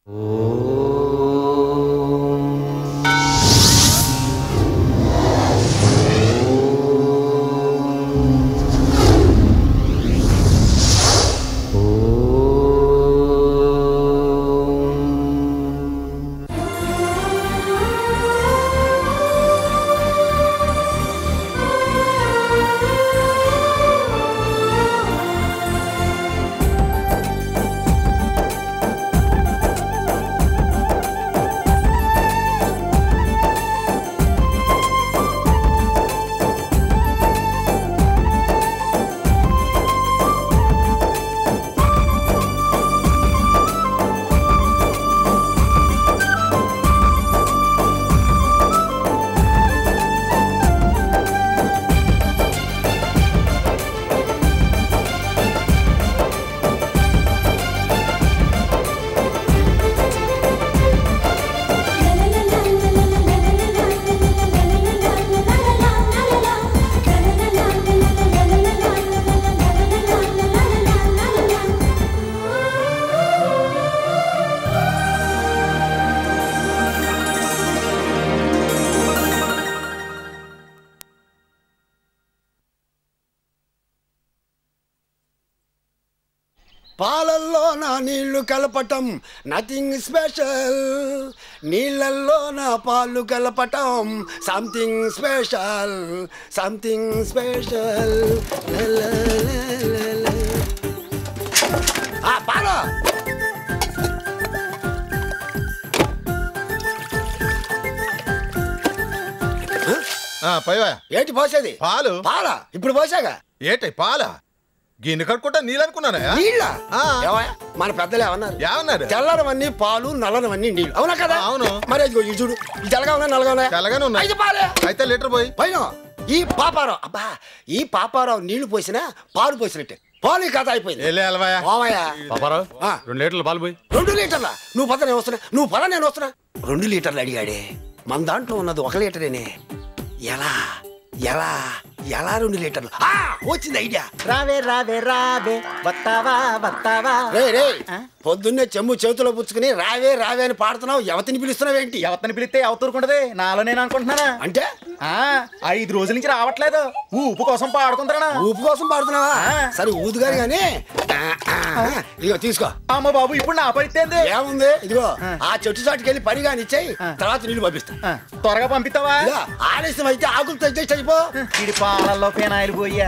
పాలల్లో నా నీళ్లు కలపటం నథింగ్ స్పెషల్ నీళ్ళల్లో నా పాలు కలపటం సంథింగ్ స్పెషల్ సంథింగ్ స్పెషల్ పాలు ఆ, పైవా ఏంటి పోసేది పాలు పాల ఇప్పుడు పోసాగా ఏటై పాల గిన్నె కట్టుకుంటా నీళ్ళు అనుకున్నానా నీళ్ళ ఆ. ఏవయ్య? మన పెద్దలు ఏమన్నారు ఏమన్నారు తెల్లనవన్నీ పాలు నల్లనవన్నీ నీళ్ళు అవునా కదా అవును. మరి అదిగో ఇది చూడు ఇది తెల్లగా ఉన్నా నల్లగా ఉన్నా తెల్లగానే ఉన్నాయి. అయితే పాలే అయితే లీటర్ పోయి పైన ఈ పాపారావు అబ్బా ఈ పాపారావు నీళ్లు పోసినా పాలు పోసినట్టే పాలు ఈ కథ అయిపోయింది వెళ్ళే అలవాయా పోవయ్యా. పాపారావు ఆ. రెండు లీటర్లు పాలు పోయి రెండు లీటర్ల నువ్వు పద నేను వస్తున్నా నువ్వు పద నేను వస్తున్నా రెండు లీటర్లు అడిగాడే మన దాంట్లో ఉన్నది ఒక లీటరేనే ఎలా ఎలా ఎలా రెండు లీటర్లు ఆ, వచ్చింది ఐడియా రావే రావే రావే వస్తావా వస్తావా రే రే పొద్దున్నే చెమ్ము చేతిలో పుచ్చుకుని రావే రావే అని పాడుతున్నావు ఎవతిని పిలుస్తున్నావేంటి ఎవరిని పిలిస్తే ఎవతూరుకుంటది నాలో నేను అనుకుంటున్నానా అంటే ఆ, ఐదు రోజుల నుంచి రావట్లేదు ఊపు కోసం పాడుకుంటారా ఊపు కోసం పాడుతున్నావా ఆ. సరే ఊదుగాని కానీ ఇదిగో తీసుకో అమ్మ బాబు ఇప్పుడు నా పరిస్థితి ఏముంది ఇదిగో ఆ చెట్టు చాటుకి వెళ్ళి పని కాని ఇచ్చాయి తర్వాత నీళ్లు పంపిస్తా త్వరగా పంపిస్తావా ఇదిగో, ఆలస్యం అయితే ఆకులతో అడ్జస్ట్ అయిపో ఇది పాలల్లో ఫినాయిల్ పోయా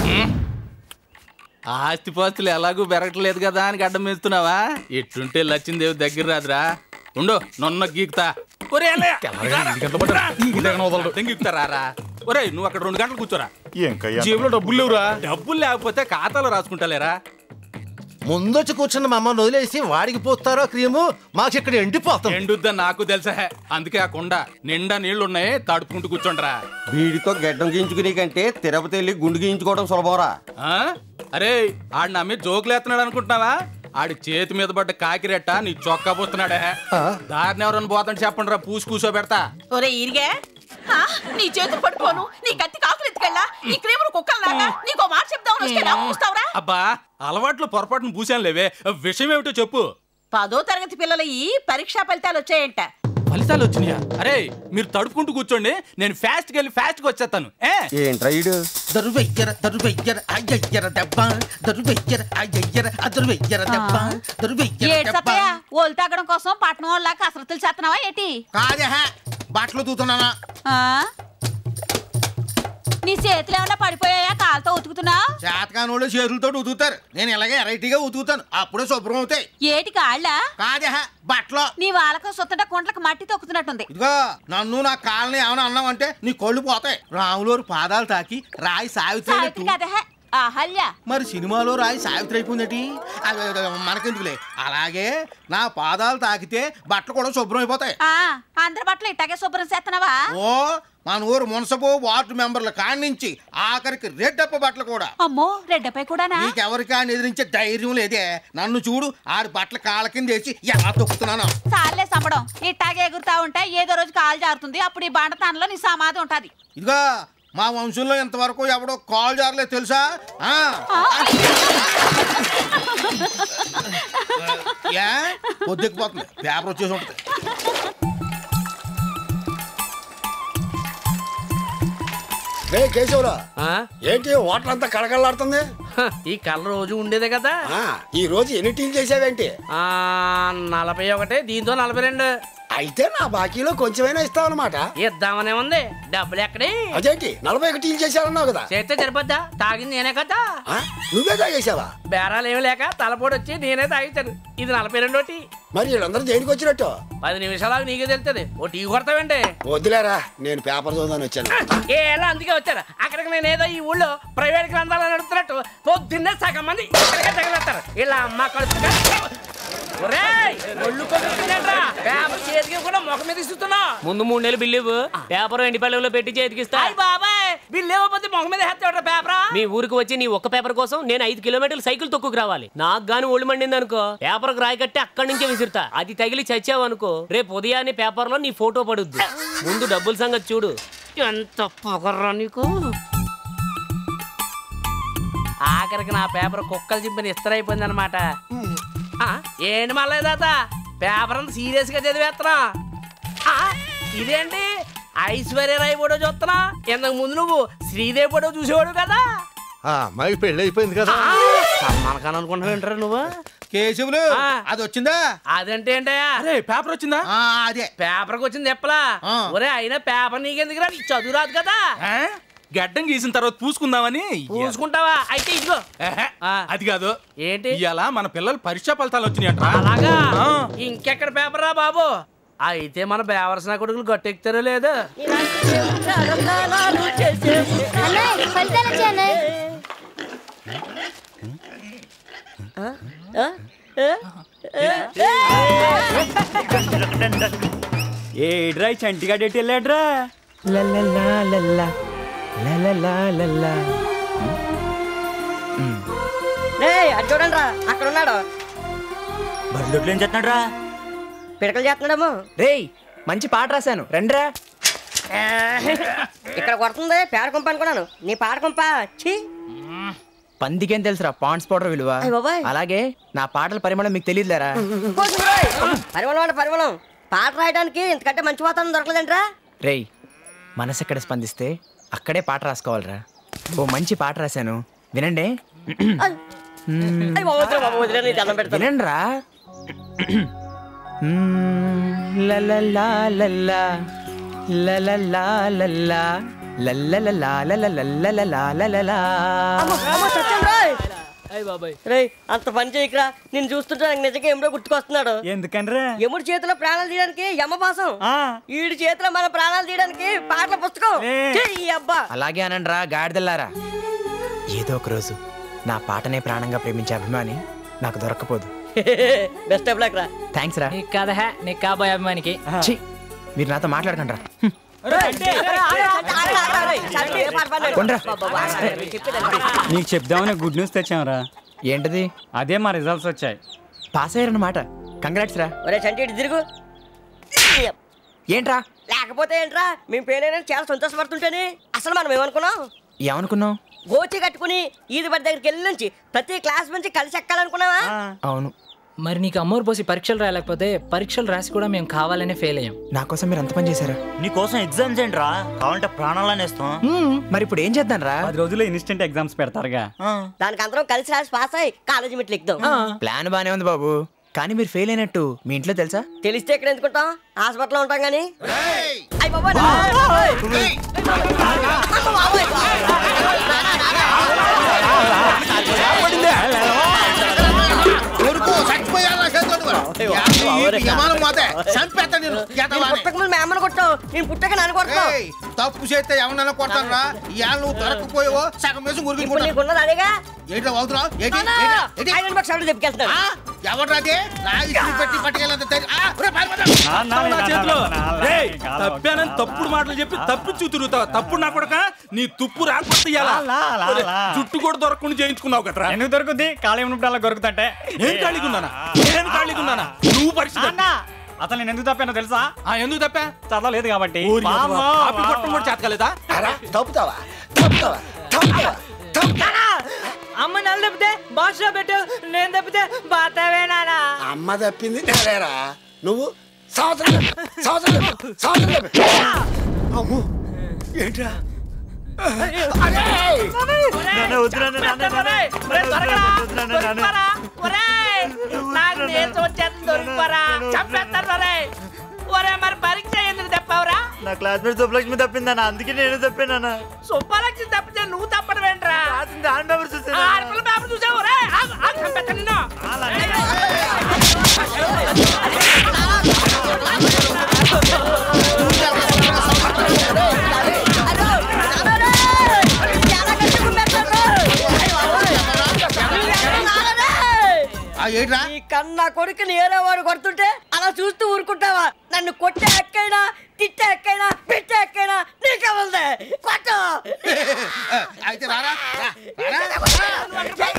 ఆస్తిపాస్తులు ఎలాగూ పెరగట్లేదు కదా అని గడ్డం వేస్తున్నావా ఎట్టుంటే లచ్చిందేవి దగ్గర రాదురా ఉండు నొన్న గీకుతా ఒరే అన్నయ్య, ఇలారా, ఇలారా. దెంగిక్కుతారా రా. ఒరేయ్ నువ్వు అక్కడ రెండు గంటలు కూర్చోరా జేబులో డబ్బులు లేవురా డబ్బులు లేకపోతే ఖాతాలో రాసుకుంటాలేరా ముందొచ్చి కూర్చున్న మమ్మల్ని వదిలేసి వాడికి పోస్తారో క్రీము మాకు ఇక్కడ ఎండిపోతాం ఎండుద్దని నాకు తెలుసా అందుకే ఆ కొండ నిండా నీళ్లున్నాయి తడుపుకుంటూ కూర్చోండిరా వీడితో గడ్డం గీయించుకునే కంటే తిరుపతి వెళ్ళి గుండు గీయించుకోవడం సులభంరా ఆ? అరే ఆడు నా మీద జోకులు ఎత్తున్నాడు అనుకుంటున్నావా ఆడి చేతి మీద పడ్డ కాకిరెట్ట నీ చొక్కా పోస్తున్నాడే దారిని ఎవరన్నా పోతాడు చెప్పండి రా పూసి కూసో పెడతా ఒరే ఈరిగే ఆ, నీ చేతులు పట్టుకోను నీ కత్తి కాకులు ఎత్తుకెళ్ళా నీ క్రీములు కుక్కల్లాగా నీకో మాట చెప్దామని వస్తే నా పూస్తావురా అబ్బా అలవాట్లు పొరపాటును పూసాను లేవే విషయం ఏమిటో చెప్పు పదో తరగతి పిల్లల ఈ పరీక్షా ఫలితాలు వచ్చాయంట ఫలితాలు వచ్చినాయా అరే మీరు తడుపుకుంటూ కూర్చోండి నేను ఫాస్ట్ గా వెళ్ళి ఫాస్ట్ గా వచ్చేస్తాను ఏ ఏంట్రా ఈడు దరువెయ్యర దరువెయ్యర అయ్యయ్యర దెబ్బ దరువెయ్యర అయ్యయ్యర అదరువెయ్యర దెబ్బ దరువెయ్యర ఏడు దెబ్బ సత్తయ్య ఓలు తగ్గడం కోసం పట్టణం వాళ్ళ కసరత్తులు చేస్తున్నావా ఏంటి కాదే హే, బట్టలు తూతున్నానా ఆ? నీ చేతులు ఏమన్నా పడిపోయాయా కాలుతో ఉతుకుతున్నావు చేతకానోళ్ళు చేతులతో ఉతుకుతారు నేను ఇలాగే వెరైటీగా ఉతుకుతాను అప్పుడే శుభ్రం అవుతాయి ఏటి కాళ్ళ కాదే హే, బట్టలు నీ వాళ్ళకు సుత్తట కుంట్లకు మట్టి తొక్కుతున్నట్టుంది ఇదిగో నన్ను నా కాళ్ళని ఏమైనా అన్నావంటే నీ కళ్ళు పోతాయి రాములోరు పాదాలు తాకి రాయి సావిత్రి సావిత్రి అయినట్టు. కదే అహల్య మరి సినిమాలో రాయి సావిత్రి అయిపోయిందటి అది అది మనకెందుకులే అలాగే నా పాదాలు తాకితే బట్టలు కూడా శుభ్రం అయిపోతాయి ఆ అందరి బట్టలు ఇట్టాగే శుభ్రం చేస్తున్నావా ఓ మన ఊరు మున్సబు వార్డు మెంబర్ల కాడి నుంచి ఆఖరికి రెడ్డప్ప బట్టలు కూడా అమ్మో రెడ్డపై కూడానా నీకెవరికాని ఎదిరించే ధైర్యం లేదే నన్ను చూడు ఆడి బట్టల కాళ్ళ కింద వేసి ఎలా తొక్కుతున్నాను చాలే సంబడం ఇట్టాగే ఎగురుతా ఉంటే ఏదో రోజు కాలు జారుతుంది అప్పుడు ఈ బండతానంలో నీ సమాధి ఉంటది ఇదిగో మా వంశంలో ఇంతవరకు ఎవడో కాల్ జారలేదు తెలుసా ఆ. ఏ పొద్దుకుపోతుంది పేపర్ వచ్చేసి ఉంటుంది రే కేశవరా ఏంటి వాటర్ అంతా కళకళలాడుతుంది ఈ కళ్ళ రోజు ఉండేదే కదా ఆ, ఈ రోజు ఎన్ని టీలు చేసావేంటి ఆ నలభై ఒకటి దీంతో నలభై రెండు అయితే నా బాకీలో కొంచెమైనా ఇస్తావు అనమాట ఇద్దామనే ఉంది డబ్బులు ఎక్కడి అదేంటి నలభై ఒక టీలు చేశారన్నావు కదా చేస్తే సరిపోద్దా తాగింది నేనే కదా ఆ, నువ్వే తాగేసావా బేరాలు ఏమి లేక తలపోటు వచ్చి నేనే తాగించాను ఇది నలభై రెండు టీ మరి వీళ్ళందరూ దేనికి వచ్చినట్టు పది నిమిషాలకు నీకే తెలుస్తుంది ఓ టీ కొడతావండి వద్దులేరా నేను పేపర్ చదువుదాని వచ్చాను ఏలా అందుకే వచ్చారు అక్కడికి నేను ఏదో ఈ ఊళ్ళో ప్రైవేట్ గ్రంథాలు నడుపుతున్నట్టు పొద్దున్నే సగం మంది ఇక్కడికే తగిలేస్తారు ఇలా అమ్మ కడుపుగా ఒరేయ్, ఒళ్ళు కొడుకుతుందేంట్రా? పేపర్ చేతికి కూడా ముఖం మీద ఇస్తున్నా ముందు మూడు నెలలు బిల్లు ఇవ్వు. పేపర్ ఎండి పళ్ళెంలో పెట్టి చేతికిస్తా అయ్య బాబాయ్ బిల్లు ఇవ్వకపోతే ముఖం మీద హెత్తాడు పేపరా మీ ఊరికి వచ్చి నీ ఒక్క పేపర్ కోసం నేను ఐదు కిలోమీటర్లు సైకిల్ తొక్కుకు రావాలి నాకు గాని ఒళ్ళు మండింది అనుకో పేపర్ రాయి కట్టి అక్కడి నుంచే విసురుతా అది తగిలి చచ్చావు అనుకో రేపు ఉదయాన్నే పేపర్ లో నీ ఫోటో పడుద్ది ముందు డబ్బుల సంగతి చూడు ఎంత పొగర్రా నీకు ఆఖరికి నా పేపర్ కుక్కలు చింపిన ఇస్తరైపోయింది అనమాట ఏంటి మళ్ళీ తాత పేపర్ అంత సీరియస్ గా చదివేస్తున్నా ఆ, ఇదేంటి ఐశ్వర్య రాయ్ ఫోటో చూస్తున్నా ఇంతకు ముందు నువ్వు శ్రీదేవి ఫోటో చూసేవాడు కదా ఆ అమ్మాయికి పెళ్లి అయిపోయింది కదా సల్మాన్ ఖాన్ అనుకుంటున్నా నువ్వు కేశవులు ఆ. అది వచ్చిందా అదంటే ఏంటయ్యా అరే పేపర్ వచ్చిందా ఆ, అదే పేపర్కి వచ్చింది ఎప్పలా ఆ. ఒరే అయినా పేపర్ నీకెందుకు రా నీకు చదువు రాదు కదా ఆ? గడ్డం గీసిన తర్వాత పూసుకుందామని పూసుకుంటావా అయితే ఇదిగో ఏహే, ఆ. అది కాదు ఏంటి ఇవాళ మన పిల్లల పరీక్షా ఫలితాలు వచ్చినాయంట అలాగా ఆ. ఇంకెక్కడ పేపర్ రా బాబు అయితే మన బేవరసిన కొడుకులు గట్టెక్కుతారో లేదు అన్నయ్య ఫలితాలు వచ్చాయి ఏడ్రా చంటిగాడు ఎటు వెళ్ళాడ్రా అది చూడండి రా అక్కడ ఉన్నాడు బడిలోట్లు ఏం చేస్తున్నాడ్రా పిడకలు చేస్తున్నాడేమో రేయ్ మంచి పాట రాశాను రండ్రా ఇక్కడ కొడుతుంది పేడకుంప అనుకున్నాను నీ పాడకుంప ఛీ పందికేం తెలుసురా పాండ్స్ పౌడర్ విలువ అయ్ బాబాయ్. అలాగే నా పాటల పరిమళం మీకు తెలియదులేరా కోసుకురాయ్. పరిమళం అంటే పరిమళం పాట రాయడానికి ఇంతకంటే మంచి వాతావరణం దొరకలేదంట్రా రేయ్ మనసు ఎక్కడ స్పందిస్తే అక్కడే పాట రాసుకోవాలిరా ఓ మంచి పాట రాశాను వినండి అయ్యి బాబు వదిలే బాబు వదిలే నీ దండం పెడతాను వినండిరా లలలా లల్లా లలలా లల్లా లల్లలలా లలలల్లలలా లలలా అమ్మో, అమ్మో, చచ్చాను రాయ్ అయ్య బాబాయ్ రేయ్ అంత పని చేయకురా నేను చూస్తుంటే నాకు నిజంగా ఎముడో గుర్తుకొస్తున్నాడు ఎందుకనరా ఎముడి చేతిలో ప్రాణాలు తీయడానికి యమపాసం ఈడి చేతిలో మన ప్రాణాలు తీయడానికి పాటల పుస్తకం ఛీ, ఈ అబ్బా అలాగే అనండ్రా గాడిదల్లారా ఏదో ఒక రోజు నా పాటనే ప్రాణంగా ప్రేమించే అభిమాని నాకు దొరక్కపోదు బెస్ట్ ఆఫ్ లక్ రా థ్యాంక్స్ రా నీకు కాదా హే, నీకు కాబోయే అభిమానికి ఛీ, మీరు నాతో మాట్లాడకండి రా కొండ్రా. నీకు చెప్దామని గుడ్ న్యూస్ తెచ్చాంరా ఏంటిది అదే మా రిజల్ట్స్ వచ్చాయి పాస్ అయ్యారన్నమాట కంగ్రాట్స్ రా ఒరే చంటి ఇటు తిరుగు ఏంట్రా లేకపోతే ఏంట్రా మేము పేరైనా చాలా సంతోషపడుతుంటేనే అసలు మనం ఏమనుకున్నాం ఏమనుకున్నావు గోచి కట్టుకుని ఈది బడి దగ్గరికి వెళ్ళి నుంచి ప్రతి క్లాస్ నుంచి కలిసి ఎక్కాలనుకున్నావా అవును మరి నీకు అమ్మోరు పోసి పరీక్షలు రాయలేకపోతే పరీక్షలు రాసి కూడా మేము కావాలనే ఫెయిల్ అయ్యాం నా కోసం మీరు అంత పని చేశారా నీకోసం ఎగ్జామ్స్ ఏంట్రా కావాలంటే ప్రాణాలని ఇస్తాం మరి ఇప్పుడు ఏం చేద్దాం రా పది రోజుల్లో ఇన్స్టెంట్ ఎగ్జామ్స్ పెడతారుగా దానికి అందరం కలిసి రాసి పాస్ అయ్యి కాలేజీ మెట్లు ఎక్కుదాం ప్లాన్ బానే ఉంది బాబు కానీ మీరు ఫెయిల్ అయినట్టు మీ ఇంట్లో తెలుసా తెలిస్తే ఎక్కడ ఎందుకుంటాం హాస్పిటల్లో ఉంటాం కానీ చచ్చిపోయారా విమానం పోతే చంపేస్తా నేను ఎదవాని. పుట్టక ముందు మేమని కొట్టావు నేను పుట్టక నన్ను కొడతావు ఏయ్, తప్పు చేస్తే ఎవరన్నా కొడతాను రా ఇవాళ నువ్వు దొరకపోయావో సగం వేసి మురిగి ఇప్పుడు నీకున్నది అదేగా ఏంటో అవుతున్నావు ఏంటి నాన్న! ఏంటి? ఏంటి? ఐరన్ బాక్స్ ఎవరు చెప్పుకెళ్తాడు ఎవరు అదే నా ఇస్త్రీ పెట్టి పట్టుకెళ్ళంత తెలి- ఆ, ఒరే, పారిపోతా. నా చేతిలో రేయ్, తప్పానని తప్పుడు మాటలు చెప్పి తప్పించు తిరుగుతావు తప్పుడు నా కొడక నీ తుప్పు రాకపోతే ఇయ్యాలా? ఒరే, జుట్టు కూడా దొరకకుండా చేయించుకున్నావు కదరా ఎందుకు దొరుకుద్ది ఖాళీ ఉన్నప్పుడు అలా దొరుకుతుంటే నేను ఖాళీగా ఉన్నానా నేను ఖాళీగా ఉన్నానా నువ్వు పరిస్థితి అతను నేను ఎందుకు తప్పానో తెలుసా ఆ, ఎందుకు తప్పా చదవలేదు కాబట్టి ఊరి పాపం. కాపీ కొట్టడం కూడా చేతకలేదా అరా తప్పుతావా తప్పుతావా తప్పుతావా తప్పుతావా అమ్మ నన్ను తప్పితే బాక్స్ లో పెట్టు నేను తప్పితే బాతావే నానా అమ్మ తప్పింది నేనేరా నువ్వు సంవత్సరం లేపు, సంవత్సరం లేపు, సంవత్సరం లేపు. అమ్మో ఏంట్రా నాకు నేర్చు వచ్చేది దొరికిపోరా చంపేస్తారు రే ఒరే మరి పరీక్ష ఎందుకు తప్పావురా నా క్లాస్మేట్ సుబ్బలక్ష్మి తప్పిందన్న అందుకే నేను తప్పానన్న సుబ్బాలక్ష్మి తప్పితే నువ్వు తప్పడం ఏంట్రా హ్యాండ్ పేపర్ చూసాను ఆ అరకుల పేపర్ చూసావు రే ఆగు, ఆగు, చంపేస్తా నిన్ను ఆ ఏంట్రా ఈ కన్నా కొడుకుని ఏరేవాడు కొడుతుంటే అలా చూస్తూ ఊరుకుంటావా నన్ను కొట్టే ఎక్కైనా తిట్టే ఎక్కైనా పెట్టే ఎక్కైనా నీకే ఉంది కొట్టు అయితే రారా రా, రారా.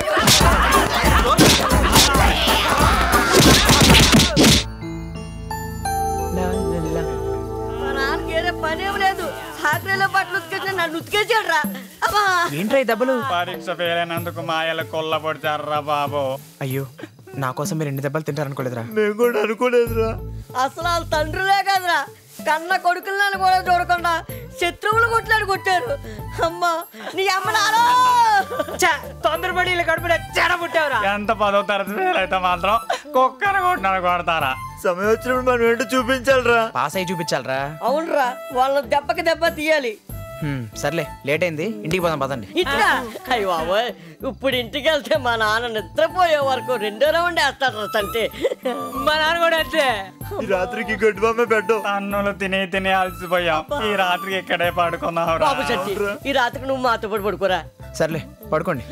మా నాన్నకి ఏరే పనేం లేదు సాకరీలో బట్టలు ఉతికేసి నన్ను ఉతికేసాడు రా అమ్మా ఏంట్రా ఈ దెబ్బలు పరీక్ష ఫెయిల్ అయినందుకు మాయల కొల్ల పడతారా బాబు అయ్యో నా కోసం మీరు ఎన్ని దెబ్బలు తింటారనుకోలేదురా మేము కూడా అనుకోలేదురా అసలు వాళ్ళ తండ్రులే కదరా కన్న కొడుకులను కూడా చూడకుండా శత్రువులు కొట్లాడు కొట్టారు అమ్మా నీ అమ్మ నాలో తొందరపడి ఇలా కడుపులో చెడబుట్టావురా ఎంత పదో తరగతి ఫెయిల్ అయితే మాత్రం కుక్కను కొట్టినాడు కొడతారా సమయం వచ్చినప్పుడు మనం ఏంటో చూపించాలిరా పాస్ అయ్యి చూపించాలరా అవునరా వాళ్ళ దెబ్బకి దెబ్బ తీయాలి హ్మ్, సర్లే లేట్ అయింది ఇంటికి పోదాం పదండి ఇట్లా అయ్యి బాబోయ్ ఇప్పుడు ఇంటికి వెళ్తే మా నాన్న నిద్రపోయే వరకు రెండో రౌండ్ వేస్తాడు తంటే మా నాన్న కూడా అంతే ఈ రాత్రికి గడ్డి బొమ్మ పెట్టు అన్నులు తిని తిని అలసిపోయాం ఈ రాత్రికి ఇక్కడే పడుకున్నాం బాబు శక్తి ఈ రాత్రికి నువ్వు మాతో పాటు పడుకోరా సర్లే పడుకోండి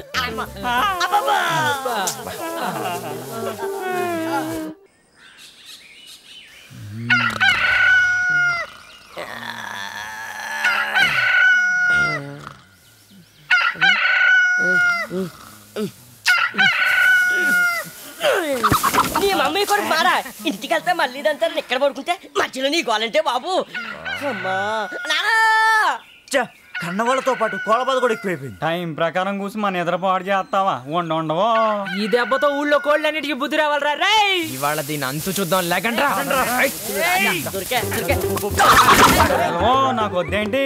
నీ మమ్మీ కూడా మారా ఇంటికి వెళ్తే మళ్ళీ ఇదంతా ఇక్కడ పడుకుంటే మధ్యలో నీ గోలంటే బాబు అమ్మా నానా కన్నవాళ్ళతో పాటు కోలబాద కూడా ఎక్కువైపోయింది టైం ప్రకారం కూసి మన నిద్రపాటు చేస్తావా ఉండ ఉండవో ఈ దెబ్బతో ఊళ్ళో కోళ్ళన్నిటికీ బుద్ధి రావాలరా రేయ్ ఇవాళ దీని అంతు చూద్దాం లేకండ్రా దొరికే దొరికే ఓ నాకు వద్దేంటి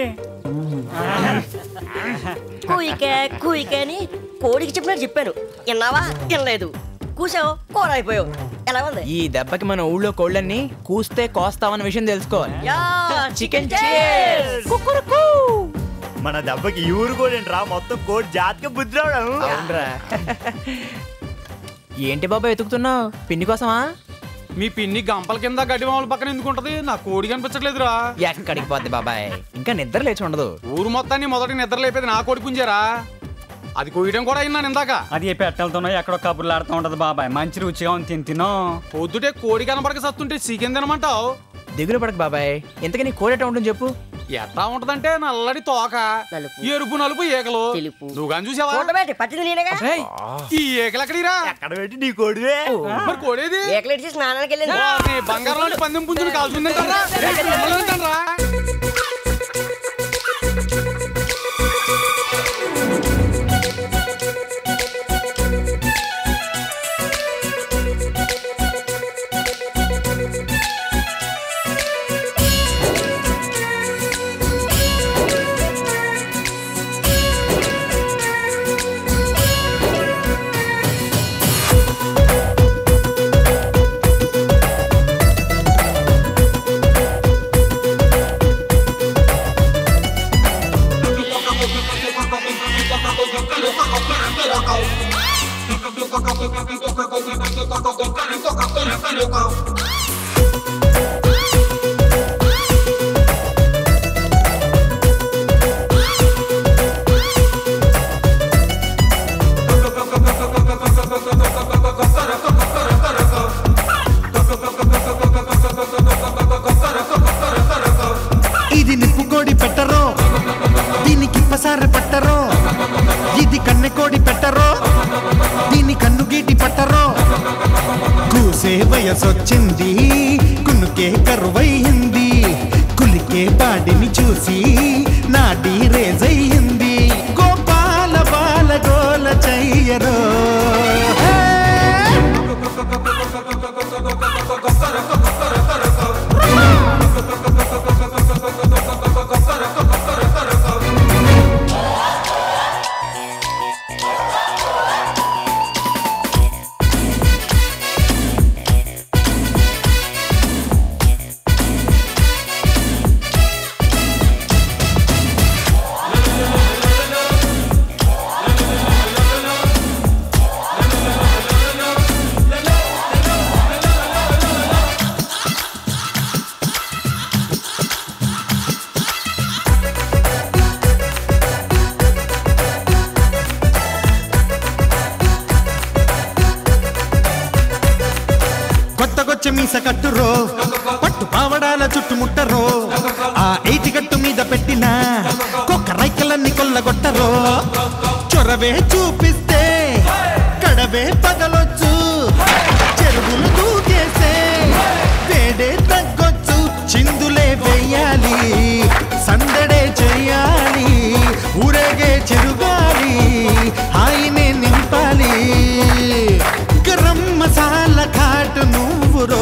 కూయికే కూయికే అని కోడికి చెప్పినట్టు చెప్పాను విన్నావా వినలేదు కూసావు కూర అయిపోయావు ఎలా ఉంది ఈ దెబ్బకి మన ఊళ్ళో కోళ్ళన్ని కూస్తే కోస్తామన్న విషయం తెలుసుకోవాలి యా చికెన్ మన దెబ్బకి ఈ ఊరు కూడా రా మొత్తం కోడి జాతికి బుద్ధి రావడం అవునరా ఏంటి బాబా వెతుకుతున్నావు పిన్ని కోసమా మీ పిన్ని గంపల కింద గడ్డి మామూలు పక్కన ఎందుకుంటది నా కోడి కనిపించట్లేదురా ఎక్కడికి పోద్ది బాబాయ్ ఇంకా నిద్ర లేచి ఉండదు ఊరు మొత్తాన్ని మొదటి నిద్ర లేపేది నా కోడి పుంజారా అది కోయడం కూడా అయినాను ఇందాక అది పెట్టెలతోనో ఎక్కడో కబుర్లు ఆడుతూ ఉంటది బాబాయ్ మంచి రుచిగా ఉంది తిని తినో పొద్దుటే కోడి కనపడక సత్తుంటే చికెన్ తినమంటావు దిగులు పడక బాబాయ్ ఇంతకీ నీ కోడట ఉంటుంది చెప్పు ఎట్లా ఉంటదంటే నల్లడి తోక ఎరుపు నలుపు ఏకలు నువ్వు కానీ చూసావా చూడబెట్టి పట్టింది నేనేగా ఈ ఏకలు ఎక్కడిరా ఎక్కడ పెట్టి నీ కోడివే మరి కోడేది ఏకలెట్టి స్నానానికి వెళ్ళింది వారిని బంగారం లాంటి పందెం పుంజుని కాల్చుందంటారా ఇది నిప్పుకోడి పెట్టరో దీనికి పసార పట్టరో ఇది కన్నెకోడి పెట్టరో దీని కన్ను గీటి పట్టరో కూసే వయసొచ్చింది కునుకే కరువయ్యింది కులికే బాడిని చూసి నాడి రేజయ్యింది మీస కట్టురో పట్టు పావడాల చుట్టుముట్టరో ఆ ఎయిటి గట్టు మీద పెట్టిన కుక్క రైకలన్నీ కొల్లగొట్టరో చొరవే చూపిస్తే కడవే పగలొచ్చు చెరువులు దూకేస్తే వేడే తగ్గొచ్చు చిందులే వేయాలి సందడే చెయ్యాలి ఊరేగే చెరుగాలి హాయినే నింపాలి గరం మసాలా ఘాటు నువ్వురో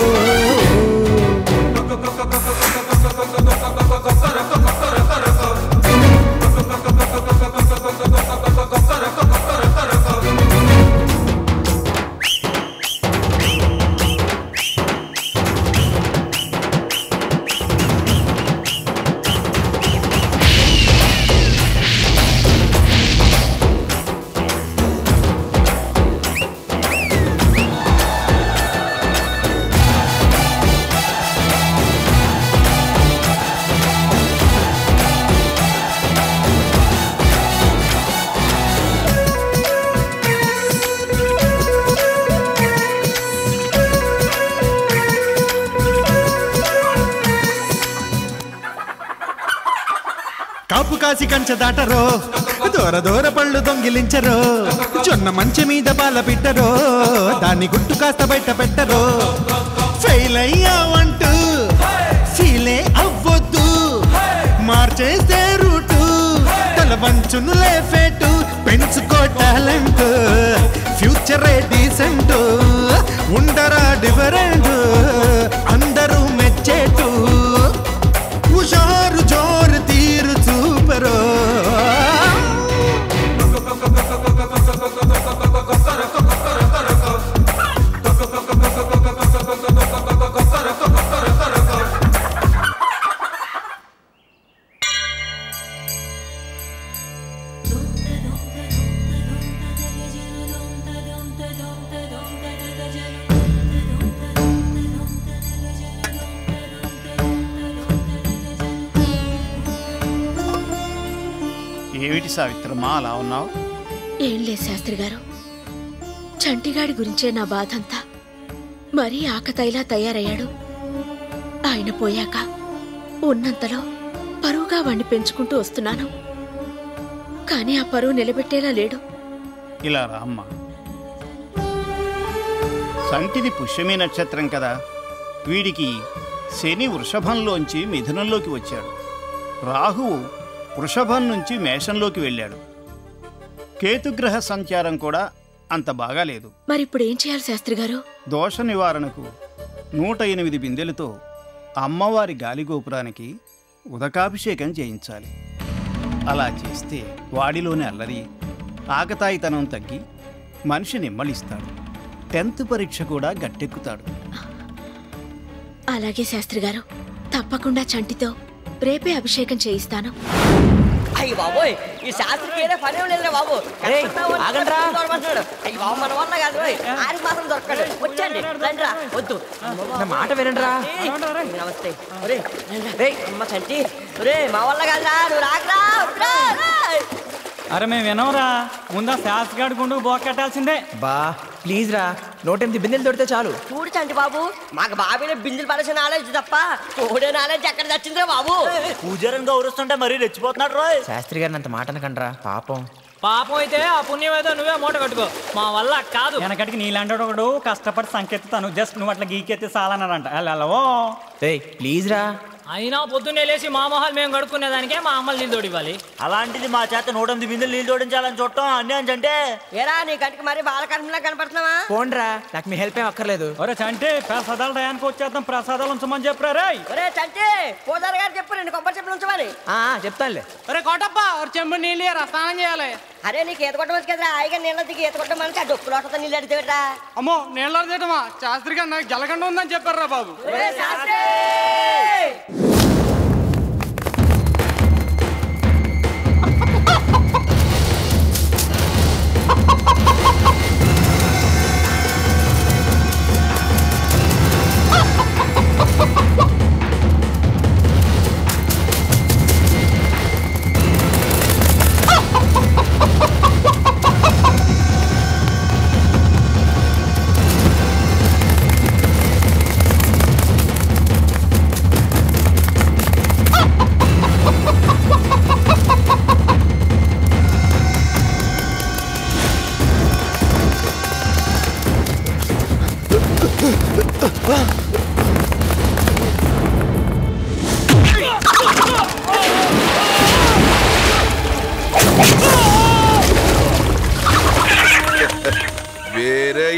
కాపు కాసి కంచె దాటరో దూర దూర పళ్ళు దొంగిలించరో జొన్న మంచె మీద బాల పిట్టరో దాన్ని గుట్టు కాస్త బయట పెట్టరో ఫెయిల్ అయ్యావంటూ ఫీలే అవ్వొద్దు మార్చేస్తే రూటు తల వంచునులే ఫేటు పెంచుకో టాలెంట్ ఫ్యూచరే డీసెంట్ ఉండరా డిఫరెంట్ అందరూ మెచ్చేటు హుషారు జోరు తీరు చూపరో ఏమిటి సావిత్రమ్మా అలా ఉన్నావు ఏం లేదు శాస్త్రి గారు చంటిగాడి గురించే నా బాధంతా మరీ ఆకతాయిలా తయారయ్యాడు ఆయన పోయాక ఉన్నంతలో పరువుగా వాణ్ణి పెంచుకుంటూ వస్తున్నాను కానీ ఆ పరువు నిలబెట్టేలా లేడు ఇలా రామ్మా సంటిది పుష్యమి నక్షత్రం కదా వీడికి శని వృషభంలోంచి మిథునంలోకి వచ్చాడు రాహువు వృషభం నుంచి మేషంలోకి వెళ్ళాడు కేతుగ్రహ సంచారం కూడా అంత బాగాలేదు మరిప్పుడు ఏం చేయాలి శాస్త్రి గారు దోష నివారణకు నూట ఎనిమిది బిందెలతో అమ్మవారి గాలిగోపురానికి ఉదకాభిషేకం చేయించాలి అలా చేస్తే వాడిలోని అల్లరి ఆకతాయితనం తగ్గి మనిషి నిమ్మలిస్తాడు టెన్త్ పరీక్ష కూడా గట్టెక్కుతాడు అలాగే శాస్త్రి గారు తప్పకుండా చంటితో రేపే అభిషేకం చేయిస్తాను అయ్యి బాబోయ్ ఈ శాస్త్రికి ఏదో పని లేదురా బాబు ఏయ్, కరెక్ట్గా వచ్చి ఆగండ్రా. దొరకమంటున్నాడు. అయ్యి బాబు మన వల్ల కాదు ఓయ్. ఆరికి మాత్రం దొరకడు వచ్చండి రండిరా వద్దు నా మాట వినండిరా. ఏయ్, నమస్తే ఒరే రే అమ్మ చంటి ఒరే మా వల్ల కాదురా నువ్వు రాకరా వద్దురా, రేయ్. అరే మేము వినవరా ముందా శాస్త్రి గారి గుండుకు బోకెట్టాల్సిందే బా ప్లీజ్ రా నూట ఎనిమిది బిందెలు దొరికితే చాలు చూడు చంటి బాబు మాకు బాబీలో బిందులు పడేసిన నాలెడ్జ్ తప్ప తోడే నాలెడ్జ్ ఎక్కడ చచ్చిందిరా బాబు పూజారిని గౌరవిస్తుంటే మరీ రెచ్చిపోతున్నాడు రోయ్ శాస్త్రి గారిని అంత మాట అనకండ్రా పాపం పాపం అయితే ఆ పుణ్యం ఏదో నువ్వే మూట కట్టుకో మా వల్ల కాదు వెనకటికి నీలాంటి ఒకడు కష్టపడి సంకెత్తుతాను జస్ట్ నువ్వు అట్లా గీకెత్తి సాలన్నారంట వెళ్ళవో ఏయ్ ప్లీజ్ రా అయినా పొద్దున్నే లేచి మా మొహాలు మేము కడుక్కునేదానికే మా అమ్మలు నీళ్ళు తోడి ఇవ్వాలి అలాంటిది మా చేత నూట ఎనిమిది బిందెలు నీళ్ళు జోడించాలని చూడటం అన్యాయం అంటే ఏరా నీ కంటికి మరి బాలకర్మలా కనపడుతున్నావా పోండ్రా నాకు మీ హెల్ప్ ఏం అక్కర్లేదు ఒరే చంటే ప్రసాదాలు టయానికి వచ్చేద్దాం ప్రసాదాలు ఉంచమని చెప్పరా రేయ్ ఒరే చంటి పూజారి గారు చెప్పు రెండు కొబ్బరి చెప్పులు ఉంచమని చెప్తానులే ఒరే కోటప్ప ఒక చెంబు నీళ్ళు ఇయ్యరా, స్నానం చేయాలి అరే నీకు ఈత కొట్టవచ్చు కదరా హాయిగా నీళ్ళ దిగి ఈత కొట్టడం మనకి ఆ డొక్కు లోటతో నీళ్ళు అడితేట్రా అమ్మో నీళ్ళ తీయటమా శాస్త్రి గారు నాకు జలగండ ఉందని చెప్పారా బాబు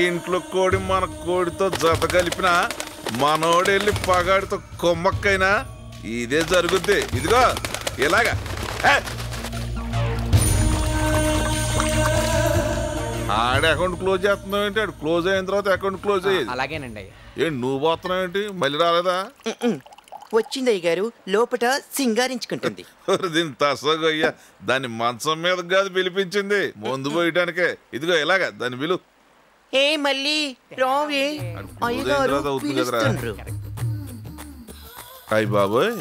ఇంట్లో కోడి మన కోడితో జత కలిపిన మనోడెళ్ళి పగాడితో కొమ్మక్కైనా ఇదే జరుగుద్ది ఇదిగో ఇలాగా ఏ! ఆడ అకౌంట్ క్లోజ్ చేస్తున్నావు ఏంటి ఆడు క్లోజ్ అయిన తర్వాత అకౌంట్ క్లోజ్ అయ్యేది అలాగేనండి అయ్యా ఏంటి నువ్వు పోతున్నావు ఏంటి మళ్ళీ రాలేదా వచ్చింది అయ్య గారు లోపట సింగారించుకుంటుంది ఓరి దీని తసగయ్యా దాన్ని మంచం మీద కాదు పిలిపించింది ముందు పోయటానికే ఇదిగో ఇలాగా దాని విలు ఏ మళ్ళీ రావే అయ్య ఉదయం గారు తర్వాత అవుతుంది కదరా. పిలుస్తుండ్రు. అయ్యి బాబోయ్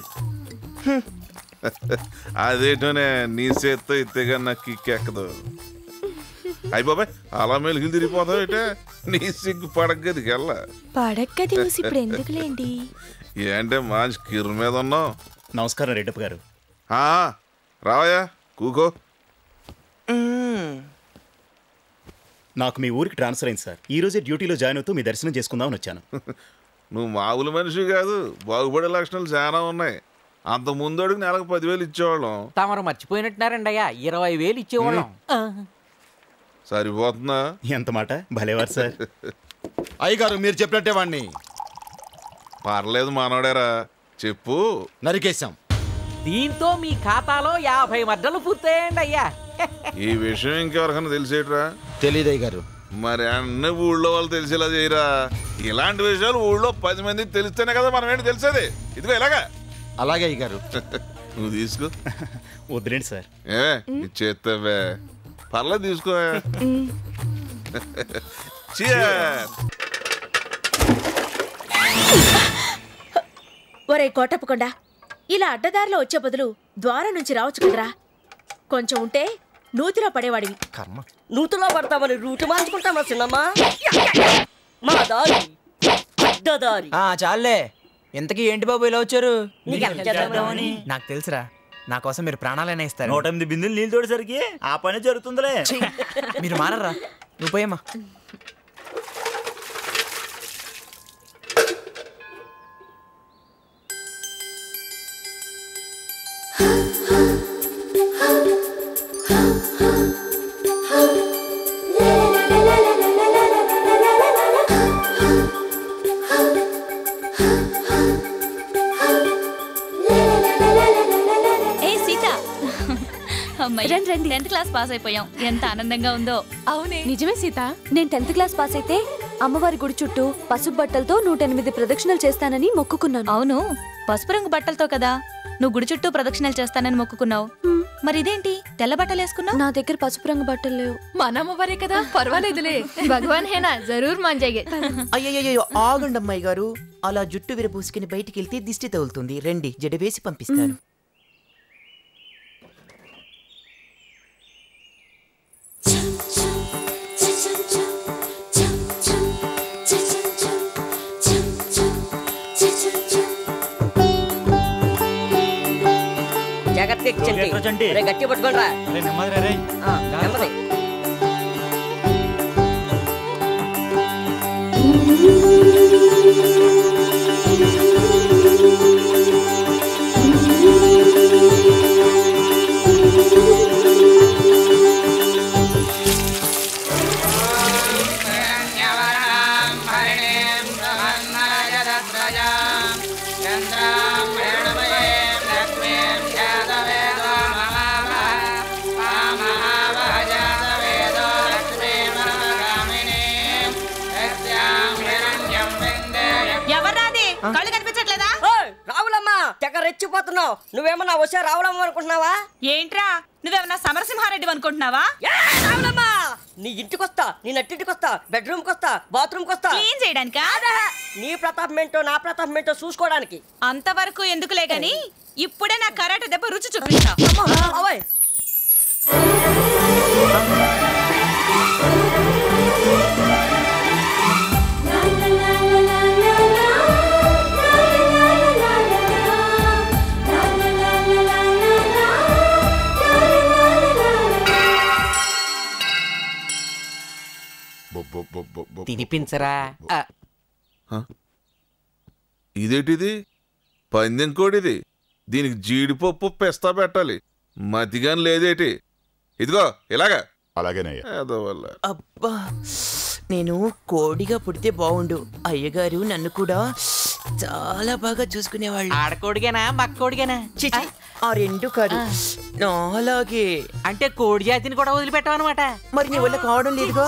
అదేటోనే నీ చేత్తో ఇత్తేగా నాకు కిక్కెక్కదు అయ్యి బాబాయ్ అలా మెలుగులు తిరిగిపోతావు ఏంటే నీ సిగ్గు పడగ్గది కెళ్ళ పడక్కది ఊసి ఇప్పుడు ఎందుకులేండి ఏంటే మంచి కిరు మీద ఉన్నావు నమస్కారం రెడ్డప్ప గారు ఆ, రావయ్యా కూకో నాకు మీ ఊరికి ట్రాన్స్ఫర్ అయింది సార్ ఈ రోజే డ్యూటీలో జాయిన్ అవుతూ మీ దర్శనం చేసుకుందామని వచ్చాను నువ్వు మామూలు మనిషి కాదు బాగుపడే లక్షణాలు చాలా ఉన్నాయి అంత ముందు అడుగు నెలకు పదివేలు ఇచ్చేవాళ్ళం తమరు మర్చిపోయినట్టున్నారండి అయ్యా ఇరవై వేలు ఇచ్చేవాళ్ళం సరిపోతుందా ఎంత మాట భలేవారు సార్ అయ్యగారు మీరు చెప్పినట్టే వాడిని పర్లేదు మానవడేరా చెప్పు నరికేశాం దీంతో మీ ఖాతాలో యాభై మద్దలు పూర్తయ్యండి అయ్యా ఈ విషయం ఇంకెవరికైనా తెలిసేట్రా తెలియదయ్య గారు మరి అన్ని ఊళ్ళో వాళ్ళు తెలిసేలా చేయరా ఇలాంటి విషయాలు ఊళ్ళో పది మందికి తెలిస్తేనే కదా మనం ఏంటి తెలిసేది ఇదిగో ఇలాగా అలాగే అయ్య గారు నువ్వు తీసుకో వద్దులేండి సార్ ఏ ఇచ్చేస్తావే పర్లేదు తీసుకో Cheers. ఒరే కోటప్పకొండ ఇలా అడ్డదారిలో వచ్చే బదులు ద్వారం నుంచి రావచ్చు కదరా కొంచెం ఉంటే నూతిలో పడేవాడివి కర్మ నూతులో పడతామని రూటు మార్చుకుంటామా చిన్నమ్మా మా దారి అడ్డదారి ఆ చాలే ఇంతకీ ఏంటి బాబు ఇలా వచ్చారు నీకు help చేద్దామని. నాకు తెలుసురా నా కోసం మీరు ప్రాణాలైనా ఇస్తారు నూట ఎనిమిది బిందులు నీళ్ళు తోడేసరికి ఆ పని జరుగుతుందిలే మీరు మారరా నువ్వు పోయమ్మా ఏ సీత రండి రండి టెన్త్ క్లాస్ పాస్ అయిపోయాం ఎంత ఆనందంగా ఉందో అవునే నిజమే సీత నేను టెన్త్ క్లాస్ పాస్ అయితే అమ్మవారి గుడి చుట్టూ పసుపు బట్టలతో నూట ఎనిమిది ప్రదక్షిణలు చేస్తానని మొక్కుకున్నాను అవును పసుపు రంగు బట్టలతో కదా నువ్వు గుడి చుట్టూ ప్రదక్షిణలు చేస్తానని మొక్కుకున్నావు మరి ఇదేంటి తెల్ల బట్టలు వేసుకున్నావు నా దగ్గర పసుపు రంగు బట్టలు లేవు మన అమ్మవారే కదా పర్వాలేదులే భగవాన్ హేనా జరూర్ మాన్ జాగే అయ్యయ్యో ఆగండి అమ్మాయి గారు అలా జుట్టు విరబూసుకుని బయటికి వెళ్తే దిష్టి తగులుతుంది రండి జడవేసి పంపిస్తాను జాగ్రత్తగా జాగ్రత్త చంటి చంటి. రే గట్టి పట్టుకోండి రా ఆ, నెమ్మది ఎవర్రాది కళ్ళు కనిపించట్లేదా రావులమ్మా తెగ రెచ్చిపోతున్నావు నువ్వేమన్నా వచ్చా రావులమ్మ అనుకుంటున్నావా ఏంట్రా నువ్వేమన్నా సమరసింహారెడ్డి అనుకుంటున్నావా రావులమ్మా నీ ఇంటికొస్తా నీ నట్టింటికొస్తా బెడ్రూమ్ కొస్తా బాత్రూమ్ కొస్తా క్లీన్ చేయడానికా నీ ప్రతాపం ఏంటో నా ప్రతాపం ఏంటో చూసుకోవడానికి అంతవరకు ఎందుకులే గాని ఇప్పుడే నా కరాటే దెబ్బ రుచి చూపిస్తా అవయ్ తినిపించరా ఆ, ఇదేటిది పందెం కోడిది దీనికి జీడిపప్పు పెస్తా పెట్టాలి మతిగాని లేదేటి ఇదిగో ఇలాగా అలాగేనయ్యా ఏదో వల్ల అబ్బా నేను కోడిగా పుడితే బాగుండు అయ్యగారు నన్ను కూడా చాలా బాగా చూసుకునేవాళ్ళు ఆడకోడిగేనా మక్కోడిగేనా చిచి ఆ రెండు కాదు నాలాగే అంటే కోడి జాతిని కూడా వదిలిపెట్టావన్నమాట మరి నీ వల్ల కావడం లేదుగా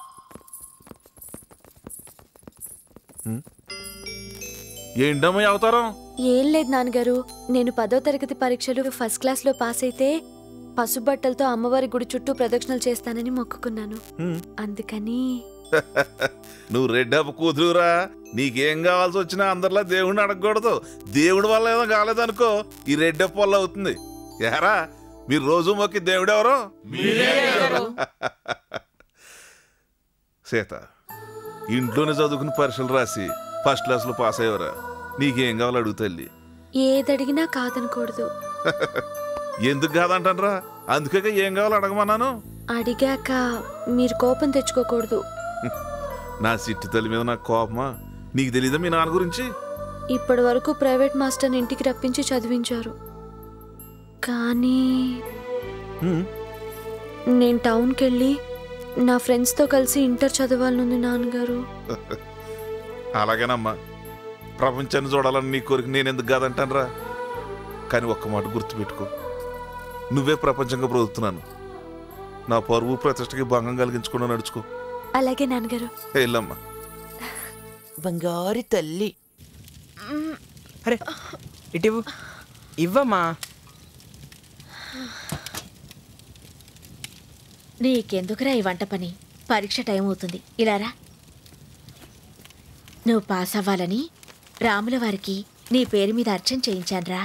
ఏంటమ్మా ఈ అవతారం ఏం లేదు నాన్నగారు నేను పదో తరగతి పరీక్షలు ఫస్ట్ క్లాస్ లో పాస్ అయితే పసుబట్టలతో అమ్మవారి గుడి చుట్టూ ప్రదక్షిణలు చేస్తానని మొక్కుకున్నాను అందుకని నువ్వు రెడ్డప్ప కూతురురా నీకేం కావాల్సి వచ్చినా అందరిలా దేవుడిని అడగకూడదు దేవుడి వల్ల ఏదో కాలేదనుకో ఈ రెడ్డప్ప వల్ల అవుతుంది యారా మీరు రోజు మొక్కి దేవుడు ఎవరు సీత ఇంట్లోనే చదువుకుని పరీక్షలు రాసి ఫస్ట్ క్లాస్లో పాస్ అయ్యేవరా నీకేం కావాలో అడుగు తల్లి ఏదడిగినా కాదనకూడదు ఎందుకు కాదంటానరా అందుకే ఏం కావాలో అడగమన్నాను అడిగాక మీరు కోపం తెచ్చుకోకూడదు నా సిట్టి తల్లి మీద నాకు కోపమా నీకు తెలీదా మీ నాన్న గురించి ఇప్పటి వరకు ప్రైవేట్ మాస్టర్ని ఇంటికి రప్పించి చదివించారు కానీ నేను టౌన్కి వెళ్ళి నా ఫ్రెండ్స్తో కలిసి ఇంటర్ చదవాలనుంది నాన్నగారు అలాగేనమ్మా ప్రపంచాన్ని చూడాలని నీ కోరిక నేను ఎందుకు కాదంటానరా కానీ ఒక్క మాట గుర్తుపెట్టుకో నువ్వే ప్రపంచంగా బ్రతుకుతున్నాను నా పరువు ప్రతిష్టకి భంగం కలిగించకుండా నడుచుకో అలాగే నాన్నగారు వెళ్ళమ్మా బంగారు తల్లి అరే ఇటు ఇవ్వమ్మా నీకెందుకురా ఈ వంట పని పరీక్ష టైం అవుతుంది ఇలారా నువ్వు పాస్ అవ్వాలని రాముల వారికి నీ పేరు మీద అర్చన చేయించానురా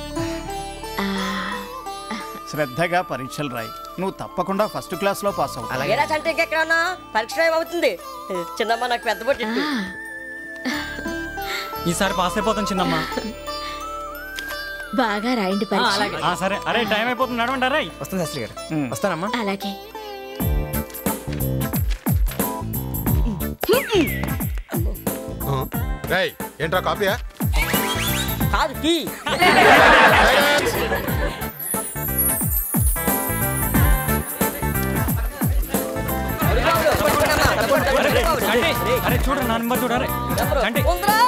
శ్రద్ధగా పరీక్షలు రాయి నువ్వు తప్పకుండా ఫస్ట్ క్లాస్లో పాస్ అవుతావు ఏరా అంటే ఇంకెక్కడ ఉన్నా పరీక్ష టైం అవుతుంది చిన్నమ్మ నాకు పెద్ద పొట్టి ఈసారి పాస్ అయిపోతాం చిన్నమ్మ బాగా రాయండి పరీక్ష ఆ, సరే అరే టైం అయిపోతుంది నడవండి అరే వస్తుంది శాస్త్రి గారు వస్తానమ్మా అలాగే రేయ్ ఏంట్రా కాపీయా కాదు టీ అరే చూడు నా నెంబర్ చూడు అరే చంటి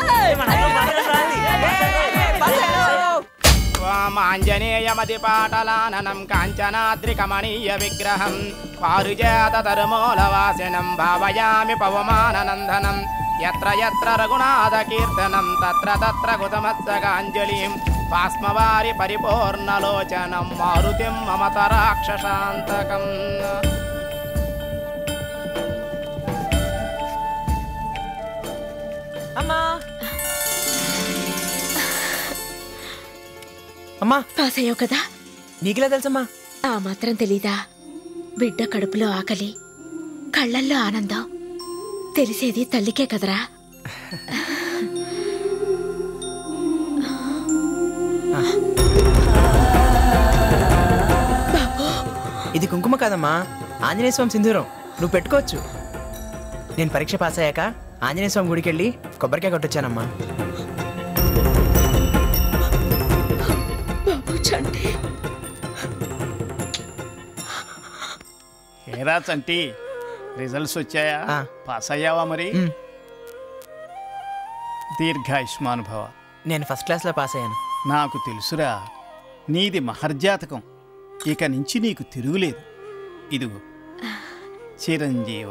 వామాంజనేయమతి పాటలాననం కాంచనాద్రికమణీయ విగ్రహం పారిజాత తరుమూలవాసినం భావయామి పవమాననందనం ఎత్ర ఎత్ర రఘునాథ కీర్తనం తత్ర తత్ర కుతమత్సగాంజలిం పాస్మవారి పరిపూర్ణలోచనం మారుతిం మమత రాక్షసాంతకం అమ్మా అమ్మా పాస్ అయ్యావు కదా నీకులా తెలుసమ్మా ఆ మాత్రం తెలీదా బిడ్డ కడుపులో ఆకలి కళ్ళల్లో ఆనందం తెలిసేది తల్లికే కదరా ఇది కుంకుమ కాదమ్మా ఆంజనేయ స్వామి సింధూరం నువ్వు పెట్టుకోవచ్చు నేను పరీక్ష పాస్ అయ్యాక ఆంజనేయ స్వామి గుడికి వెళ్ళి కొబ్బరికాయ కొట్టొచ్చానమ్మా బాబు చంటి ఏరా చంటి రిజల్ట్స్ వచ్చాయా పాస్ అయ్యావా మరి దీర్ఘాయుష్మానుభవ నేను ఫస్ట్ క్లాస్లో పాస్ అయ్యాను నాకు తెలుసురా నీది మహర్జాతకం ఇక నుంచి నీకు తిరుగులేదు ఇదిగో చిరంజీవ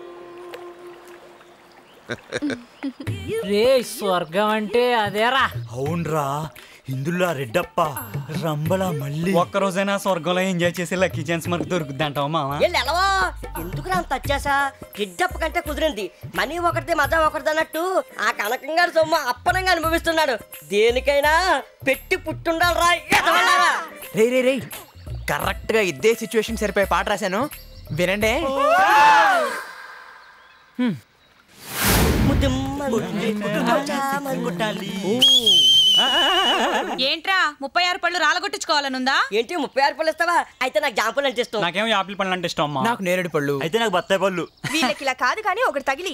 రే స్వర్గం అంటే అదేరా అవునరా ఇందులో రెడ్డప్ప రంబల మళ్ళీ ఒక్కరోజైనా స్వర్గంలో ఎంజాయ్ చేసి లక్కీ ఛాన్స్ మనకు దొరుకుద్ది అంటావా మామ వెళ్ళి ఎలవా ఎందుకు అంత వచ్చేసా కిడ్డప్ కంటే కుదిరింది మనీ ఒకటిది మజా ఒకటిది అన్నట్టు ఆ కనకం గారి సొమ్ము అప్పనంగా అనుభవిస్తున్నాడు దేనికైనా పెట్టి పుట్టుండాలి రా ఎదవలారా. రే రే రే కరెక్ట్గా ఇదే సిచ్యువేషన్ సరిపోయే పాట రాశాను వినండి ఏంట్రా ముప్పై ఆరు పళ్ళు రాలగొట్టించుకోవాలనుందా ఏంటి ముప్పై ఆరు పళ్ళు ఇస్తావా అయితే నాకు జాంపులు అంటే ఇష్టం నాకేం యాపిల్ పండ్లు అంటే ఇష్టం అమ్మా నాకు నేరేడు పళ్ళు అయితే నాకు బత్తాయి పళ్ళు వీళ్ళకి ఇలా కాదు కానీ ఒకటి తగిలి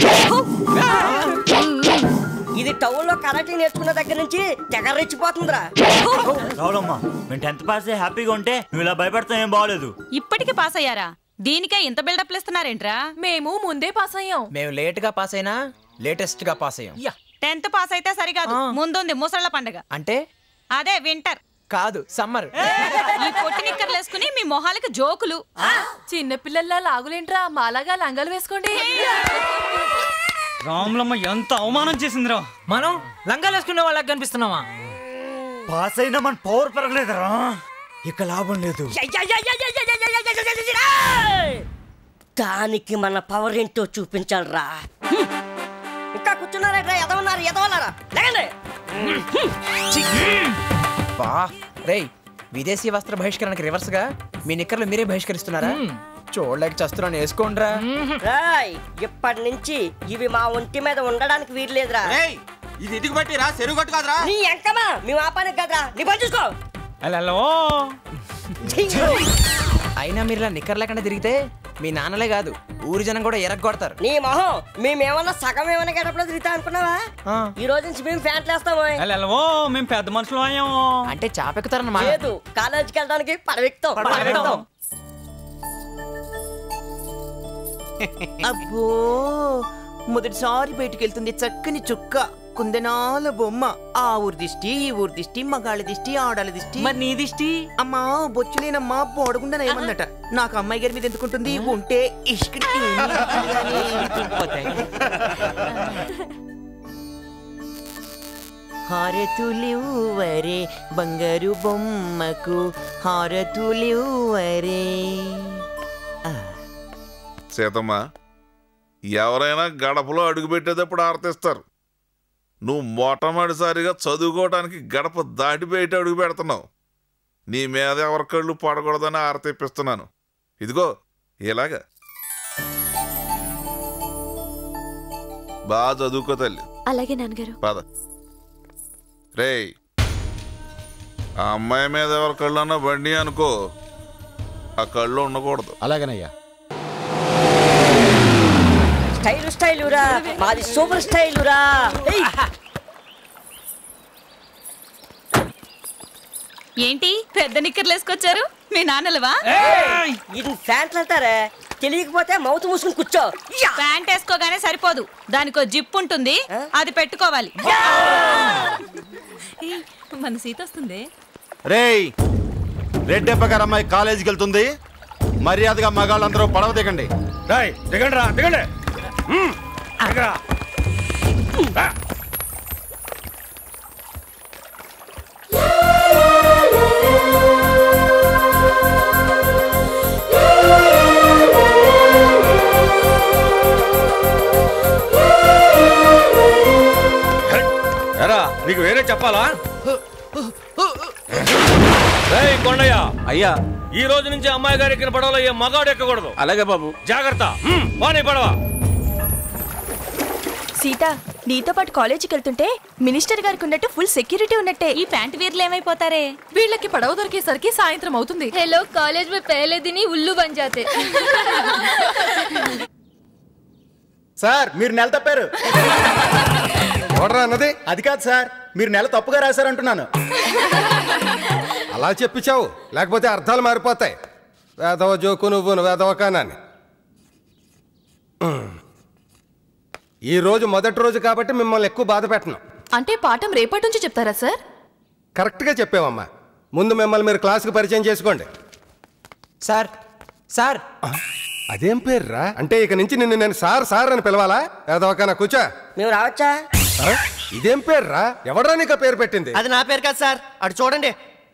ఇది టౌన్ లో కరాటీ నేర్చుకున్న దగ్గర నుంచి తెగ రెచ్చిపోతుందిరా రావులమ్మా మేము టెన్త్ పాస్ అయ్యి హ్యాపీగా ఉంటే నువ్వు ఇలా భయపడతావు ఏం బాగోలేదు ఇప్పటికి పాస్ అయ్యారా దీనికే ఇంత బిల్డప్ ఇస్తున్నారేంట్రా మేము ముందే పాస్ అయ్యాం మేము లేట్ గా పాస్ అయినా లేటెస్ట్ గా పాస్ అయ్యాం టెన్త్ పాస్ అయితే సరికాదు ముందుంది ముసళ్ళ పండగ అంటే అదే వింటర్ కాదు సమ్మర్ ఈ పొట్టి నిక్కర్లు వేసుకుని మీ మొహాలకి జోకులు చిన్న పిల్లల్లా లాగులేంట్రా మాలాగా లంగాలు వేసుకోండి రాములమ్మ ఎంత అవమానం చేసిందిరా మనం లంగాలు వేసుకునే వాళ్ళకి కనిపిస్తున్నావా పాస్ అయినా మన పవర్ పెరగలేదురా ఇక లాభం లేదు దానికి మన పవర్ ఏంటో చూపించాలరా ఇంకా కూర్చున్నారా ఎదవన్నారు ఎదవన్నారా లేకండి బా రేయ్ విదేశీ వస్త్ర బహిష్కరణకి రివర్స్ గా మీ నిక్కర్లు మీరే బహిష్కరిస్తున్నారా చూడలేక చస్తున్నాను వేసుకోండిరా రాయ్ ఇప్పటి నుంచి ఇవి మా ఒంటి మీద ఉండడానికి వీల్లేదురా ఇది ఇటుకు బట్టి రా చెరువు కొట్టు కాదురా నీ ఎంకమా మేము ఆపానికి కదరా నీ పని చూసుకో హలో అయినా మీరు ఇలా నిక్కర్ లేకుండా తిరిగితే మీ నాన్నలే కాదు ఊరి జనం కూడా ఎరగొడతారు నీ మొహం మేమేమన్నా సగం ఏమన్నా గడపలో తిరుగుతా అనుకున్నావా ఈ రోజు నుంచి మేము ఫ్యాంట్లు వేస్తాము హలో మేము పెద్ద మనుషులు అయ్యాము అంటే చాపెక్కుతారన్నమాట లేదు కాలేజీకి వెళ్ళడానికి పడవెక్తాం పడవెక్తాం అబ్బో మొదటిసారి బయటికి వెళ్తుంది చక్కని చుక్క కుందనాల బొమ్మ ఆ ఊరి దిష్టి ఈ ఊరి దిష్టి మగాళ్ళ దిష్టి ఆడాల దిష్టి మరి నీ దిష్టి అమ్మా బొచ్చులేనమ్మా బోడగుండా ఏమన్నట నాకు అమ్మాయి గారి మీద ఎందుకుంటుంది ఉంటే ఇష్క హారతులివ్వరే బంగారు బొమ్మకు హారతులివ్వరే సీతమ్మ ఎవరైనా గడపలో అడుగు పెట్టేటప్పుడు ఆర్తిస్తారు నువ్వు మొట్టమొదటిసారిగా చదువుకోవడానికి గడప దాటి బయట అడుగు పెడుతున్నావు నీ మీద ఎవరి కళ్ళు పడకూడదని ఆరతిప్పిస్తున్నాను ఇదిగో ఇలాగా బాగా చదువుకో తల్లి అలాగే నాన్నగారు పద రేయ్ ఆ అమ్మాయి మీద ఎవరి కళ్ళు అన్నా బండి అనుకో ఆ కళ్ళు ఉండకూడదు అలాగేనయ్యా స్టైల్ స్టైల్ రా మాది సూపర్ స్టైల్ రా ఏయ్, ఏంటి పెద్ద నిక్కర్లు వేసుకొచ్చారు మీ నాన్నలవా ఇది ఫ్యాంట్లు అంటారే తెలియకపోతే మౌత్ మూసుకుని కూర్చో ప్యాంట్ వేసుకోగానే సరిపోదు దానికో జిప్ ఉంటుంది అది పెట్టుకోవాలి ఏయ్, మన సీత వస్తుంది రేయ్ రెడ్డెప్ప గారు అమ్మాయి కాలేజీకి వెళ్తుంది మర్యాదగా మగాళ్ళందరూ పడవ దిగండి దిగండి రా దిగండి మ్మ్. దిగరా. రా. ఎరా నీకు వేరే చెప్పాలా రేయ్ కొండయ్య అయ్యా ఈ రోజు నుంచి అమ్మాయి గారి ఎక్కిన పడవలో ఏ మగాడు ఎక్కకూడదు అలాగే బాబు జాగ్రత్త మ్మ్. పోనీ పడవ సీత నీతో పాటు కాలేజీకి వెళ్తుంటే మినిస్టర్ గారికి ఉన్నట్టు ఫుల్ సెక్యూరిటీ ఉన్నట్టే ఈ ప్యాంట్ వీర్లు ఏమైపోతారే వీళ్ళకి పడవ దొరికేసరికి సాయంత్రం అవుతుంది हेलो कॉलेज में पहले दिन ही उल्लू बन जाते సార్ మీరు నెల తప్పారు ఎవడరా అన్నది అది కాదు సార్ మీరు నెల తప్పుగా రాశారంటున్నాను అలా చెప్పించావు లేకపోతే అర్థాలు మారిపోతాయి వేదవ జోకు నువ్వు వేదవ కానాన్ని ఈ రోజు మొదటి రోజు కాబట్టి మిమ్మల్ని ఎక్కువ బాధ పెట్టను అంటే పాఠం రేపటి నుంచి చెప్తారా సార్ కరెక్ట్గా చెప్పావమ్మా ముందు మిమ్మల్ని మీరు క్లాస్కి పరిచయం చేసుకోండి సార్ సార్ అదేం పేర్రా అంటే ఇక నుంచి నిన్ను నేను సార్ సార్ అని పిలవాలా వేదవకానా కూర్చో మేము రావచ్చా ఆ? ఇదేం పేర్రా ఎవడ్రా నీకు ఆ పేరు పెట్టింది అది నా పేరు కాదు సార్ అటు చూడండి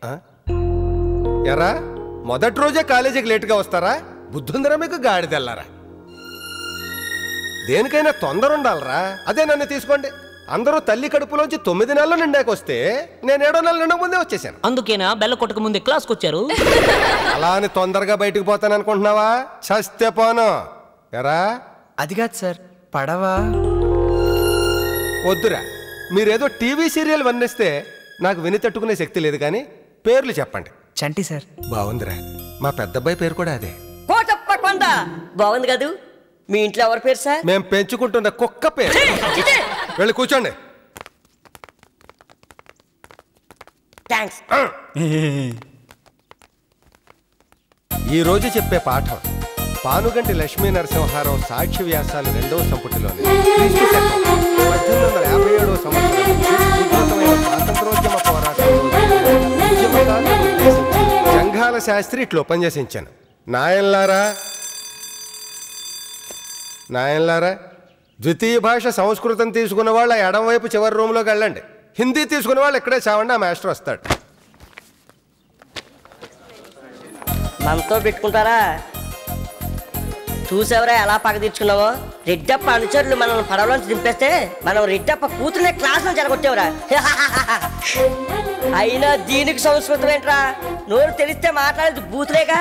ఎరా మొదటి రోజే కాలేజీకి లేటుగా వస్తారా బుద్ధుందరా మీకు గాడిదెల్లారా దేనికైనా తొందర ఉండాలరా అదే నన్ను తీసుకోండి అందరూ తల్లి కడుపులోంచి తొమ్మిది నెలలు నిండాక వస్తే నేను ఏడో నెలల నిండా ముందే వచ్చేసాను అందుకేనా బెల్ల కొట్టక ముందే క్లాస్కి వచ్చారు అలా అని తొందరగా బయటకు పోతాను అనుకుంటున్నావా చస్తే పోను ఎరా అది కాదు సార్ పడవ వద్దురా మీరేదో టీవీ సీరియల్ వర్ణిస్తే నాకు విని తట్టుకునే శక్తి లేదు కానీ పేర్లు చెప్పండి చంటి సార్ బాగుందిరా మా పెద్దబ్బాయి పేరు కూడా అదే కోటప్ప కొండ బాగుంది కదూ మీ ఇంట్లో ఎవరి పేరు సార్ మేం పెంచుకుంటున్న కుక్క పేరు వెళ్ళి కూర్చోండి థ్యాంక్స్ ఈ రోజు చెప్పే పాఠం పానుగంటి లక్ష్మీ నరసింహారావు సాక్ష్య వ్యాసాలు రెండవ సంపుటిలోని క్రీస్తు శకం పద్దెనిమిది వందల యాభై ఏడవ సంవత్సరం నుంచి ఉధృతమైన స్వాతంత్రోద్యమ పోరాటంలో ఉద్యమకారులను ఉద్దేశించి జంఘాల శాస్త్రి ఇట్లా పనిచేసించాను నాయన్లారా నాయన్లారా ద్వితీయ భాష సంస్కృతం తీసుకున్న వాళ్ళ ఎడం వైపు చివరి రూమ్లోకి వెళ్ళండి హిందీ తీసుకున్న వాళ్ళు ఇక్కడే చావండి ఆ మాస్టర్ వస్తాడు మనతో పెట్టుకుంటారా చూసావరా ఎలా పగ తీర్చుకున్నావో రెడ్డప్ప అనుచరులు మనల్ని పడవలోంచి దింపేస్తే మనం రెడ్డప్ప కూతురునే క్లాస్ నుంచి జరగొట్టేవరా అయినా దీనికి సంస్కృతం ఏంట్రా నోరు తెలిస్తే మాట్లాడేది బూతులేగా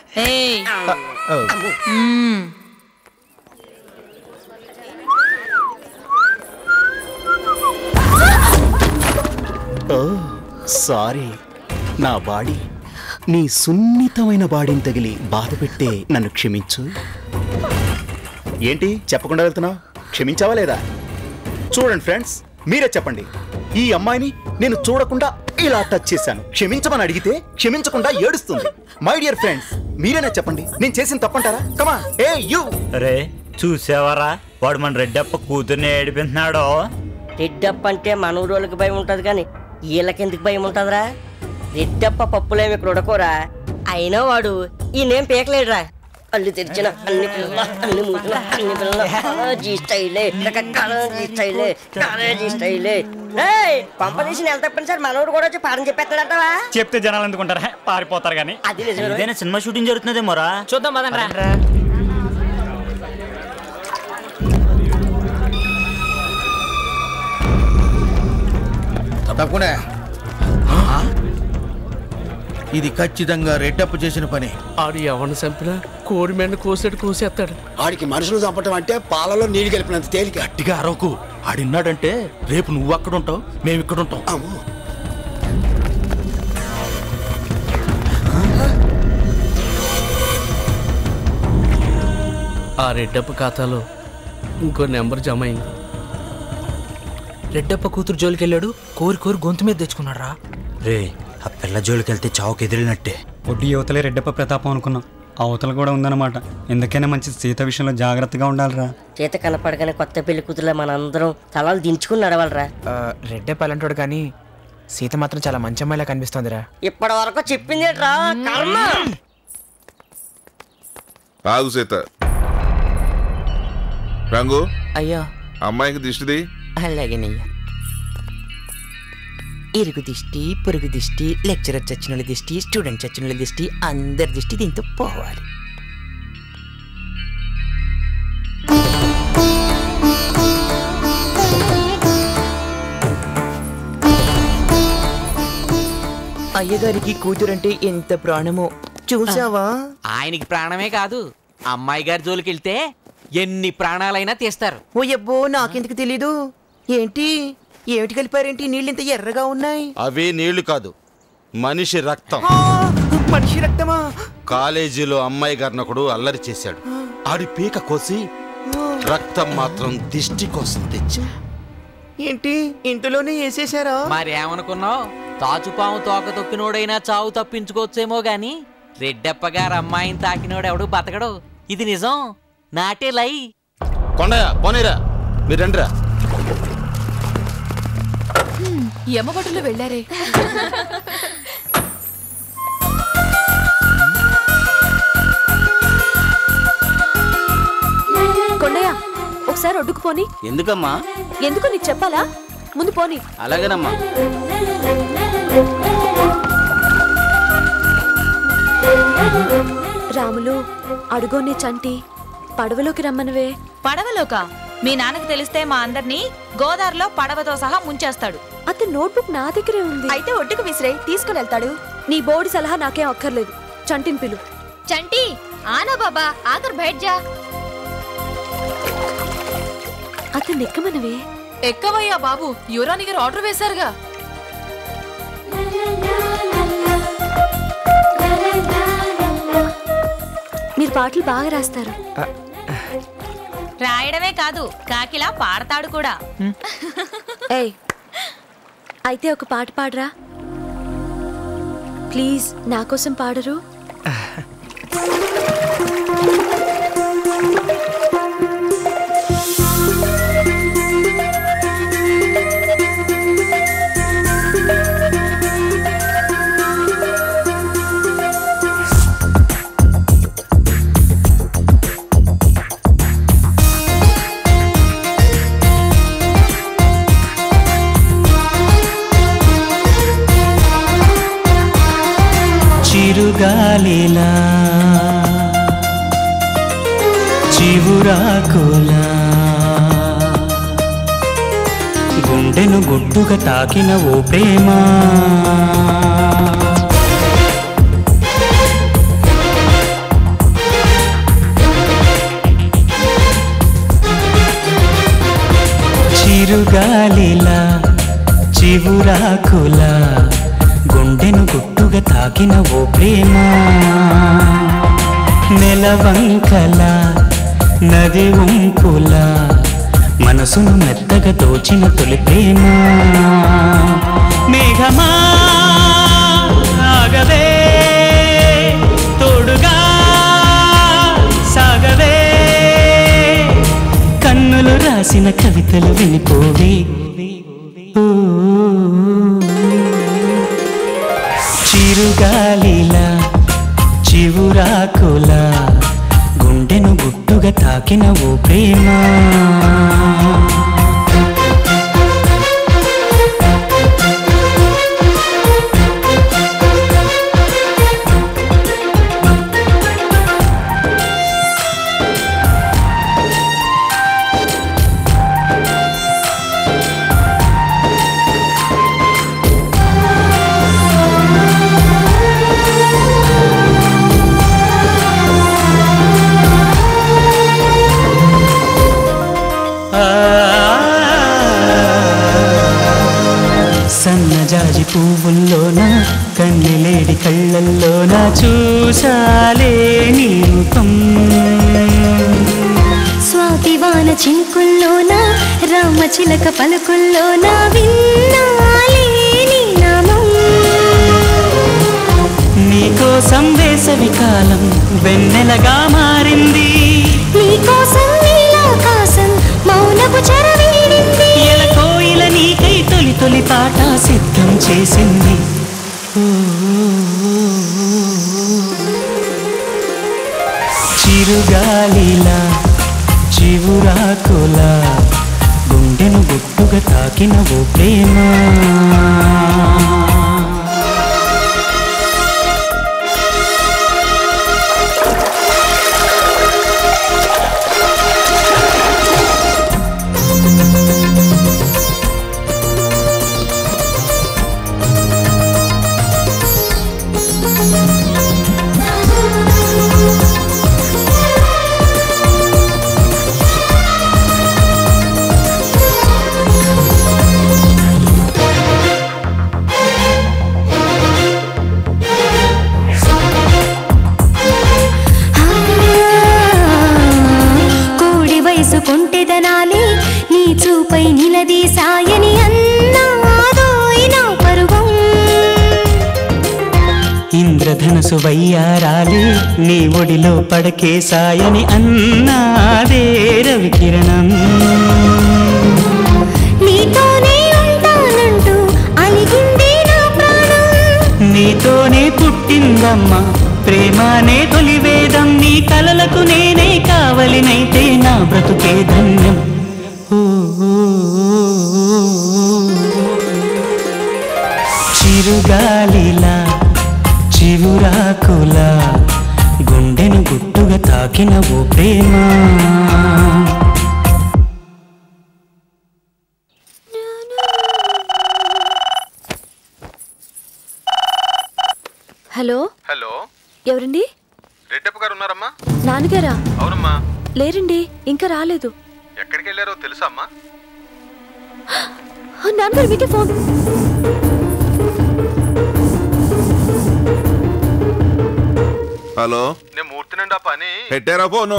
ఓ సారీ నా బాడీ నీ సున్నితమైన బాడీని తగిలి బాధ పెట్టే నన్ను క్షమించు ఏంటి చెప్పకుండా వెళ్తున్నావు క్షమించావా లేదా చూడండి ఫ్రెండ్స్ మీరే చెప్పండి ఈ అమ్మాయిని నేను చూడకుండా ఇలా టచ్ చేశాను క్షమించమని అడిగితే క్షమించకుండా ఏడుస్తుంది మై డియర్ ఫ్రెండ్స్ మీరేనా చెప్పండి నేను చేసిన తప్పంటారా కమా ఏ యూ రే చూసావరా వాడు మన రెడ్డప్ప కూతుర్ని ఏడిపిస్తున్నాడు రెడ్డప్ప అంటే మన ఊరోళ్ళకి భయం ఉంటది కానీ వీళ్ళకెందుకు భయం ఉంటదిరా రెడ్డప్ప పప్పులేమి ఇక్కడ ఉడకోరా అయినా వాడు ఈ నేమ్ పీకలేడురా అల్లు తెరిచిన అన్ని పిల్లల అన్ని మూతుల అన్ని పిల్లల కాలేజీ స్టైలే కాలేజీ స్టైలే కాలేజీ స్టైలే ఏయ్ పంప తీసి నెల తప్పనిసరి మనోడు కూడా వచ్చి పాఠం చెప్పేస్తాడంటావా చెప్తే జనాలు ఎందుకుంటారా పారిపోతారు కానీ అది నిజమే ఇదేనా సినిమా షూటింగ్ జరుగుతుందేమోరా చూద్దాం పదండ్రా తప్పకుండా ఇది ఖచ్చితంగా రెడ్డప్పు చేసిన పని ఆడు ఎవరిని చంపినా కోడి మెండ కోసేటు కోసేస్తాడు ఆడికి మనుషులు చంపటం అంటే పాలలో నీళ్లు కలిపినంత తేలిక గట్టిగా అరవకు ఆడిన్నాడంటే రేపు నువ్వు అక్కడ ఉంటావు మేము ఇక్కడ ఉంటాం ఆ రెడ్డప్ప ఖాతాలో ఇంకో నెంబర్ జమ అయింది రెడ్డప్ప కూతురు జోలికి వెళ్ళాడు కోరి కోరి గొంతు మీద తెచ్చుకున్నాడు రా రే ఆ పిల్ల జోలికి వెళ్తే చావుకి ఎదిరినట్టే ఒడ్డు యువతలే రెడ్డప్ప ప్రతాపం అనుకున్నాం అవతల కూడా ఉందన్నమాట ఎందుకైనా మంచి సీత విషయంలో జాగ్రత్తగా ఉండాలిరా చేత కనపడగానే కొత్త పెళ్లి కూతురులో మనందరం తలాలు దించుకుని నడవాలరా రెడ్డప్ప అలాంటోడు కానీ సీత మాత్రం చాలా మంచి అమ్మాయిలా కనిపిస్తోందిరా ఇప్పటి వరకు చెప్పింది ఏంట్రా కర్మ ఆగు సీత రంగు అయ్యా అమ్మాయికి దిష్టిది అలాగేనయ్యా ఇరుగు దిష్టి పొరుగు దిష్టి లెక్చరర్ చచ్చిన వాళ్ళ దిష్టి స్టూడెంట్ చచ్చిన వాళ్ళ దిష్టి అందరి దిష్టి దీంతో పోవాలి అయ్యగారికి కూతురంటే ఎంత ప్రాణమో చూసావా ఆయనకి ప్రాణమే కాదు అమ్మాయి గారి జోలికి వెళ్తే ఎన్ని ప్రాణాలైనా తీస్తారు ఓ అబ్బో నాకెందుకు తెలీదు ఏంటి ఏమిటి కలిపారేంటి నీళ్ళు ఇంత ఎర్రగా ఉన్నాయి అవి నీళ్లు కాదు మనిషి రక్తం మనిషి రక్తమా కాలేజీలో అమ్మాయి గారిని ఒకడు అల్లరి చేశాడు ఆడి పీక కోసి రక్తం మాత్రం దిష్టి కోసం తెచ్చా ఏంటి ఇంట్లోనే వేసేసారా మరేమనుకున్నావు తాచుపాము తోక తొక్కినోడైనా చావు తప్పించుకోవచ్చేమో గాని రెడ్డప్ప గారు అమ్మాయిని తాకినోడు ఎవడు బతకడు ఇది నిజం నాటే లై కొండయ్య పోనీరా మీరు రండిరా యమగొట్టులు వెళ్ళారే కొండయ్య ఒకసారి ఒడ్డుకు పోని ఎందుకమ్మా ఎందుకు నీకు చెప్పాలా ముందు పోని అలాగేనమ్మా రాములు అడుగోని చంటి పడవలోకి రమ్మనవే పడవలోక మీ నాన్నకు తెలిస్తే మా అందరినీ గోదావరిలో పడవతో సహా ముంచేస్తాడు అతని నోట్బుక్ నా దగ్గరే ఉంది అయితే ఒడ్డుకు విసిరే తీసుకుని వెళ్తాడు నీ బోర్డు సలహా నాకేం అక్కర్లేదు చంటిని పిలు చంటి ఆనా బాబా ఆకర్ బయట జా అతన్ని ఎక్కమనవే ఎక్కవయ్యా బాబు యువరాణి గారు ఆర్డర్ వేశారుగా మీరు పాటలు బాగా రాస్తారు రాయడమే కాదు కాకిలా పాడతాడు కూడా ఏయ్ అయితే ఒక పాట పాడరా ప్లీజ్ నా కోసం పాడరు చిరుగాలిలా చివురాకులా గుండెను గుట్టుగా తాకిన ఓ ప్రేమ చిరుగాలిలా చివురాకులా గుండెను గుట్టుగా తాకిన ఓ ప్రేమ నెలవంకల నది ఉంపుల మనసును మెత్తగా దోచిన తొలి ప్రేమ మేఘమా ఆగవే తోడుగా సాగవే కన్నులు రాసిన కవితలు వినిపోవే ఓ, చిరుగాలిలా చివురాకులా గుండెను గుట్టుగా తాకిన ఓ ప్రేమ సన్నజాజి పువ్వుల్లోన కన్నెలేడి కళ్ళల్లోన చూసాలే నీ రూపం స్వాతివాన చింకుల్లోన రామచిలక పలుకుల్లోన విన్నాలే నీ నామం నీకోసం వేసవి కాలం వెన్నెలగా మారింది నీకోసం నీలాకాశం మౌనపు చెరవీడింది ఎల కోయిల నీకై తొలి తొలి పాట సిద్ధం చేసింది ఓ, చిరుగాలిలా చివురాకులా గుండెను గుట్టుగా తాకిన ఓ ప్రేమ కోడి వయసు కొంటెదనాలే నీ చూపై నిలదీసాయని అన్నాదోయ్ నా పరువం ఇంద్రధనసు వయ్యారాలే నీ ఒడిలో పడకేసాయని అన్నాదే రవికిరణం నీతోనే ఉంటానంటూ అలిగింది నా ప్రాణం నీతోనే పుట్టిందమ్మ ప్రేమానే తొలి వేదం నీ కలలకు నేనే కావలినైతే నా బ్రతుకే ధన్యం ఓ, ఓ, ఓ, ఓ. చిరుగాలిలా చివురాకులా గుండెను గుట్టుగా తాకిన ఓ ప్రేమ హలో హలో ఎవరండి రెడ్డప్ప గారు ఉన్నారమ్మా నాన్నగారా అవునమ్మా లేరండి ఇంకా రాలేదు ఎక్కడికి వెళ్ళారో తెలుసా అమ్మా ఆ, నాన్నగారు మీకే ఫోన్ హలో నేను మూర్తి నుండి ఆ పని పెట్టారా ఫోను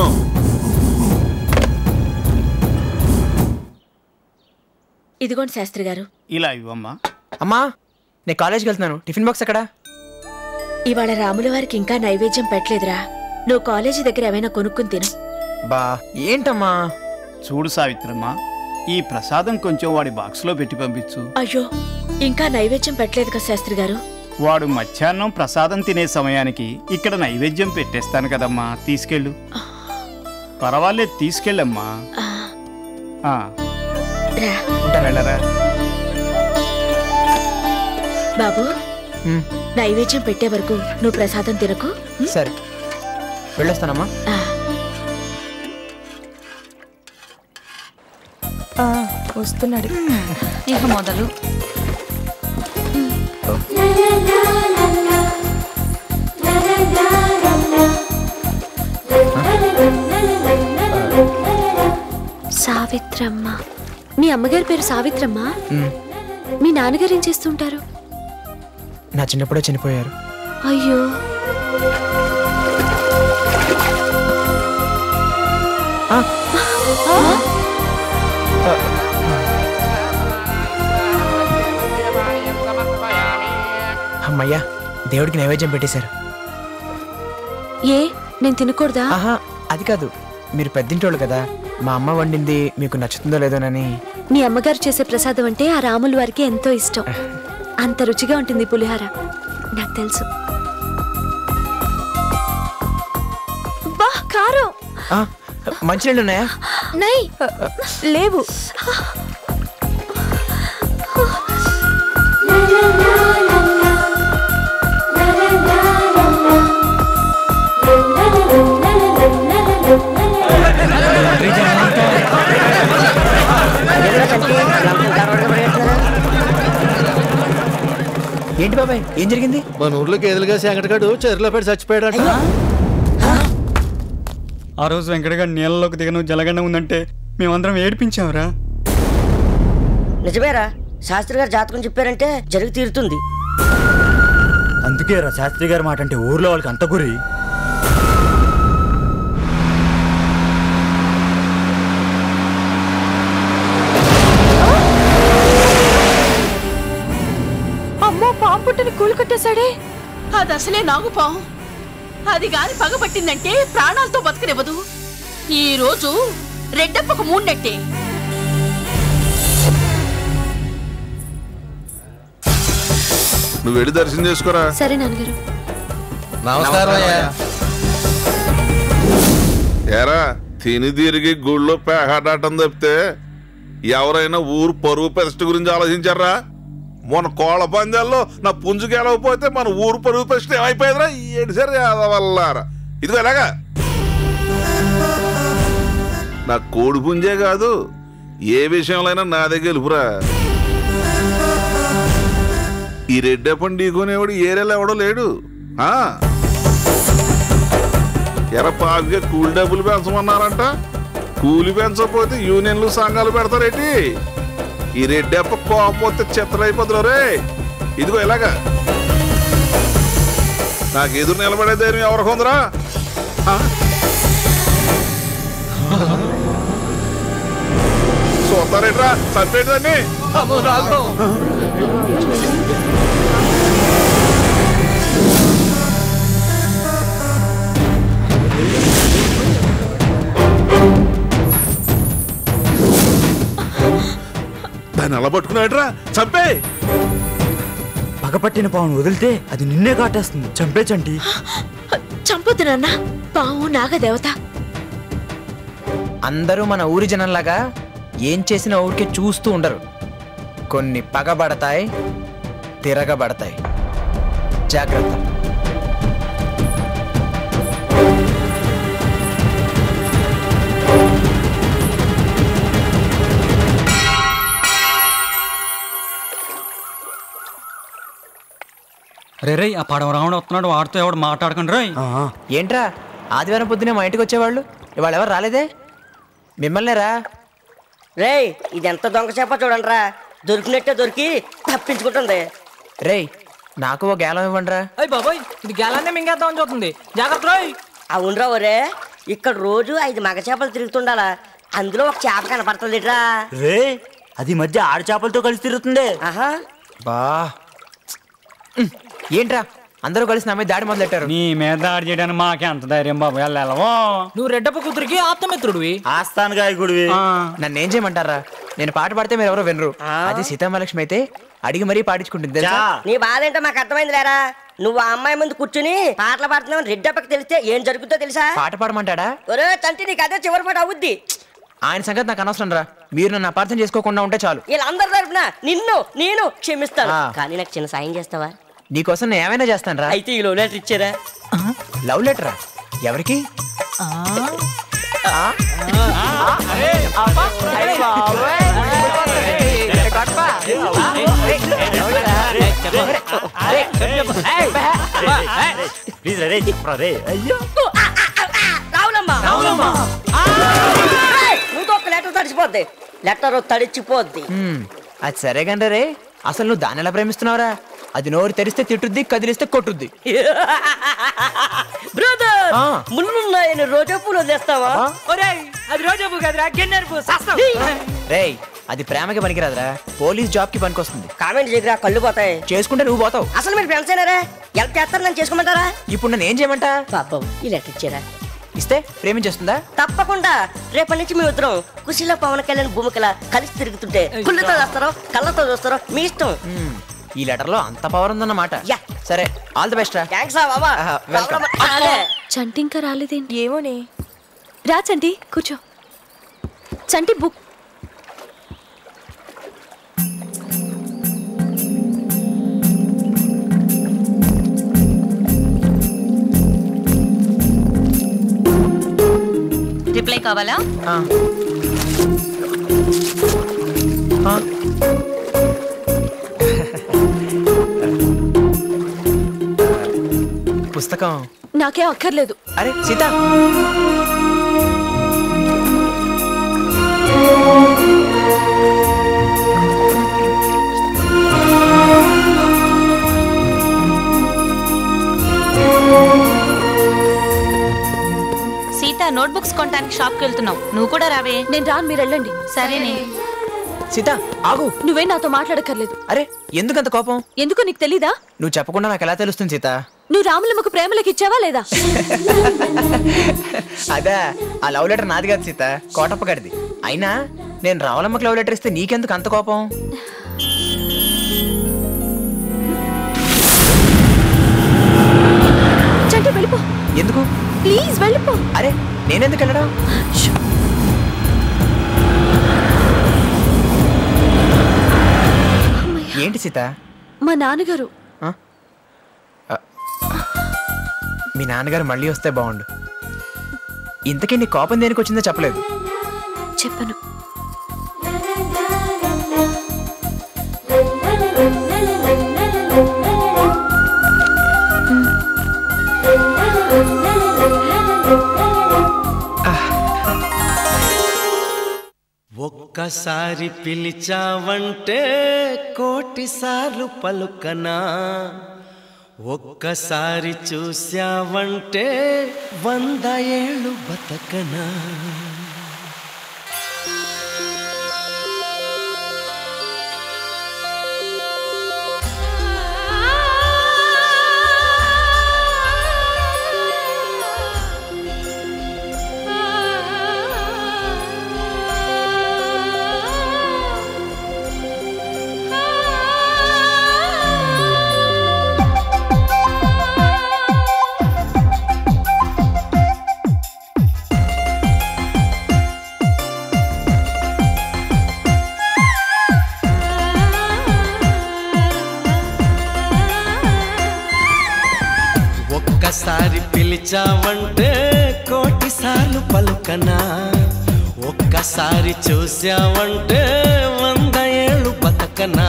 ఇదిగోండి శాస్త్రి గారు ఇలా ఇవ్వమ్మా అమ్మా నేను కాలేజ్కి వెళ్తున్నాను టిఫిన్ బాక్స్ ఎక్కడా ఇవాళ రాముల వారికి ఇంకా నైవేద్యం పెట్టలేదురా నువ్వు కాలేజీ దగ్గర ఏమైనా కొనుక్కుని తిను బా ఏంటమ్మా చూడు సావిత్రమ్మ ఈ ప్రసాదం కొంచెం వాడి బాక్స్లో పెట్టి పంపించు అయ్యో ఇంకా నైవేద్యం పెట్టలేదు కదా శాస్త్రి గారు వాడు మధ్యాహ్నం ప్రసాదం తినే సమయానికి ఇక్కడ నైవేద్యం పెట్టేస్తాను కదమ్మా తీసుకెళ్ళు పర్వాలేదు తీసుకెళ్ళమ్మా ఆ, ఉంటాను వెళ్ళరా బాబు ఉమ్. నైవేద్యం పెట్టే వరకు నువ్వు ప్రసాదం తినకు సరే వెళ్ళొస్తానమ్మా వస్తున్నాడు ఇక మొదలు సావిత్రమ్మ మీ అమ్మగారి పేరు సావిత్రమ్మ మ్, మీ నాన్నగారు ఏం చేస్తుంటారు నా చిన్నప్పుడే చనిపోయారు అయ్యో అమ్మయ్యా దేవుడికి నైవేద్యం పెట్టేశారు ఏ నేను తినకూడదా ఆహా అది కాదు మీరు పెద్దింటోళ్ళు కదా మా అమ్మ వండింది మీకు నచ్చుతుందో లేదోనని మీ అమ్మగారు చేసే ప్రసాదం అంటే ఆ రాముల వారికి ఎంతో ఇష్టం అంత రుచిగా ఉంటుంది ఈ పులిహార నాకు తెలుసు బా కారం ఆ, మంచినీళ్ళు ఉన్నాయా నై లేవు ఏంటి బాబాయ్ ఏం జరిగింది మన ఊర్లో గేదెలుగా శంకటగాడు చెరులో పెట్టి చచ్చిపోయాడట ఆ రోజు వెంకటగారు నీళ్ళలోకి దిగను జలగండ ఉందంటే మేమందరం ఏడిపించాంరా నిజమేరా శాస్త్రి గారు జాతకం చెప్పారంటే జరిగి తీరుతుంది అందుకే రా శాస్త్రి గారి మాట అంటే ఊర్లో వాళ్ళకి అంత గురి అమ్మో పాము పుట్టిని కూలు కట్టేశాడే అది అసలే నాగుపాం అది గాని పగబట్టిందంటే ప్రాణాలతో బతకనివ్వదు ఈ రోజు రెడ్డప్పకు మూన్నట్టే నువ్వు వెళ్ళి దర్శనం చేసుకోరా సరే నాన్నగారు నమస్కారం అయ్యా ఏరా తిని తిరిగి గుళ్ళో పేహాడటం తప్పితే ఎవరైనా ఊరు పరువు ప్రతిష్ట గురించి ఆలోచించారా మొన్న కోళ్ళ పందాల్లో నా పుంజు గెలవకపోతే మన ఊరు పరువు ప్రతిష్ట ఏమైపోయిందిరా ఏడు సరే వల్లారా ఇదిగో ఎలాగా నా కోడి పుంజే కాదు ఏ విషయంలో నా దగ్గర గెలుపురా ఈ రెడ్డప్పని ఢీకొనేవాడు ఏరియాలో ఎవడో లేడు ఆ ఎర పాపిగా కూలి డబ్బులు పెంచమన్నారంట కూలి పెంచకపోతే యూనియన్లు సంఘాలు పెడతారేటి ఈ రెడ్డప్ప కోపపోతే చెత్తలైపోతున్నారు రే ఇదిగో ఇలాగా నాకు ఎదురు నిలబడే ధైర్యం ఎవరికి ఉందిరా ఆ? చూస్తారేట్రా చంపేటండి దాన్ని అలా పట్టుకున్నాడ్రా చంపే పగపట్టిన పావును వదిలితే అది నిన్నే కాటేస్తుంది చంపే చంటి చంపొద్దు నాన్న పాము నాగదేవత అందరూ మన ఊరి జనంలాగా ఏం చేసినా ఊరికే చూస్తూ ఉండరు కొన్ని పగబడతాయి తిరగబడతాయి జాగ్రత్త రే రే ఆ పడవ రావడం వస్తున్నాడు వాడితో ఎవడు మాట్లాడకండి రేయ్ ఏంట్రా ఆదివారం పొద్దునే మా ఇంటికి వచ్చేవాళ్ళు ఇవాళ ఎవరు రాలేదే మిమ్మల్నే రా రేయ్ ఇది ఎంత దొంగ చేప చూడండిరా దొరికినట్టే దొరికి తప్పించుకుంటుంది రేయ్ నాకు ఓ గేలం ఇవ్వండిరా అయ్యి బాబోయ్ ఇది గేలాన్నే మింగేద్దామని చూస్తుంది జాగ్రత్త రోయ్ అవునరా ఒరే ఇక్కడ రోజు ఐదు మగ చేపలు తిరుగుతుండాలా అందులో ఒక చేప కనపడుతుందిట్రా రే అది ఈ మధ్య ఆడ చేపలతో కలిసి తిరుగుతుంది ఆహా బా ఉమ్, ఏంట్రా అందరూ కలిసి నా మీద దాడి మొదలెట్టారు నీ మీద దాడి చేయడానికి మాకే అంత ధైర్యం బాబు వెళ్ళవో నువ్వు రెడ్డప్ప కూతురికి ఆప్తమిత్రుడివి ఆస్థాన గాయకుడివి నన్ను ఏం చేయమంటారా నేను పాట పాడితే మీరు ఎవరో వినరు అది సీతామహాలక్ష్మి అయితే అడిగి మరీ పాడించుకుంటుంది తెలుసా నీ బాధ ఏంటో మాకు అర్థమైంది లేరా నువ్వు ఆ అమ్మాయి ముందు కూర్చుని పాటలు పాడుతున్నావు రెడ్డప్పకి తెలిస్తే ఏం జరుగుతుందో తెలుసా పాట పాడమంటాడా ఒరే తంటి నీకు అదే చివరి పాట అవుద్ది ఆయన సంగతి నాకు అనవసరం రా మీరు నన్ను అపార్థం చేసుకోకుండా ఉంటే చాలు వీళ్ళందరి తరపున నిన్ను నేను క్షమిస్తాను ఆ. కానీ నాకు చిన్న సాయం చేస్తావా నీకోసం నేను ఏమైనా చేస్తాను రా అయితే ఈ లవ్ లెటర్ ఇచ్చారా లవ్ లెటరా ఎవరికి ప్లీజ్ రే చెప్పరా రే అయ్యో రావులమ్మా నువ్వు ఒక లెటర్ తడిచిపోద్ది లెటర్ తడిచిపోద్ది హ్మ్, అది సరే గండ్రా రే అసలు నువ్వు దాన్ని ఎలా ప్రేమిస్తున్నావురా అది నోరు తెరిస్తే తిట్టుద్ది కదిలిస్తే కొట్టుద్ది బ్రదర్ ముళ్ళున్నాయని రోజా పూలు వదిలేస్తావా అది రోజా పువ్వు కదరా రేయ్ అది ప్రేమకి పనికిరాదురా పోలీస్ జాబ్ కి పనికొస్తుంది కామెంట్ చేయకురా కళ్ళు పోతాయి చేసుకుంటే నువ్వు పోతావు అసలు మీరు ఫ్రెండ్స్ అయినారా ఎలా చేస్తారు నన్ను చేసుకోమంటారా ఇప్పుడు నన్ను ఏం చేయమంటా పాపం ఈ లెటర్ ఇచ్చారా ఇస్తే ప్రేమించేస్తుందా తప్పకుండా రేపటి నుంచి మీ ఇద్దరం కుషిలో పవన్ కళ్యాణ్ భూమికల కలిసి తిరుగుతుంటే కుళ్ళతో చూస్తారో కళ్ళతో చూస్తారో మీ ఇష్టం హ్మ్, ఈ లెటర్ లో అంత పవర్ ఉందన్నమాట సరే ఆల్ ది బెస్ట్ రా థ్యాంక్స్ బాబా వెల్కమ్ చంటి ఇంకా రాలేదేంటి ఏమోనే రా చంటి కూర్చో చంటి బుక్ రిప్లై కావాలా పుస్తకం నాకే అక్కర్లేదు అరే సీత సీత నోట్బుక్స్ కొనడానికి షాప్కి వెళ్తున్నావు నువ్వు కూడా రావే నేను రాను మీరు వెళ్ళండి సరేనే సీత ఆగు నువ్వే నాతో మాట్లాడక్కర్లేదు అరే ఎందుకంత కోపం ఎందుకు నీకు తెలీదా నువ్వు చెప్పకుండా నాకు ఎలా తెలుస్తుంది సీత నువ్వు రాములమ్మకు ప్రేమలకు ఇచ్చావా లేదా అదా ఆ లవ్ లెటర్ నాది కాదు సీత కోటప్ప గారిది అయినా నేను రావులమ్మకి లవ్ లెటర్ ఇస్తే నీకెందుకు అంత కోపం చంటి వెళ్ళిపో ఎందుకు ప్లీజ్ వెళ్ళిపో అరే నేనెందుకు వెళ్ళడం ఏంటి సీత మా నాన్నగారు మీ నాన్నగారు మళ్ళీ వస్తే బాగుండు ఇంతకీ నీ కోపం దేనికి వచ్చిందో చెప్పలేదు చెప్పను ఒక్కసారి పిలిచావంటే కోటిసార్లు పలుకనా ఒక్కసారి చూశావంటే వంద ఏళ్ళు బతకనా ఒక్కసారి పిలిచావంటే కోటిసార్లు పలుకనా ఒక్కసారి చూసావంటే వంద ఏళ్ళు బతకనా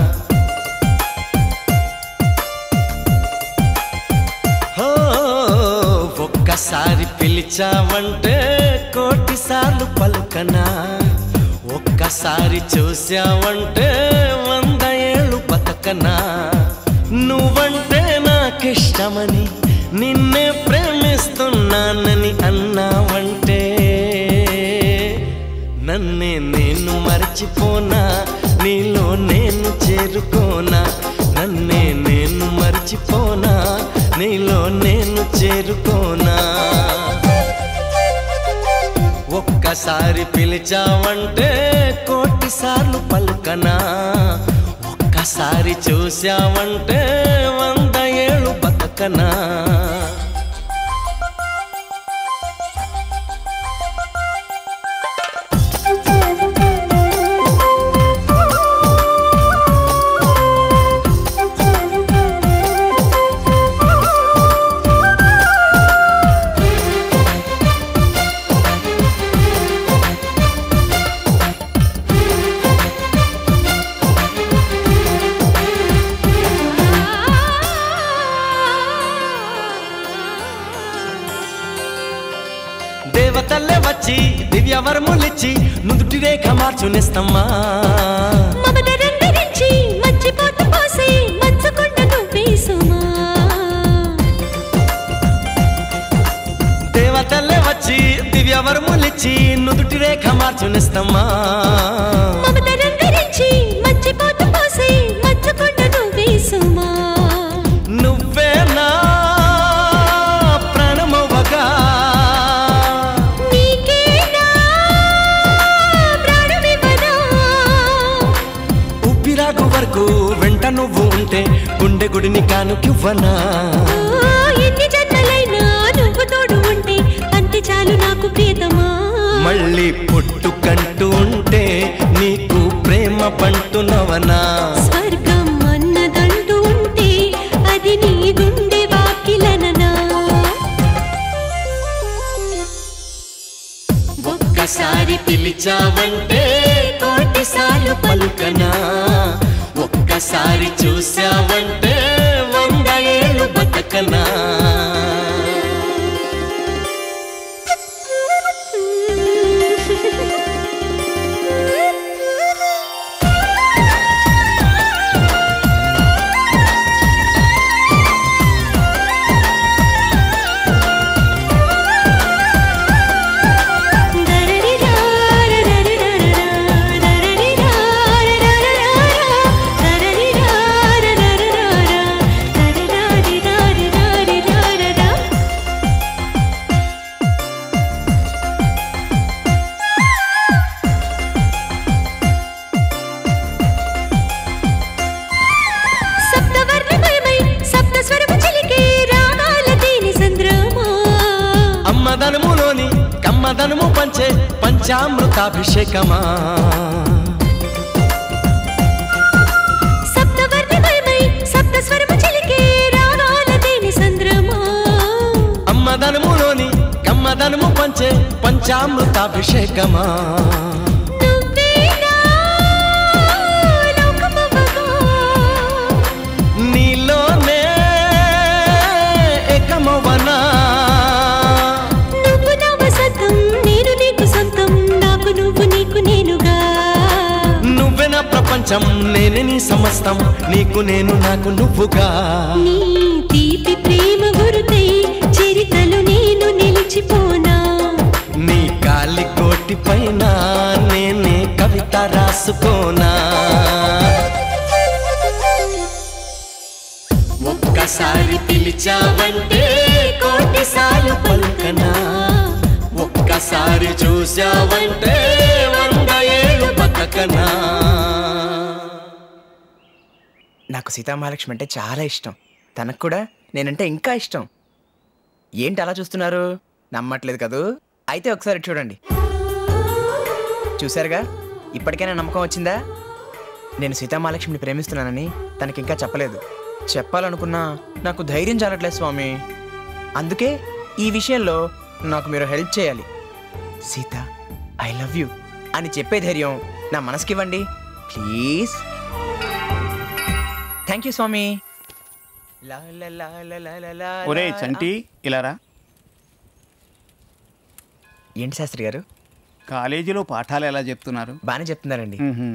హో, ఒక్కసారి పిలిచావంటే కోటిసార్లు పలుకనా ఒక్కసారి చూసావంటే వంద ఏళ్ళు బతకనా నువ్వంటే నాకిష్టమని నిన్నే ప్రేమిస్తున్నానని అన్నావంటే నన్నే నేను మర్చిపోనా నీలో నేను చేరుకోనా నన్నే నేను మర్చిపోనా నీలో నేను చేరుకోనా ఒక్కసారి పిలిచావంటే కోటిసార్లు పలుకనా ఒక్కసారి చూసావంటే వంద ఏళ్ళు బతకనా ఆ వచ్చి దివ్యవరములిచ్చి నుదుటి రేఖ మార్చునిస్తమ్మా మమత రంగరించి మర్చిపోతూ పోసి మంచుకొండ నువ్వేసుమా దేవతల్లే వచ్చి దివ్యవరములిచ్చి నుదుటి రేఖ మార్చునిస్తమ్మా మమత రంగరించి మర్చిపోతూ పోసి మంచుకొండ నువ్వేసుమా నువ్వే నా ప్రాణమవ్వగా నీకేనా ప్రాణమివ్వనా ఉప్పిరాగు వరకు వెంట నువ్వు ఉంటే గుండె గుడిని కానుకివ్వనా ఓ, ఎన్ని జన్మలైనా నువ్వు తోడు ఉంటే అంతే చాలు నాకు ప్రియతమా మళ్ళీ పుట్టుకంటూ ఉంటే నీకు ప్రేమ పంటునవనా స్వర్గం అన్నదంటూ ఉంటే అది నీ గుండె వాకిలననా ఒక్కసారి పిలిచావంటే కోటిసార్లు పలుకనా ఒక్కసారి చూసావంటే వంద ఏళ్ళు బతకనా సప్తవర్ణమయమై సప్త స్వరము చిలికే రాగాల తేనె సంద్రమా అమ్మదనములోని కమ్మదనము పంచే పంచామృతాభిషేకమా సప్తవర్ణమయమై సప్త స్వరము చిలికే రాగాల తేనె సంద్రమా అమ్మదనములోని కమ్మదనము పంచే పంచామృతాభిషేకమా నువ్వేనా లోకమవ్వగా నీలోనే ఏకమవనా నువ్వు నా వసంతం నేను నీకు సొంతం నాకు నువ్వు నీకు నేనుగా నువ్వే నా ప్రపంచం నేనే నీ సమస్తం నీకు నేను నాకు నువ్వుగా నీ తీపి ప్రేమ గురుతై చరితలు నేను నిలిచిపోనా నీ కాలి కోటి పైన నేనే కవిత రాసుకోనా ఒక్కసారి పిలిచావంటే కోటిసార్లు పలుకనా ఒక్కసారి చూసావంటే వంద ఏళ్ళు బతకనా నాకు సీతామహాలక్ష్మి అంటే చాలా ఇష్టం తనకు కూడా నేనంటే ఇంకా ఇష్టం ఏంటి అలా చూస్తున్నారు నమ్మట్లేదు కదూ అయితే ఒకసారి చూడండి చూశారుగా ఇప్పటికైనా నమ్మకం వచ్చిందా నేను సీతామహాలక్ష్మిని ప్రేమిస్తున్నానని తనకి ఇంకా చెప్పలేదు చెప్పాలనుకున్నా నాకు ధైర్యం చాలట్లేదు స్వామి అందుకే ఈ విషయంలో నాకు మీరు హెల్ప్ చేయాలి సీత ఐ లవ్ యూ అని చెప్పే ధైర్యం నా మనసుకివ్వండి ప్లీజ్ థ్యాంక్ యూ స్వామి లా లా లా లా లా లా లా ఒరే లా. చంటి ఇలారా ఏంటి శాస్త్రి గారు కాలేజీలో పాఠాలు ఎలా చెప్తున్నారు బాగానే చెప్తున్నారండి మ్మ్హ్మ్.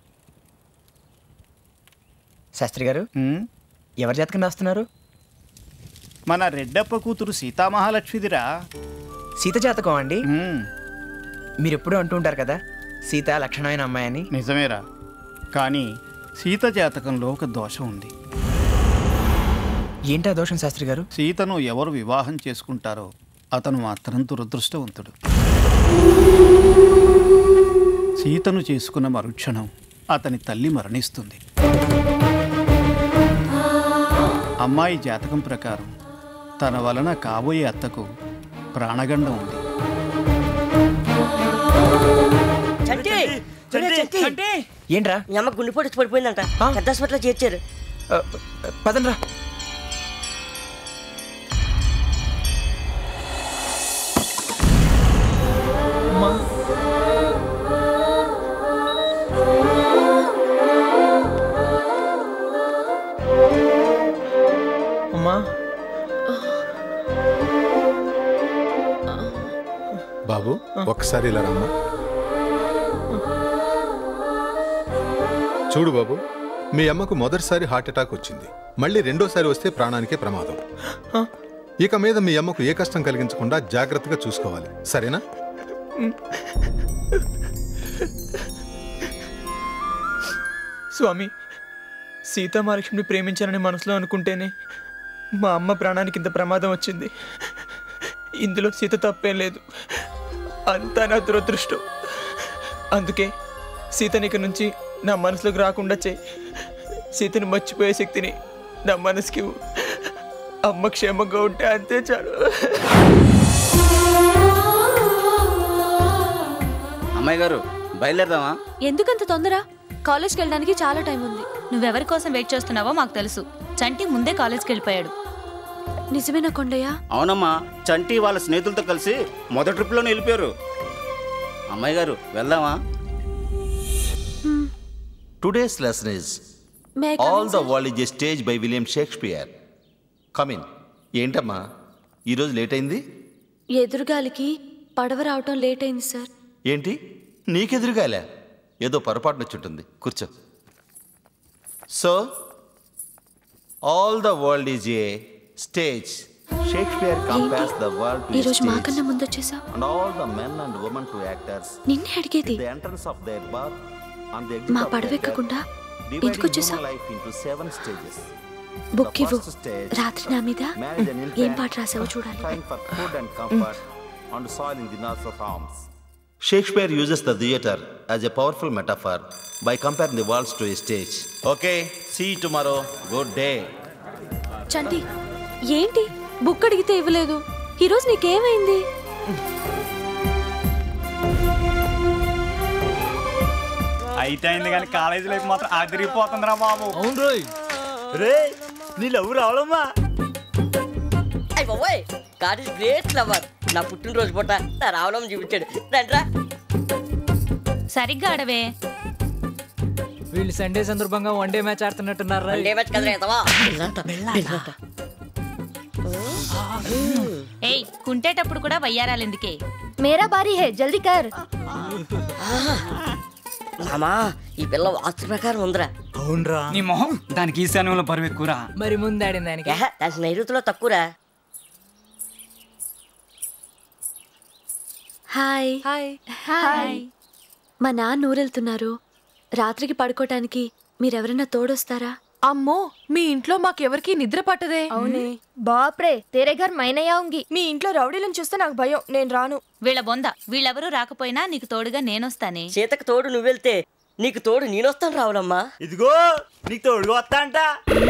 శాస్త్రి గారు మ్మ్. ఎవరి జాతకం రాస్తున్నారు మన రెడ్డప్ప కూతురు సీతామహాలక్ష్మిదిరా సీత జాతకం అండి మీరు ఎప్పుడూ అంటూ ఉంటారు కదా సీత లక్షణమైన అమ్మాయి అని నిజమేరా కానీ సీత జాతకంలో ఒక దోషం ఉంది ఏంటా దోషం శాస్త్రి గారు సీతను ఎవరు వివాహం చేసుకుంటారో అతను మాత్రం దురదృష్టవంతుడు సీతను చేసుకున్న మరుక్షణం అతని తల్లి మరణిస్తుంది అమ్మాయి జాతకం ప్రకారం తన వలన కాబోయే అత్తకు ప్రాణగండం ఉంది చంటి చంటి చంటి ఏంట్రా మీ అమ్మ గుండెపోటు వచ్చి పడిపోయిందంట పెద్ద హాస్పిటల్ చేర్చారు పదండ్రా అమ్మా బాబు ఒక్కసారి ఇలా రమ్మా చూడు బాబు మీ అమ్మకు మొదటిసారి హార్ట్ అటాక్ వచ్చింది మళ్ళీ రెండోసారి వస్తే ప్రాణానికే ప్రమాదం ఇక మీద మీ అమ్మకు ఏ కష్టం కలిగించకుండా జాగ్రత్తగా చూసుకోవాలి సరేనా స్వామి సీతామహాలక్ష్మిని ప్రేమించానని మనసులో అనుకుంటేనే మా అమ్మ ప్రాణానికి ఇంత ప్రమాదం వచ్చింది ఇందులో సీత తప్పేం లేదు అంతా నా దురదృష్టం అందుకే సీతనిక నుంచి నా మనసులోకి రాకుండా చేయి సీతని మర్చిపోయే శక్తిని నా మనసుకి ఇవ్వు. అమ్మ క్షేమంగా ఉంటే అంతే చాలు అమ్మాయి గారు బయలుదేరదామా ఎందుకంత తొందర కాలేజ్కి వెళ్ళడానికి చాలా టైం ఉంది నువ్వెవరి కోసం వెయిట్ చేస్తున్నావో మాకు తెలుసు చంటి ముందే కాలేజ్కి వెళ్ళిపోయాడు నిజమేనా కొండయ్య అవునమ్మా చంటి వాళ్ళ స్నేహితులతో కలిసి మొదటి ట్రిప్లోనే వెళ్ళిపోయారు అమ్మాయి గారు వెళ్దామా today's lesson is May I come all in, the sir? World is a stage by William Shakespeare come in ఏంటమ్మా ఈరోజు లేట్ అయింది ఎదురుగాలికి పడవ రావటం లేట్ అయింది సార్ ఏంటి నీకెదురుగాలే ఏదో పొరపాటు వచ్చుంటుంది కూర్చో so all the world is a stage Shakespeare compares the world ఈ రోజు మాకన్నా ముందు వచ్చేసా and all the men and women to actors నిన్నే అడిగేది the entrance of their birth and the మా exit of పడవ their ఎక్కకుండా death, ఎందుకు dividing వచ్చేసా human life into seven stages. Book The ఇవ్వు first stage, రాత్రి నా మీద marriage and ఏం infant, పాట రాసావో చూడాలి time for food and comfort and soil in the north of arms. Shakespeare uses the theatre as a powerful metaphor by comparing the walls to a stage. Okay, see you tomorrow. Good day. చంటి ఏంటి book అడిగితే ఇవ్వలేదు ఈరోజు నీకేమైంది అయితే అయింది కానీ college life మాత్రం అదిరిపోతుందిరా బాబు అవును రోయ్ రే నీ లవ్ రావడమ్మా అయ్య బాబోయ్ గాడ్ ఇస్ గ్రేట్ లవర్ నా పుట్టినరోజు పూట నా రావణం చూపించాడు రండ్రా సరిగ్గా ఆడవే వీళ్ళు సండే సందర్భంగా వన్ డే మ్యాచ్ ఆడుతున్నట్టున్నారా వన్ డే మ్యాచ్ కదరా ఎదవా ఏయ్ కుంటేటప్పుడు కూడా వయ్యారాలెందుకే మేరా బారీ హే జల్దీ కర్ మామా ఈ పిల్ల వాస్తు ప్రకారం ఉందిరా అవునరా నీ మొహం దానికి ఈశాన్యంలో బరువు ఎక్కువరా మరి ముందు ఆడింది దానికి ఏహ, దాని నైరుతిలో తక్కువరా హాయ్ హాయ్ హాయ్ మా నాన్న ఊరెళ్తున్నారు రాత్రికి పడుకోటానికి మీరెవరైనా తోడొస్తారా అమ్మో మీ ఇంట్లో మాకెవరికి నిద్ర పట్టదే అవునే బాప్రే తేరే ఘర్ మైనయాਉਂగి మీ ఇంట్లో రౌడీలను చూస్తే నాకు భయం నేను రాను వీళ్ళ బొంద వీళ్ళెవరూ రాకపోయినా నీకు తోడుగా నేనొస్తానే సీతకు తోడు నువ్వెళ్తే నీకు తోడు నేనొస్తాను రావులమ్మా ఇదిగో నీకు తోడుగా వస్తా అంట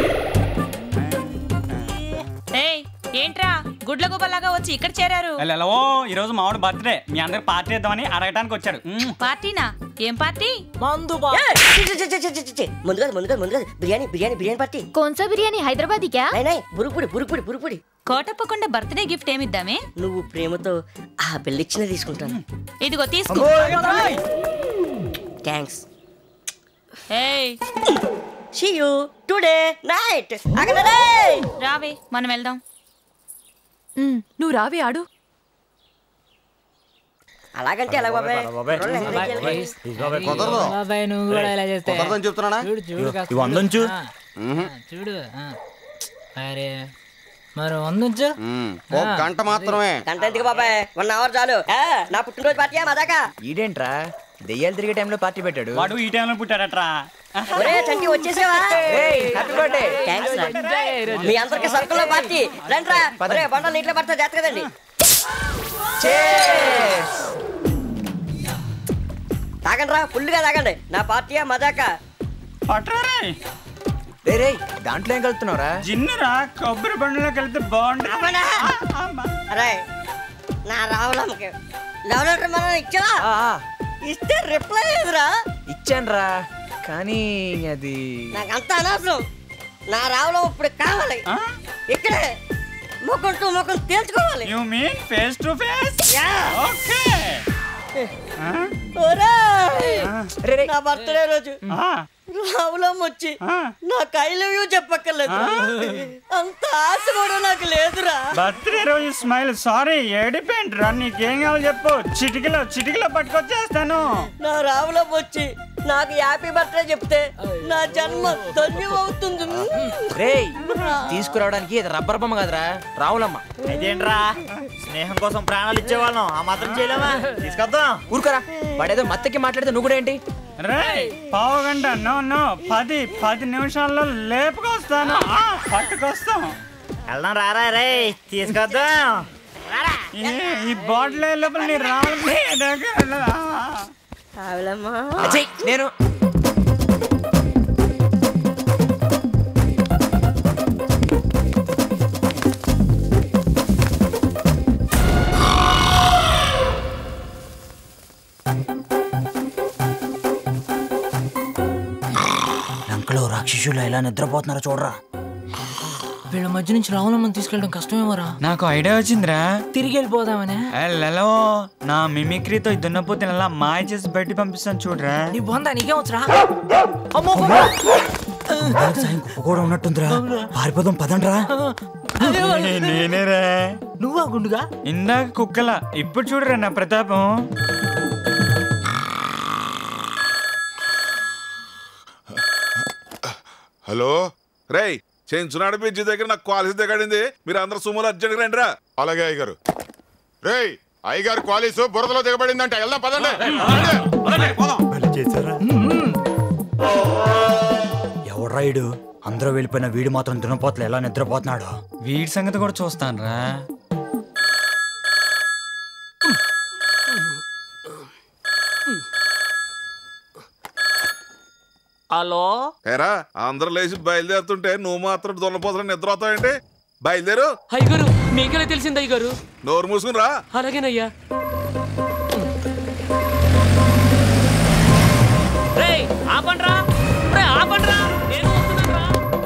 ఏయ్ ఏంట్రా గుడ్ల గుబలాగా వచ్చి ఇక్కడ చేరారు వెళ్ళవో ఈ రోజు మామిడి బర్త్డే మీ అందరికి పార్టీ ఇద్దామని అడగటానికి వచ్చాడు మ్మ్. పార్టీనా ఏం పార్టీ మందు ఏయ్, చి, చి, చి, చి, చి, చి, చి. ముందుగా ముందుగా ముందుగా బిర్యానీ బిర్యానీ బిర్యానీ పార్టీ కోన్సా బిర్యానీ హైదరాబాదీ క్యా నై నై బురుకుడి బురుకుడి బురుకుడి కోటప్పకుండా బర్త్డే గిఫ్ట్ ఏమిద్దామే నువ్వు ప్రేమతో ఆ పెళ్ళిచ్చిన తీసుకుంటాను ఇదిగో తీసుకో థ్యాంక్స్ ఏయ్ సీ యూ టుడే నైట్ అగలడే రావే మనం వెళ్దాం నువ్వు రావి ఆడు అలాగంటే ఎలా బాబాయ్ రోడ్లు ఎంకరేజ్ చేయాలి. కుదరదు. బాబాయ్ నువ్వు కూడా ఇలా చేస్తే కుదరదని చెప్తున్నానా? చూడు చూడు కాస్త. ఇవి వందుంచు. ఆ, ఆ, చూడు ఆ. అరే మరి వందుంచు ఓ గంట మాత్రమే గంట ఎందుకు బాబాయ్ వన్ అవర్ చాలు ఆ, నా పుట్టినరోజు పార్టీ మా దాకా ఈడేంట్రా దెయ్యాలు తిరిగే టైంలో పార్టీ పెట్టాడు వాడు ఈ టైంలో పుట్టాడట్రా ఒరే చంటి వచ్చేసావా హ్యాపీ బర్త్డే థ్యాంక్స్ రా. మీ అందరికి సర్కుల్లో పార్టీ రండ్రా ఒరే బండలు నీటిలో పడతా జాగ్రత్త కదండి తాగండి రా ఫుల్గా తాగండి నా పార్టీ మజాక రే రే దాంట్లో ఏం కలుపుతున్నావురా జిన్నురా కొబ్బరి బండిలోకి వెళ్తే బాగుంటుంది అరే నా రావులమ్మకి లవ్ లెటర్ మనం ఇచ్చావా ఇస్తే రిప్లై లేదురా ఇచ్చానురా కానీ అది నాకంత అనవసరం నా రావులం ఇప్పుడు కావాలి ఇక్కడే ముఖం టు ముఖం తేల్చుకోవాలి you mean face to face okay ఒరేయ్! నా బర్త్డే రోజు రావులమ్మ వచ్చి నాకు ఐ లవ్ యూ చెప్పక్కర్లేదు అంత ఆశ కూడా నాకు లేదురా బర్త్డే రోజు స్మైల్ సారీ ఏడిపోయింట్రా నీకేం కావాలి చెప్పు చిటికలో చిటికలో పట్టుకొచ్చేస్తాను నా రావులమ్మ వచ్చి నాకు హ్యాపీ బర్త్డే చెప్తే నా జన్మ ధన్యం అవుతుంది రేయ్ తీసుకురావడానికి ఇది రబ్బర్ బొమ్మ కదరా రావులమ్మ ఇదేంట్రా స్నేహం కోసం ప్రాణాలు ఇచ్చేవాళ్ళం ఆ మాత్రం చేయలేమా తీసుకొద్దాం ఊరుకోరా వాడేదో మత్తకి మాట్లాడితే నువ్వు కూడా ఏంటి రే పావు గంట నో నో పది పది నిమిషాల్లో లేపుకొస్తాను ఆ, పట్టుకొస్తాం వెళ్దాం రారా రే తీసుకొద్దాం ఈ- ఈ బాటిల్ లోపల నీ రావాలి రావులమ్మ నేను లంకలో రాక్షసులు ఎలా నిద్రపోతున్నారో చూడరా వీళ్ళ మధ్య నుంచి రావులమ్మని తీసుకెళ్ళడం కష్టమేమోరా నాకు ఐడియా వచ్చిందిరా తిరిగి వెళ్ళిపోదామనే హలో నా మిమిక్రీతో ఈ దున్నపోతే అలా మాయ చేసి బయట పంపిస్తాను చూడరా నీ బొందా నీకేం వచ్చరా సాయం కుప్ప కూడా ఉన్నట్టుందిరా పారిపోదాం పదండ్రా నేనేరా నువ్వా గుండుగా ఇందాక కుక్కల ఇప్పుడు చూడరా నా ప్రతాపం హలో రేయ్ చెంచునాడు బ్రిడ్జి దగ్గర నాకు కాలేజ్ దిగడింది మీరు అందరు సుమోలు అర్జెంట్గా రండి రా అలాగే అయ్యగారు రేయ్ అయ్యగారు క్వాలీసు బురదలో దిగబడిందంట వెళ్దాం పదండి చేశారా ఎవడ్రా ఈడు అందరూ వెళ్ళిపోయిన వీడు మాత్రం దున్నపోతలు ఎలా నిద్రపోతున్నాడు వీడి సంగతి కూడా చూస్తాను రా హలో ఏరా అందరూ లేచి బయలుదేరుతుంటే నువ్వు మాత్రం దొల్లపోతలు నిద్ర అవుతావేంటి బయలుదేరు అయ్యగారు మీకెలా తెలిసింది అయ్యగారు నోరు మూసుకుని రా అలాగేనయ్యా రేయ్ ఆపండ్రా రే ఆపండ్రా నేను వస్తున్నానురా.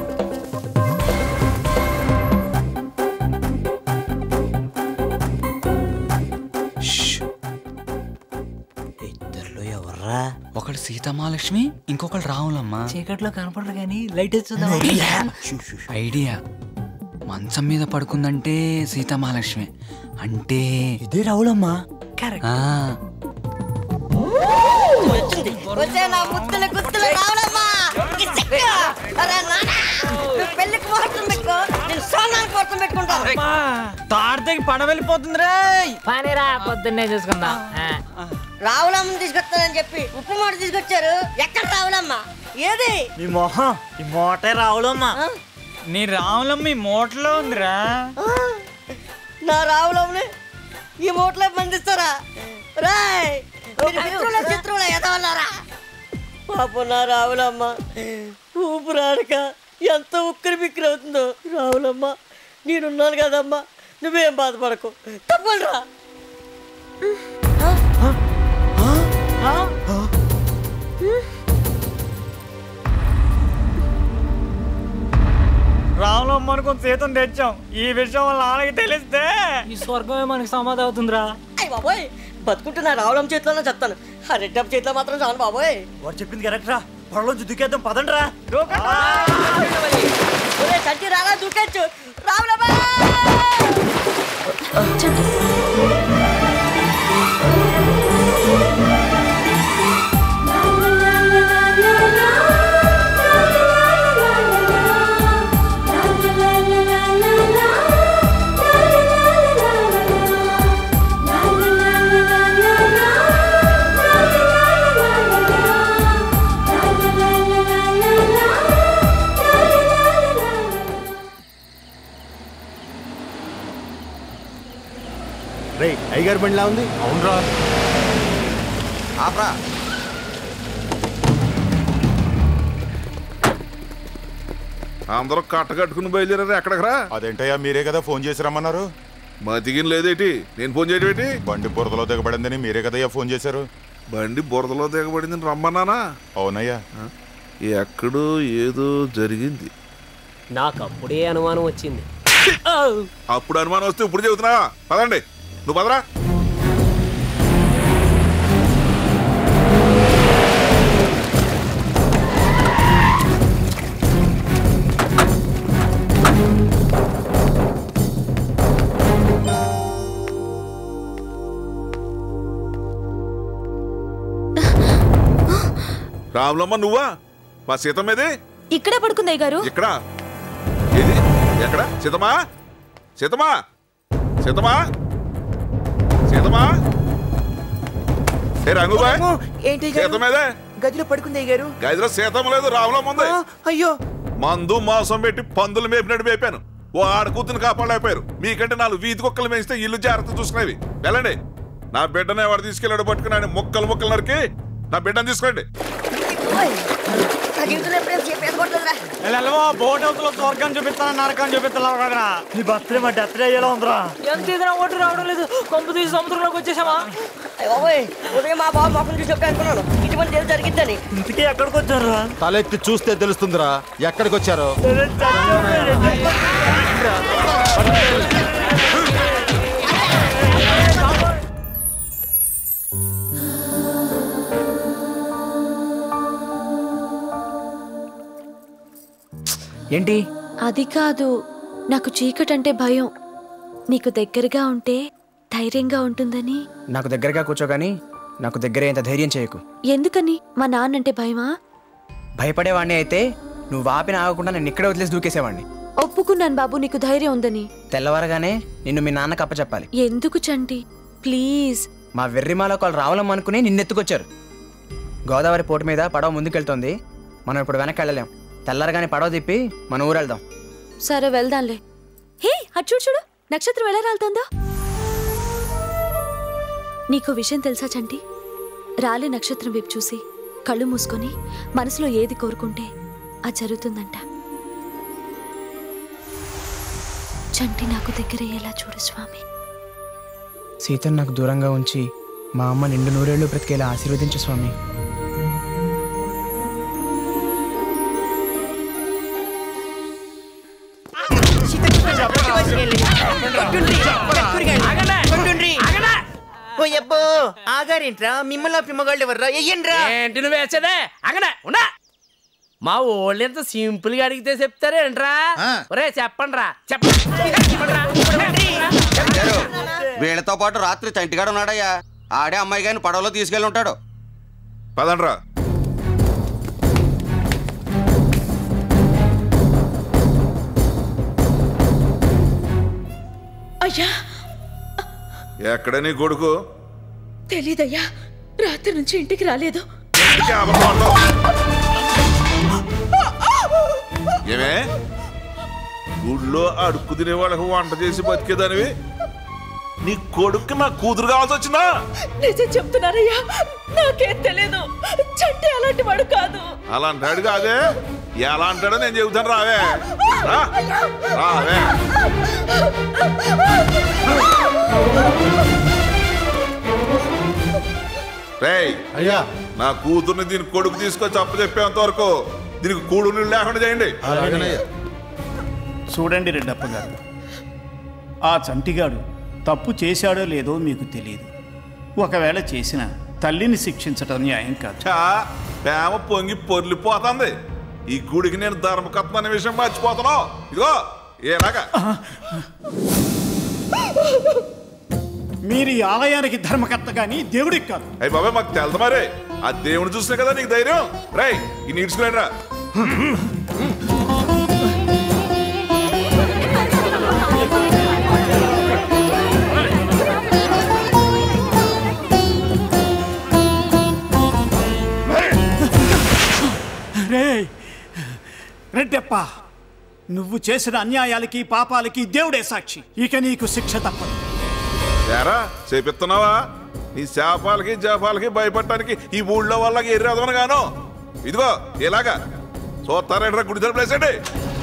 ఇద్దరులో ఎవర్రా ఒకడు సీతమాలక్ష్మి ఇంకొకడు రావులమ్మ చీకట్లో కనపడరు కానీ లైట్ వేస్తుందా ఐడియా మంచం మీద పడుకుందంటే సీతమాలక్ష్మి అంటే ఇదే రావులమ్మా ఆ, వచ్చింది వచ్చే నా ముద్దుల గుత్తులు రావులమ్మా కిచక్క! అరే నాన్న నువ్వు పెళ్లికి ముహూర్తం పెట్టుకో నేను సోనానికి ముహూర్తం పెట్టుకుంటాను తాడితేకి పడ వెళ్ళిపోతుంది రే పనిరా పొద్దున్నే చూసుకుందాం ఆ. రావులమ్మ తీసుకొస్తానని చెప్పి ఉప్పు మాట తీసుకొచ్చారు ఎక్కడ రావులమ్మ ఏది నీ మొహం ఈ మోటే రావులమ్మా నీ రావులమ్మ ఈ మూటలో ఉందిరా నా రావులమ్మని ఈ మూటలో బంధిస్తారా రాయ్ మీరు మిత్రుల చిత్రుల ఎదవల్లారా పాప నా రావులమ్మ ఊపిరాడక ఎంత ఉక్కిరి బిక్కిరి అవుతుందో రావులమ్మ నేనున్నాను కదమ్మా నువ్వేం బాధపడకు తప్పండి రా రావులమ్మ అనుకుని సీతను తెచ్చాం ఈ విషయం వాళ్ళ నాన్నకి తెలిస్తే ఈ స్వర్గమే మనకి సమాధి అవుతుందిరా అయ్య బాబోయ్ బతుకుంటున్నా రావులమ్మ చేతిలోనే చెప్తాను ఆ రెడ్డప్ప చేతిలో మాత్రం చాలు బాబోయ్ వాడు చెప్పింది కరెక్ట్ రా పొడలోంచి దుక్కేద్దాం పదండ్రా ఒరే సంచి రారా దూకొచ్చు రావులమ్మ రే అయ్యగారు బండిలా ఉంది అవునరా ఆపరా అందరూ కట్టకట్టుకుని బయలుదేరారు ఎక్కడికి రా అదేంటయ్యా మీరే కదా ఫోన్ చేసి రమ్మన్నారు మతికిన లేదేటి నేను ఫోన్ చేయడం ఏంటి బండి బురదలో దిగబడిందని మీరే కదయ్యా ఫోన్ చేశారు బండి బురదలో దిగబడిందని రమ్మన్నానా అవునయ్యా ఎక్కడో ఏదో జరిగింది నాకు అప్పుడే అనుమానం వచ్చింది అప్పుడు అనుమానం వస్తే ఇప్పుడు చెబుతున్నావా పదండి నువ్వు పదరా రాములమ్మ నువ్వా మా సీతమ్మేది ఇక్కడే పడుకుంది గారు ఇక్కడ ఏది ఎక్కడ సీతమా సీతమా సీతమా సీతమా ఏ రంగుబాయ్ ఏంటి అయ్య గారు? సీతమేదే గదిలో పడుకుంది అయ్య గారు గదిలో సీతమ్మ లేదు రాములమ్మ ఉంది అయ్యో మందు మాంసం పెట్టి పందులు మేపినట్టు మేపాను ఓ ఆడ కూతురు కాపాడలేకపోయారు మీకంటే నాలుగు వీధి కుక్కలు మేస్తే ఇల్లు జాగ్రత్త చూసుకునేవి వెళ్ళండి నా బిడ్డనే వాడు తీసుకెళ్ళాడు పట్టుకున్నాడు ముక్కలు ముక్కలు నరికి నా బిడ్డను తీసుకురండి నా జీవితంలో ఎప్పుడైనా సేపు ఎదగొట్టలేదురా వెళ్ళవో బోట్ హౌస్ లో స్వర్గం చూపిస్తాను నరకం చూపిస్తున్నావు కదా నీ బర్త్డే మా డెత్ డే ఎలా ఉందిరా ఎంత ఇదినా ఓటు రావడం లేదు కొంపు తీసి సముద్రంలోకి వచ్చేసామా అయ్య బాబోయ్ ఉదయం మా బాబు మొక్కలు చూసి చెప్పి అనుకున్నాను ఇటువంటి ఏదో జరిగిద్దని ఇంటికి ఎక్కడికి వచ్చారు తలెత్తి చూస్తే తెలుస్తుందిరా ఎక్కడికి వచ్చారో ఏంటి అది కాదు నాకు చీకటంటే భయం నీకు దగ్గరగా ఉంటే ధైర్యంగా ఉంటుందని నాకు దగ్గరగా కూర్చోగాని నాకు దగ్గర ఇంత ధైర్యం చేయకు ఎందుకని మా నాన్నంటే భయమా భయపడేవాడిని అయితే నువ్వు ఆపిన ఆగకుండా నేను ఇక్కడే వదిలేసి దూకేసేవాడిని ఒప్పుకున్నాను బాబు నీకు ధైర్యం ఉందని తెల్లవారగానే నిన్ను మీ నాన్నకు అప్పచెప్పాలి ఎందుకు చంటి ప్లీజ్ మా వెర్రిమాల వాళ్ళు రావాలం అనుకుని నిన్నెత్తుకొచ్చారు గోదావరి పోటు మీద పడవ ముందుకెళ్తోంది మనం ఇప్పుడు వెనక్కి వెళ్ళలేం తెల్లారగానే పడవ తిప్పి మన ఊరు వెళ్దాం సరే వెళ్దాంలే హే అటు చూడు చూడు నక్షత్రం ఎలా రాలుతుందో నీకు విషయం తెలుసా చంటి రాలే నక్షత్రం వైపు చూసి కళ్ళు మూసుకొని మనసులో ఏది కోరుకుంటే అది జరుగుతుందంట చంటి నాకు దగ్గరయ్యేలా చూడు స్వామి సీతను నాకు దూరంగా ఉంచి మా అమ్మ నిండు నూరేళ్లు బ్రతికేలా ఆశీర్వదించు స్వామి ఓ అబ్బో ఆగారేంట్రా మిమ్మల్ని పిమ్మగాళ్ళు ఎవర్రా ఎయ్యండ్రా ఏంటి నువ్వు వేసేదే అగనే ఉన్నా మా ఓళ్ళు ఎంత సింపుల్ గా అడిగితే చెప్తారేంట్రా ఒరే చెప్పండి రా వీళ్ళతో పాటు రాత్రి చంటిగాడు ఉన్నాడయ్యా ఆడే అమ్మాయి గారిని పడవలో తీసుకెళ్ళి ఉంటాడు పదండ్రా అయ్యా ఎక్కడ నీ కొడుకు తెలీదయ్యా రాత్రి నుంచి ఇంటికి రాలేదు ఇంటికి అబద్ధం ఆడతావు. ఏమే ఊళ్ళో అడుక్కు తినే వాళ్ళకి వంట చేసి బతికేదానివి నీ కొడుకు నా కూతురు కావాల్సి వచ్చిందా నిజం చెప్తున్నారయ్యా నాకేం తెలియదు చంటి అలాంటి వాడు కాదు అలా అంటాడు కాదే ఎలా అంటాడో నేను చెబుతాను రావే రా. రావే రేయ్ అయ్యా నా కూతుర్ని దీని కొడుకు తీసుకొచ్చి అప్పు చెప్పేంత వరకు దీనికి కూడు నీళ్ళు లేకుండా చేయండి చూడండి రెడ్డప్ప గారు ఆ చంటిగాడు తప్పు చేశాడో లేదో మీకు తెలియదు ఒకవేళ చేసిన తల్లిని శిక్షించటం న్యాయం కాదు చా ప్రేమ పొంగి పొర్లిపోతుంది ఈ గుడికి నేను ధర్మకత్వం అనే విషయం మర్చిపోతున్నావు ఇదిగో ఏలాగా మీరు ఈ ఆలయానికి ధర్మకర్త కానీ దేవుడికి కాదు అయ్యి బాబాయ్ మాకు తెలదు మరి ఆ దేవుని చూసినా కదా నీకు ధైర్యం రై ఈ నీడ్చుకుని రా రే రెడ్డప్ప నువ్వు చేసిన అన్యాయాలకి పాపాలకి దేవుడే సాక్షి ఇక నీకు శిక్ష తప్పదు ఏరా చేపిస్తున్నావా నీ శాపాలకి జాపాలకి భయపడటానికి ఈ ఊళ్ళో వాళ్ళకి ఎర్రదవను గాను ఇదిగో ఇలాగా చూస్తారేంట్రా గుడి తలుపులేసండి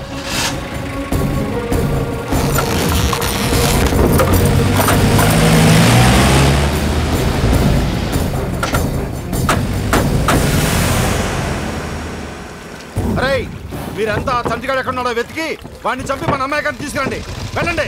అరే మీరంతా ఆ చంటిగాడు ఎక్కడ ఉన్నాడో వెతికి వాడిని చంపి మన అమ్మాయి గారిని తీసుకురండి వెళ్ళండి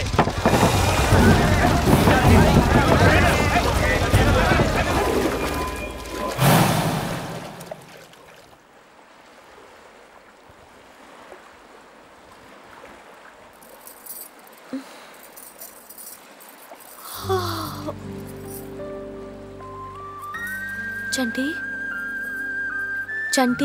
చంటి చంటి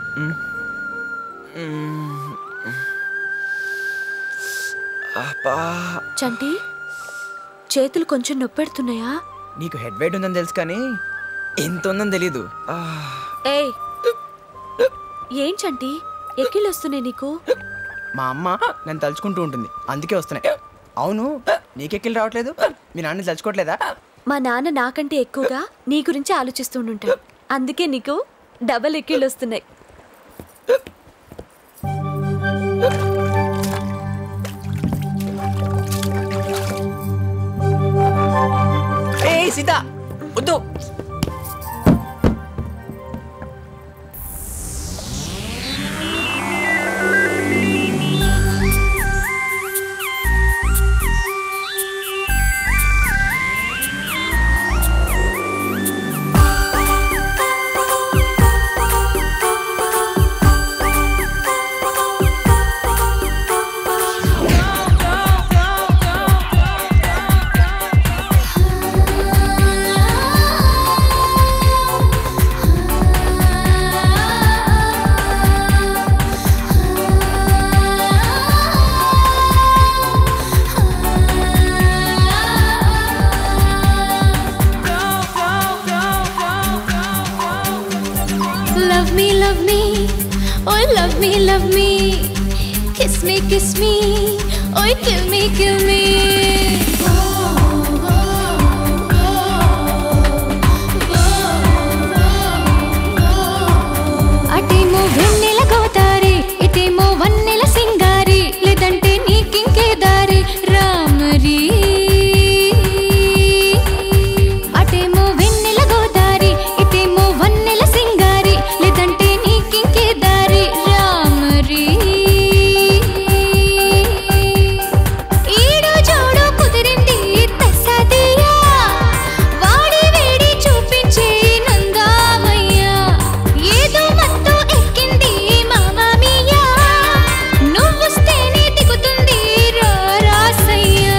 అబ్బా చంటి చేతులు కొంచెం నొప్పెడుతున్నాయా నీకు హెడ్ వెయిట్ ఉందని తెలుసు కానీ ఎంత ఉందని తెలీదు ఆ, ఏయ్ ఏం చంటి ఎక్కిళ్ళు వస్తున్నాయి నీకు మా అమ్మ నన్ను తలుచుకుంటూ ఉంటుంది అందుకే వస్తున్నాయి అవును నీకెక్కిలు రావట్లేదు మీ నాన్న తలుచుకోవట్లేదా మా నాన్న నాకంటే ఎక్కువగా నీ గురించి ఆలోచిస్తుంటాడు అందుకే నీకు డబల్ ఎక్కిళ్ళు వస్తున్నాయి ఏ సీత వద్దు Love me, love me, oh love me, love me. Kiss me, kiss me, oh kill me, kill me. అటేమో వెన్నెల గోదారి ఇటేమో వన్నెల సింగారి లేదంటే నీకింకే దారి రామరీ అటేమో వెన్నెల గోదారి ఇటేమో వన్నెల సింగారి లేదంటే నీకింకే దారి రామరీ ఈడు జోడు కుదిరింది తస్సదియా వాడి వేడి చూపించే నందామయ్యా ఏదో మత్తు ఎక్కింది మామామియా నువ్వొస్తేనే దిగుతుంది రా రాసయ్యా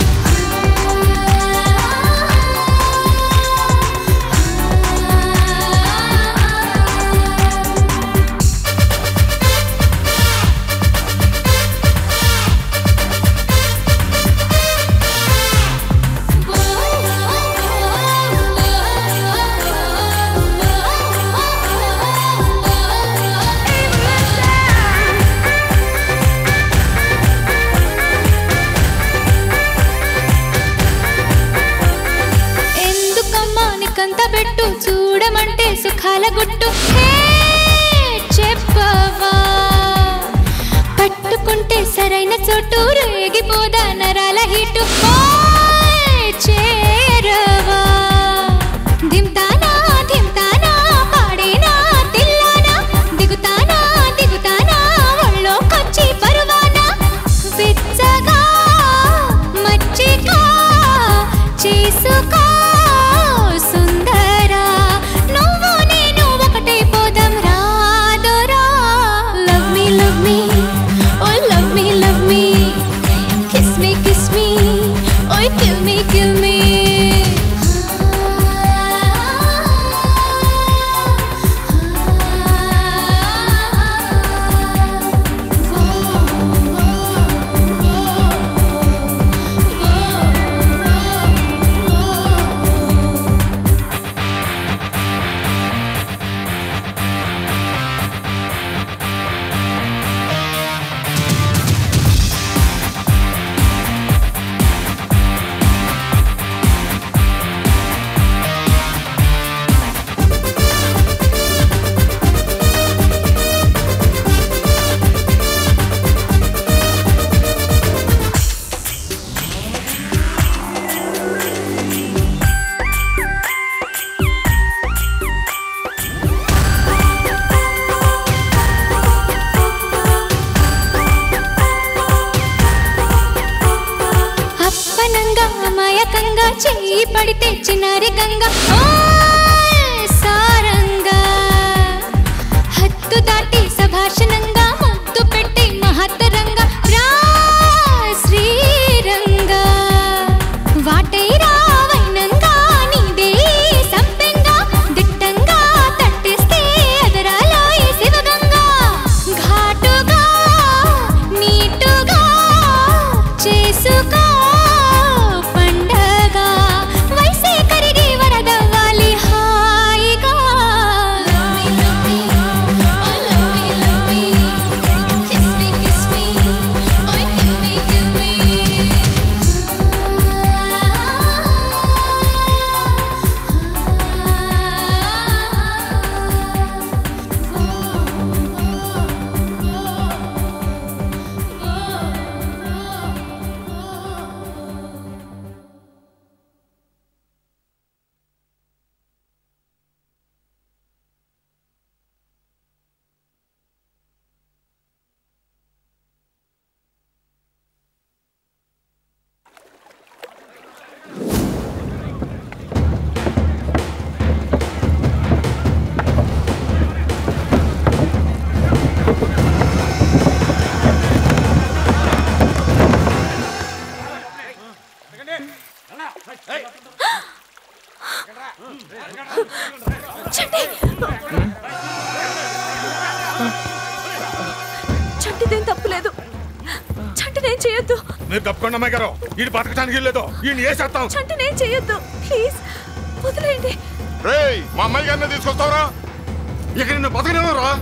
ఎందుకమ్మా నీకంత పెట్టు చూడమంటే సుఖాల గుట్టు హే, చెప్పవా పట్టుకుంటే సరైన చోటు రేగిపోదా నరాల హిటు ఓయ్, చేరవా దింతానా దింతానా పాడేనా తిల్లానా దిగుతానా దిగుతానా ఒళ్ళోకొచ్చి పరువానా వెచ్చగా మచ్చిగా చేసుకో సుందరా నువ్వు నేను ఒకటే పోదాం రాదోరా లవ్ మీ లవ్ మీ ఓ love me love me kiss me kiss me ఓయ్ కిల్ మీ కిల్ మీ అప్పనంగా అమాయకంగా చెయ్యి పడితే చిన్నారికంగా ఓయ్ సారంగా హద్దు దాటి సభాషణంగా ముద్దు పెట్టి మహత్తరంగా రా శ్రీరంగా వాటై రావైనంగా నీదే సంపెంగా దిట్టంగా తట్టిస్తే అదరాల చంటి చంటిదేం తప్పులేదు చంటినేం చేయొద్దు మీరు తప్పకుండా అమ్మాయి గారు వీడు బతకడానికి లేదు వీడిని వేసేస్తాం చంటినేం చేయొద్దు ప్లీజ్ వదిలేయండి రేయ్ మా అమ్మాయి గారిని తీసుకొస్తావురా ఇక నిన్ను బతకనేమో రా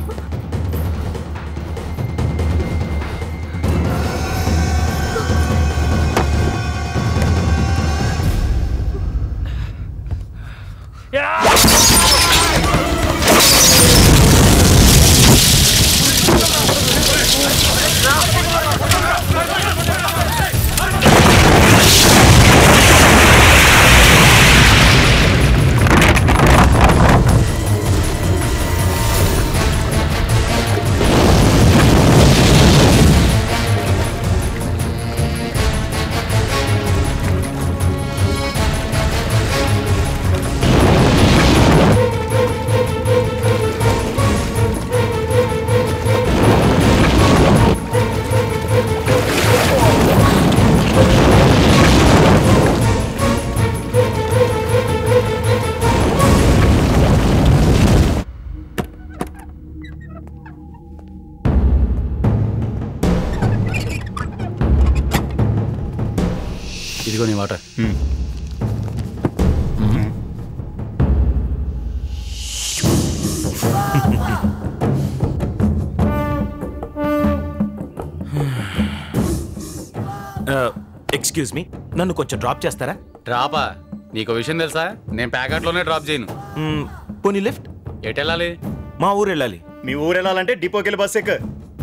ఇదిగో నీ వాటర్ ఎక్స్క్యూజ్ మీ నన్ను కొంచెం డ్రాప్ చేస్తారా డ్రాపా నీకు విషయం తెలుసా నేను ప్యాకెట్లోనే డ్రాప్ చేయను పోనీ లిఫ్ట్ ఎటు వెళ్ళాలి మా ఊరు వెళ్ళాలి మీ ఊరు వెళ్ళాలంటే డిపోకి వెళ్ళి బస్ ఎక్క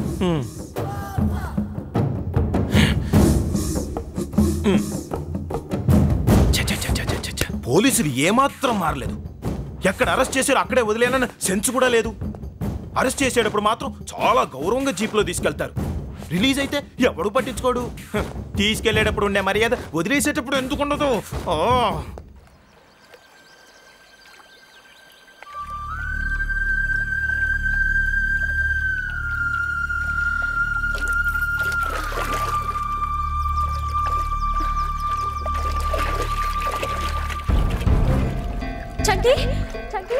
పోలీసులు ఏమాత్రం మారలేదు ఎక్కడ అరెస్ట్ చేశారో అక్కడే వదిలేనన్న సెన్స్ కూడా లేదు అరెస్ట్ చేసేటప్పుడు మాత్రం చాలా గౌరవంగా జీప్లో తీసుకెళ్తారు రిలీజ్ అయితే ఎవడు పట్టించుకోడు హ, తీసుకెళ్లేటప్పుడు ఉండే మర్యాద వదిలేసేటప్పుడు ఎందుకు ఉండదు ఆ. చంటి చంటి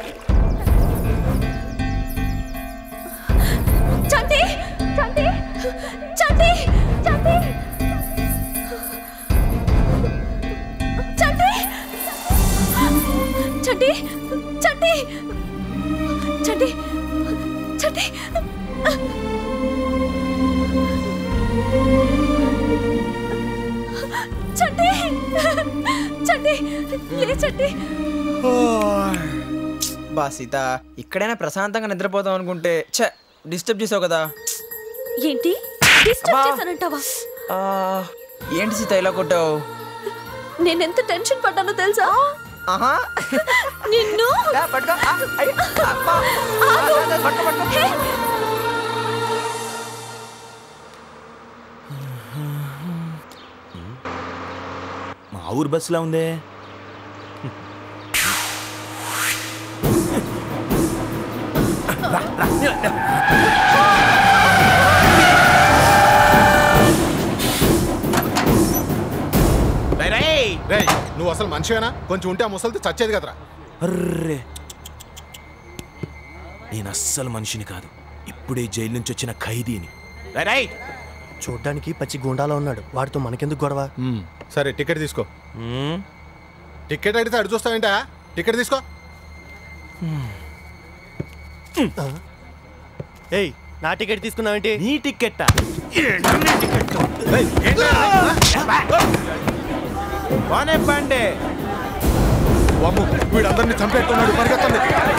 చంటి చంటి చంటి చంటి చంటి చంటి చంటి చంటి చంటి చంటి చంటి లే చంటి బా సీత ఇక్కడైనా ప్రశాంతంగా నిద్రపోతాం అనుకుంటే ఛ డిస్టర్బ్ చేసావు కదా ఏంటి డిస్టర్బ్ చేశానంటావా ఆ, ఏంటి సీత ఇలా కొట్టావు నేను ఎంత టెన్షన్ పడ్డానో తెలుసా ఆహా నిన్ను ఆగు. హే, మా ఊరు బస్సులా ఉందే రేయ్ నువ్వు అసలు మనిషివేనా కొంచెం ఉంటే ఆ ముసలితో చచ్చేది కదరా అర్రే నేను అస్సలు మనిషిని కాదు ఇప్పుడే జైలు నుంచి వచ్చిన ఖైదీని రేయ్, రేయ్ చూడ్డానికి పచ్చి గుండాలో ఉన్నాడు వాడితో మనకెందుకు గొడవ సరే టికెట్ తీసుకో టికెట్ అడిగితే అడు చూస్తావేంటా టికెట్ తీసుకో ఏయ్ నా టికెట్ తీసుకున్నావేంటి నీ టికెట్ బానే పండే వామ్ము వీడందరినీ చంపేస్తున్నాడు పరిగెత్తండి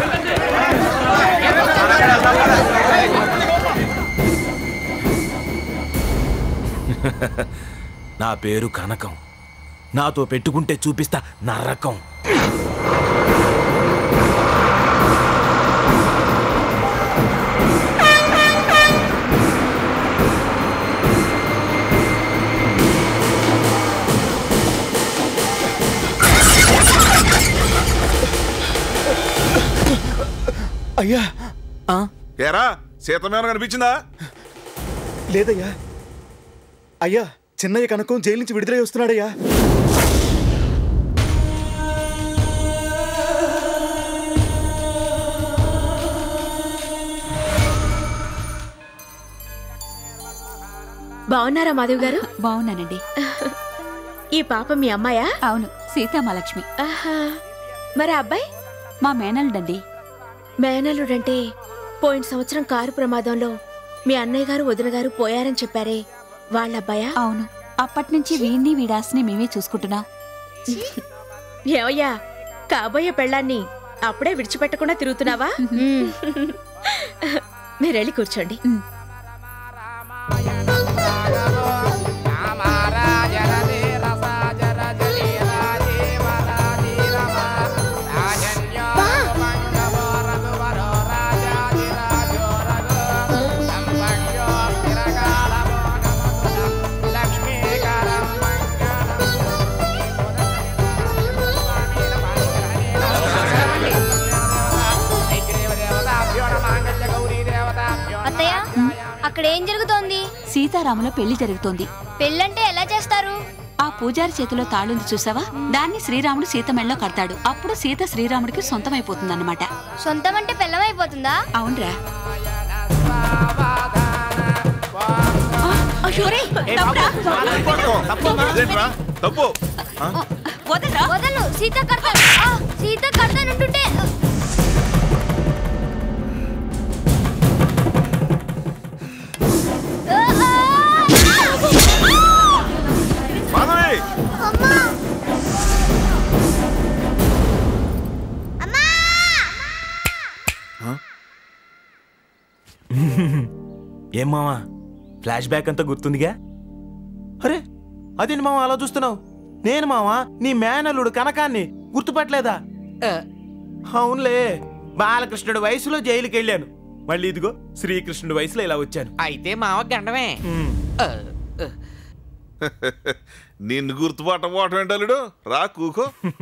నా పేరు కనకం నాతో పెట్టుకుంటే చూపిస్తా నరకం అయ్యా ఏరా సీతమేన కనిపించిందా లేదయ్యా అయ్యా చిన్నయ్య కనకం జైలు నుంచి విడుదలై వస్తున్నాడయ్యా బాగున్నారా మాధవ్ గారు బాగున్నానండి ఈ పాప మీ అమ్మాయా అవును సీతామహాలక్ష్మి మరి ఆ అబ్బాయి మా మేనల్డండి మేనల్లుడంటే పోయిన సంవత్సరం కారు ప్రమాదంలో మీ అన్నయ్య గారు వదిన గారు పోయారని చెప్పారే వాళ్ళ అబ్బాయా అవును అప్పటి నుంచి వీణ్ణి వీడాస్ని మేమే చూసుకుంటున్నాం ఏవయ్యా కాబోయే పెళ్ళాన్ని అప్పుడే విడిచిపెట్టకుండా తిరుగుతున్నావా మీరెళ్ళి కూర్చోండి అత్తయ్య అక్కడ ఏం జరుగుతోంది సీతారాముల పెళ్లి జరుగుతోంది పెళ్ళంటే ఎలా చేస్తారు ఆ పూజారి చేతిలో తాళుంది చూసావా దాన్ని శ్రీరాముడు సీత మెళ్ళలో కడతాడు అప్పుడు సీత శ్రీరాముడికి సొంతమైపోతుందన్నమాట సొంతం అంటే పెళ్ళమైపోతుందా అవునరా ఇదేంట్రా తప్పు ఆ? వదలు సీత కడతాను ఆ, సీత కడతానంటుంటే మాధవి ఏం మావా ఫ్లాష్ బ్యాక్ అంతా గుర్తుందిగా అరే అదేంటి మావా అలా చూస్తున్నావు నేను మావా నీ మేనల్లుడు కనకాన్ని గుర్తుపట్టలేదా అవునులే బాలకృష్ణుడు వయసులో జైలుకి వెళ్ళాను మళ్ళీ ఇదిగో శ్రీకృష్ణుడి వయసులో ఇలా వచ్చాను అయితే మావ గండమే నిన్ను గుర్తుపట్టబోవటం ఏంటలుడు రా కూకో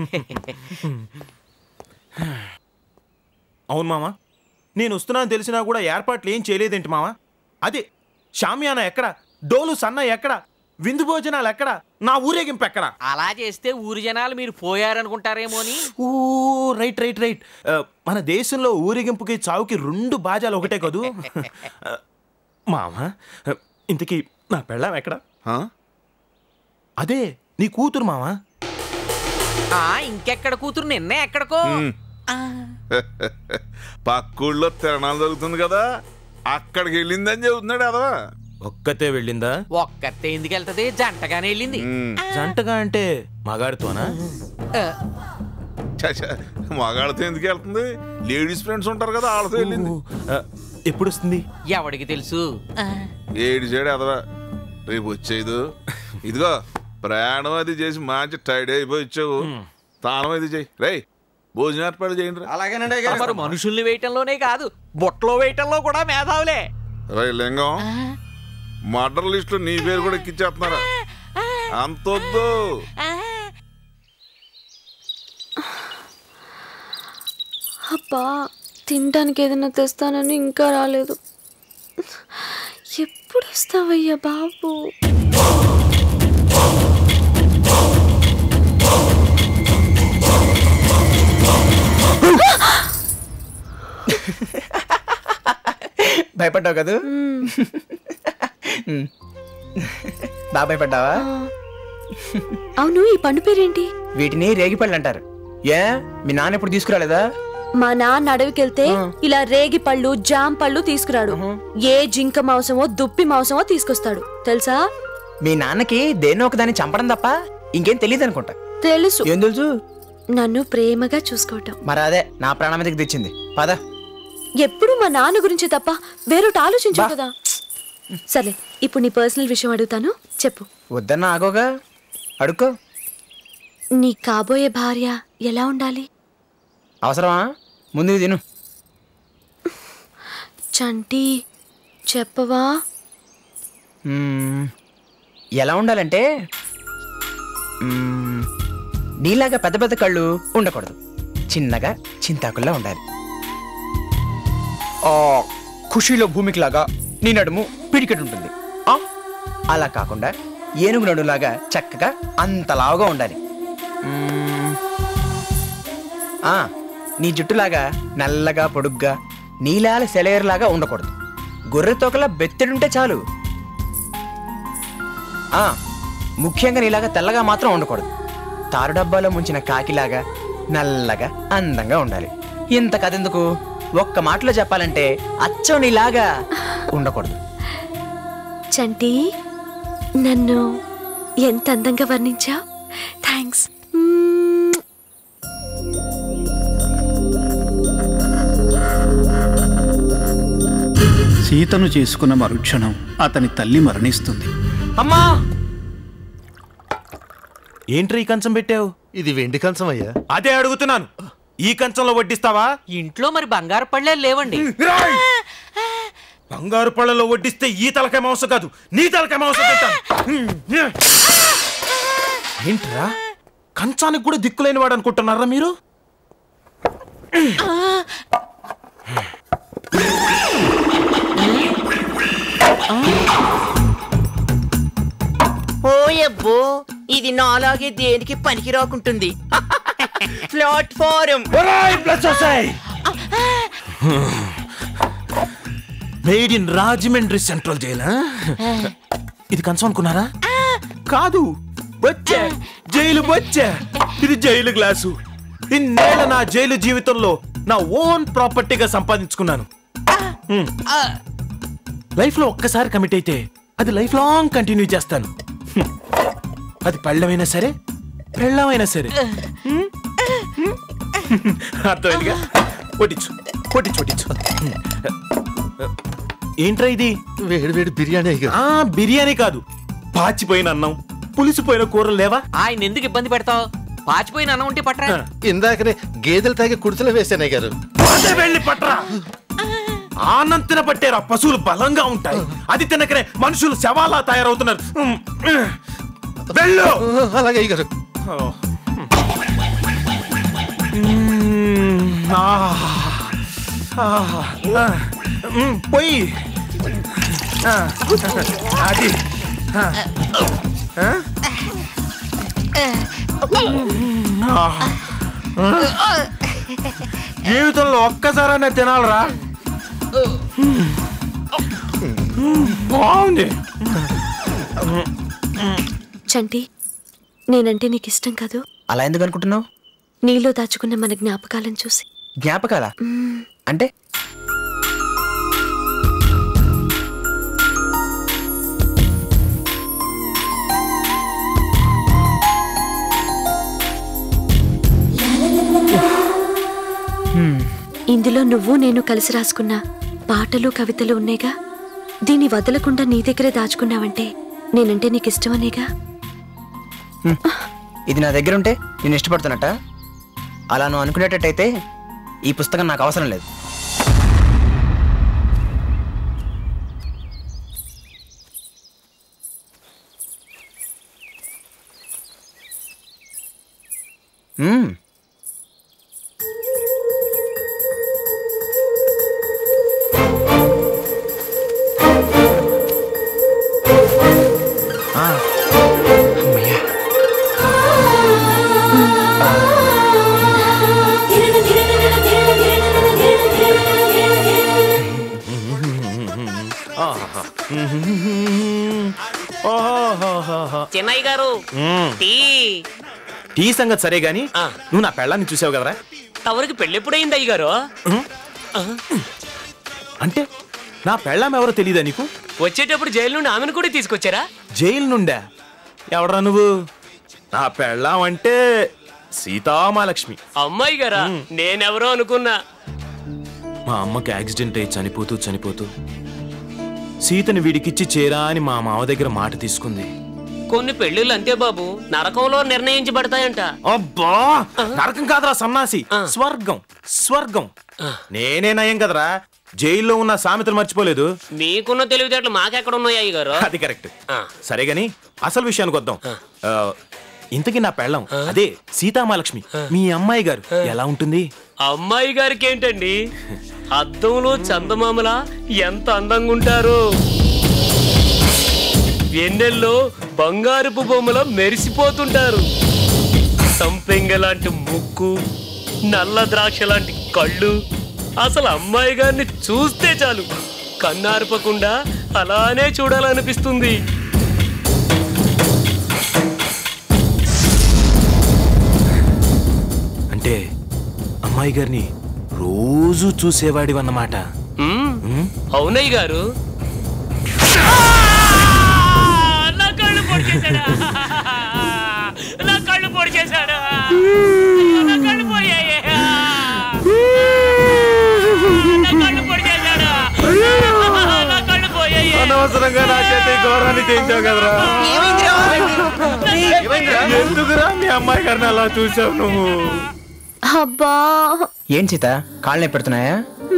అవును మావా నేను వస్తున్నాను తెలిసినా కూడా ఏర్పాట్లు ఏం చేయలేదేంటి మావా అదే షామియానా ఎక్కడ డోలు సన్న ఎక్కడ విందు భోజనాలు ఎక్కడ నా ఊరేగింపు ఎక్కడ అలా చేస్తే ఊరి జనాలు మీరు పోయారనుకుంటారేమో అని ఓ రైట్ రైట్ రైట్ ఆ, మన దేశంలో ఊరేగింపుకి చావుకి రెండు బాజాలు ఒకటే కదూ ఆ, మావా ఆ, ఇంతకీ నా పెళ్ళాం ఎక్కడ అదే నీ కూతురు మావా ఆ ఇంకెక్కడ కూతురు నిన్నే ఎక్కడికో పక్కూళ్ళో తిరణాలు జరుగుతుంది కదా అక్కడికి వెళ్ళిందని చెబుతున్నాడు అదవా ఒక్కతే వెళ్ళిందా ఒక్కతే ఎందుకు వెళ్తది జంటగానే వెళ్ళింది జంటగా అంటే మగాడితోనా మగాళ్ళతో ఎందుకు వెళ్తుంది లేడీస్ ఫ్రెండ్స్ ఉంటారు కదా వాళ్ళతో వెళ్ళింది ఆ, ఎప్పుడు వస్తుంది ఎవడికి తెలుసు ఏడు చేయడు అదవా రేపు వచ్చేది ఇదిగో ప్రయాణం అది చేసి మంచి టైడ్ అయిపోయి వచ్చావు తానం అది చేయి రేయ్ భోజనం ఏర్పాటు చేయండి అలాగేనండి మరి మనుషుల్ని వేయటంలోనే కాదు బొట్టలో వేయటంలో కూడా మేధావులే రై లింగం మర్డర్ లిస్ట్ లో నీ పేరు కూడా ఎక్కిచ్చేస్తున్నారా అంతొద్దు అబ్బా తినడానికి ఏదైనా తెస్తానని ఇంకా రాలేదు ఎప్పుడు వస్తావయ్యా బాబు భయపడ్డావు కదా బాగా భయపడ్డావా అవును ఈ పండు పేరేంటి వీటిని రేగిపళ్ళు అంటారు ఏ మీ నాన్న ఎప్పుడు తీసుకురాలేదా మా నాన్న అడవికెళ్తే ఇలా రేగి పళ్ళు జామ్ పళ్ళు తీసుకురాడు ఏ జింక మాంసమో దుప్పి మాంసమో తీసుకొస్తాడు తెలుసా మీ నాన్నకి దేన్నో ఒకదాన్ని చంపడం తప్ప ఇంకేం తెలియదు అనుకుంటా తెలుసు ఏం తెలుసు నన్ను ప్రేమగా చూసుకోవటం మరి అదే నా ప్రాణం మీదకి తెచ్చింది పద ఎప్పుడు మా నాన్న గురించి తప్ప వేరొకటి ఆలోచించు కదా సరే ఇప్పుడు నీ పర్సనల్ విషయం అడుగుతాను చెప్పు వద్దన్న ఆగోగా అడుక్కో నీ కాబోయే భార్య ఎలా ఉండాలి అవసరమా ముందు ఇవి తిను చంటి చెప్పవా మ్మ్. ఎలా ఉండాలంటే మ్మ్, నీలాగా పెద్ద పెద్ద కళ్ళు ఉండకూడదు చిన్నగా చింతాకుల్లా ఉండాలి ఆ, ఖుషీలో భూమికి లాగా నీ నడుము పిడికెట్ ఉంటుంది ఆ, అలా కాకుండా ఏనుగు నడులాగా చక్కగా అంతలావుగా ఉండాలి మ్మ్. ఆ, నీ జుట్టులాగా నల్లగా పొడుగ్గా నీలాల సెలయర్లాగా ఉండకూడదు గొర్రె తోకలా బెత్తెడుంటే చాలు ఆ, ముఖ్యంగా నీలాగా తెల్లగా మాత్రం ఉండకూడదు తారు డబ్బాలో ముంచిన కాకిలాగా నల్లగా అందంగా ఉండాలి ఇంత కథ ఎందుకు ఒక్క మాటలో చెప్పాలంటే అచ్చం నీలాగా ఉండకూడదు చంటి నన్ను ఎంత అందంగా వర్ణించావు థ్యాంక్స్ సీతను చేసుకున్న మరుక్షణం అతని తల్లి మరణిస్తుంది అమ్మా ఏంట్రా ఈ కంచం పెట్టావు ఇది వెండి కంచం అయ్యా అదే అడుగుతున్నాను ఈ కంచంలో వడ్డిస్తావా ఇంట్లో మరి బంగారు పళ్ళే లేవండి రాయ్! బంగారు పళ్ళలో వడ్డిస్తే ఈ తలకాయ మాంసం కాదు నీ తలకాయ మాంసం తింటాను ఏంట్రా కంచానికి కూడా దిక్కులేని వాడు అనుకుంటున్నారా మీరు ఓయబ్బో ఇది నాలాగే దేనికి పనికి రాకుంటుంది platform made in Rajahmundry central జైలా ఇది కంచం అనుకున్నారా కాదు వచ్చా జైలు వచ్చా ఇది జైలు గ్లాసు ఇన్నేళ్ళ నా జైలు జీవితంలో నా ఓన్ ప్రాపర్టీగా సంపాదించుకున్నాను లైఫ్ లో ఒక్కసారి కమిట్ అయితే అది లైఫ్ లాంగ్ కంటిన్యూ చేస్తాను హ్మ్. అది పెళ్ళమైనా సరే పెళ్ళమైనా సరే హ్మ్? హ్మ్? అర్థమైందిగా కొట్టించు కొట్టించు కొట్టించు ఏంట్రా ఇది వేడి వేడి బిర్యానీ ఆ బిర్యానీ కాదు పాచిపోయిన అన్నం పులిసిపోయిన కూరలు లేవా ఆయన ఎందుకు ఇబ్బంది పెడతావు పాచిపోయిన అన్నం ఉంటే పట్టరా ఇందాకనే గేదెలు తాగి కుడిసెలు వేసానే గారు అదే వెళ్ళి పట్టరా ఆనం తినబట్టేరా పశువులు బలంగా ఉంటాయి అది తినకనే మనుషులు శవాలా తయారవుతున్నారు ఉమ్, ఉమ్. వెళ్ళు అలాగే గారు ఉమ్, ఆ, ఆ, ఆ, ఉమ్, పొయ్యి ఆ, అది ఆ, ఆ? ఆ, ఆ. జీవితంలో ఒక్కసారైనా తినాలరా బాగుంది చంటి నేనంటే నీకు ఇష్టం కాదు అలా ఎందుకు అనుకుంటున్నావు నీలో దాచుకున్న మన జ్ఞాపకాలను చూసి జ్ఞాపకాల అంటే ఇందులో నువ్వు నేను కలిసి రాసుకున్న పాటలు కవితలు ఉన్నాయిగా దీన్ని వదలకుండా నీ దగ్గరే దాచుకున్నావంటే నేనంటే నీకు ఇష్టమనేగా ఇది నా దగ్గర ఉంటే నేను ఇష్టపడుతున్నట్ట అలా నువ్వు అనుకునేటట్టయితే ఈ పుస్తకం నాకు అవసరం లేదు మ్మ్. ఆ. అమ్మయ్యా. ఆహా. ఓహోహోహోహో. చెన్నయ్య గారు మ్మ్. టీ టీ సంగతి సరే గాని నువ్వు నా పెళ్ళాన్ని చూసావు కదరా తవరికి పెళ్ళెప్పుడైంది అయ్య గారు అంటే నా పెళ్ళాం ఎవరో తెలియదా నీకు వచ్చేటప్పుడు జైలు నుండి ఆమెను కూడా తీసుకొచ్చారా జైలు నుండా ఎవడరా నువ్వు నా పెళ్ళాం అంటే సీతామాలక్ష్మి అమ్మాయి గారా నేనెవరో అనుకున్నా మా అమ్మకి యాక్సిడెంట్ అయి చనిపోతూ చనిపోతూ సీతని వీడికిచ్చి చేరా అని మా మామ దగ్గర మాట తీసుకుంది కొన్ని పెళ్లిళ్ళు అంతే బాబు నరకంలో నిర్ణయించబడతాయంట అబ్బా నరకం కాదురా సన్నాసి స్వర్గం స్వర్గం నేనే నయం కదరా జైల్లో ఉన్న సామెతలు మర్చిపోలేదు మీకున్న తెలివితేటలు మాకెక్కడ ఉన్నాయి అయ్య గారు అది కరెక్ట్ సరే గాని అసలు విషయానికి వద్దాం ఆ, ఇంతకీ నా పెళ్ళం అదే సీతామాలక్ష్మి మీ అమ్మాయి గారు ఎలా ఉంటుంది అమ్మాయి గారికి ఏంటండి అద్దంలో చందమామల ఎంత అందంగా ఉంటారు వెన్నెల్లో బంగారుపు బొమ్మల మెరిసిపోతుంటారు సంపెంగ లాంటి ముక్కు నల్ల ద్రాక్ష లాంటి కళ్ళు అసలు అమ్మాయి గారిని చూస్తే చాలు కన్నార్పకుండా అలానే చూడాలనిపిస్తుంది అమ్మాయి గారిని రోజు చూసేవాడివన్నమాట అవునయ్య గారు నా కళ్ళు పొడి చేశాడా నా కళ్ళు పొడి చేశాడా అయ్యో, నా కళ్ళు పోయాయి నా కళ్ళు పొడి చేశాడా నా కళ్ళు పోయాయి అనవసరంగా నా చేత ఈ ఘోరాన్ని చేయించావు కదరా ఎందుకురా మీ అమ్మాయి గారిని అలా చూసావు నువ్వు అబ్బా ఏం సీత కాళ్ళని పెడుతున్నాయా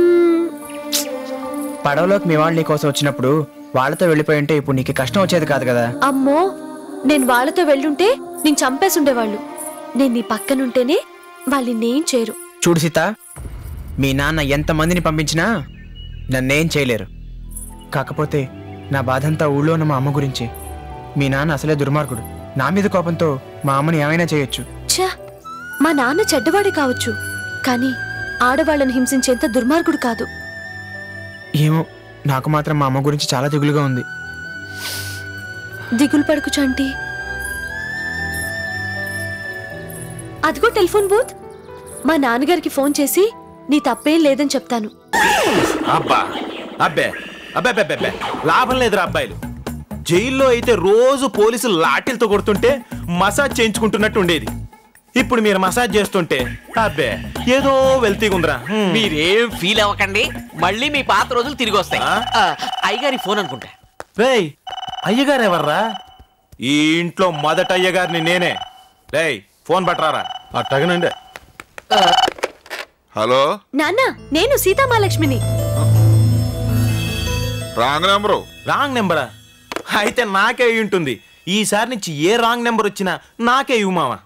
పడవలోకి మీ వాళ్ళు నీకోసం వచ్చినప్పుడు వాళ్ళతో వెళ్ళిపోయి ఉంటే ఇప్పుడు నీకు కష్టం వచ్చేది కాదు కదా అమ్మో నేను వాళ్ళతో వెళ్ళుంటే నేను చంపేసి ఉండేవాళ్ళు నేను నీ పక్కనుంటేనే వాళ్ళు నేం చేయరు చూడు సీత మీ నాన్న ఎంతమందిని పంపించినా నన్నేం చేయలేరు కాకపోతే నా బాధంతా ఊళ్ళో ఉన్న మా అమ్మ గురించి మీ నాన్న అసలే దుర్మార్గుడు నా మీద కోపంతో మా అమ్మని ఏమైనా చేయొచ్చు ఛ మా నాన్న చెడ్డవాడే కావచ్చు కానీ ఆడవాళ్ళని హింసించేంత దుర్మార్గుడు కాదు ఏమో నాకు మాత్రం మా అమ్మ గురించి చాలా దిగులుగా ఉంది దిగులు పడుకు చంటి అదిగో టెలిఫోన్ బూత్ మా నాన్నగారికి ఫోన్ చేసి నీ తప్పేం లేదని చెప్తాను అబ్బా అబ్బే అబ్బే అబ్బే, అబ్బే లాభం లేదురా అబ్బాయిలు జైల్లో అయితే రోజు పోలీసులు లాఠీలతో కొడుతుంటే మసాజ్ చేయించుకుంటున్నట్టు ఉండేది ఇప్పుడు మీరు మసాజ్ చేస్తుంటే అబ్బే ఏదో వెళ్తీ ఉందిరా హ్మ్. మీరేం ఫీల్ అవ్వకండి మళ్ళీ మీ పాత రోజులు తిరిగి వస్తాయి ఆ, అయ్యగారి ఫోన్ అనుకుంటా రేయ్ అయ్యగారు ఎవర్రా ఈ ఇంట్లో మొదట అయ్యగారిని నేనే రేయ్ ఫోన్ పట్టరారా అట్టగనండి హలో నాన్న నేను సీతామాలక్ష్మిని రాంగ్ నెంబరు రాంగ్ నెంబరా అయితే నాకే అయి ఉంటుంది ఈసారి నుంచి ఏ రాంగ్ నెంబర్ వచ్చినా నాకే ఇవ్వు మావా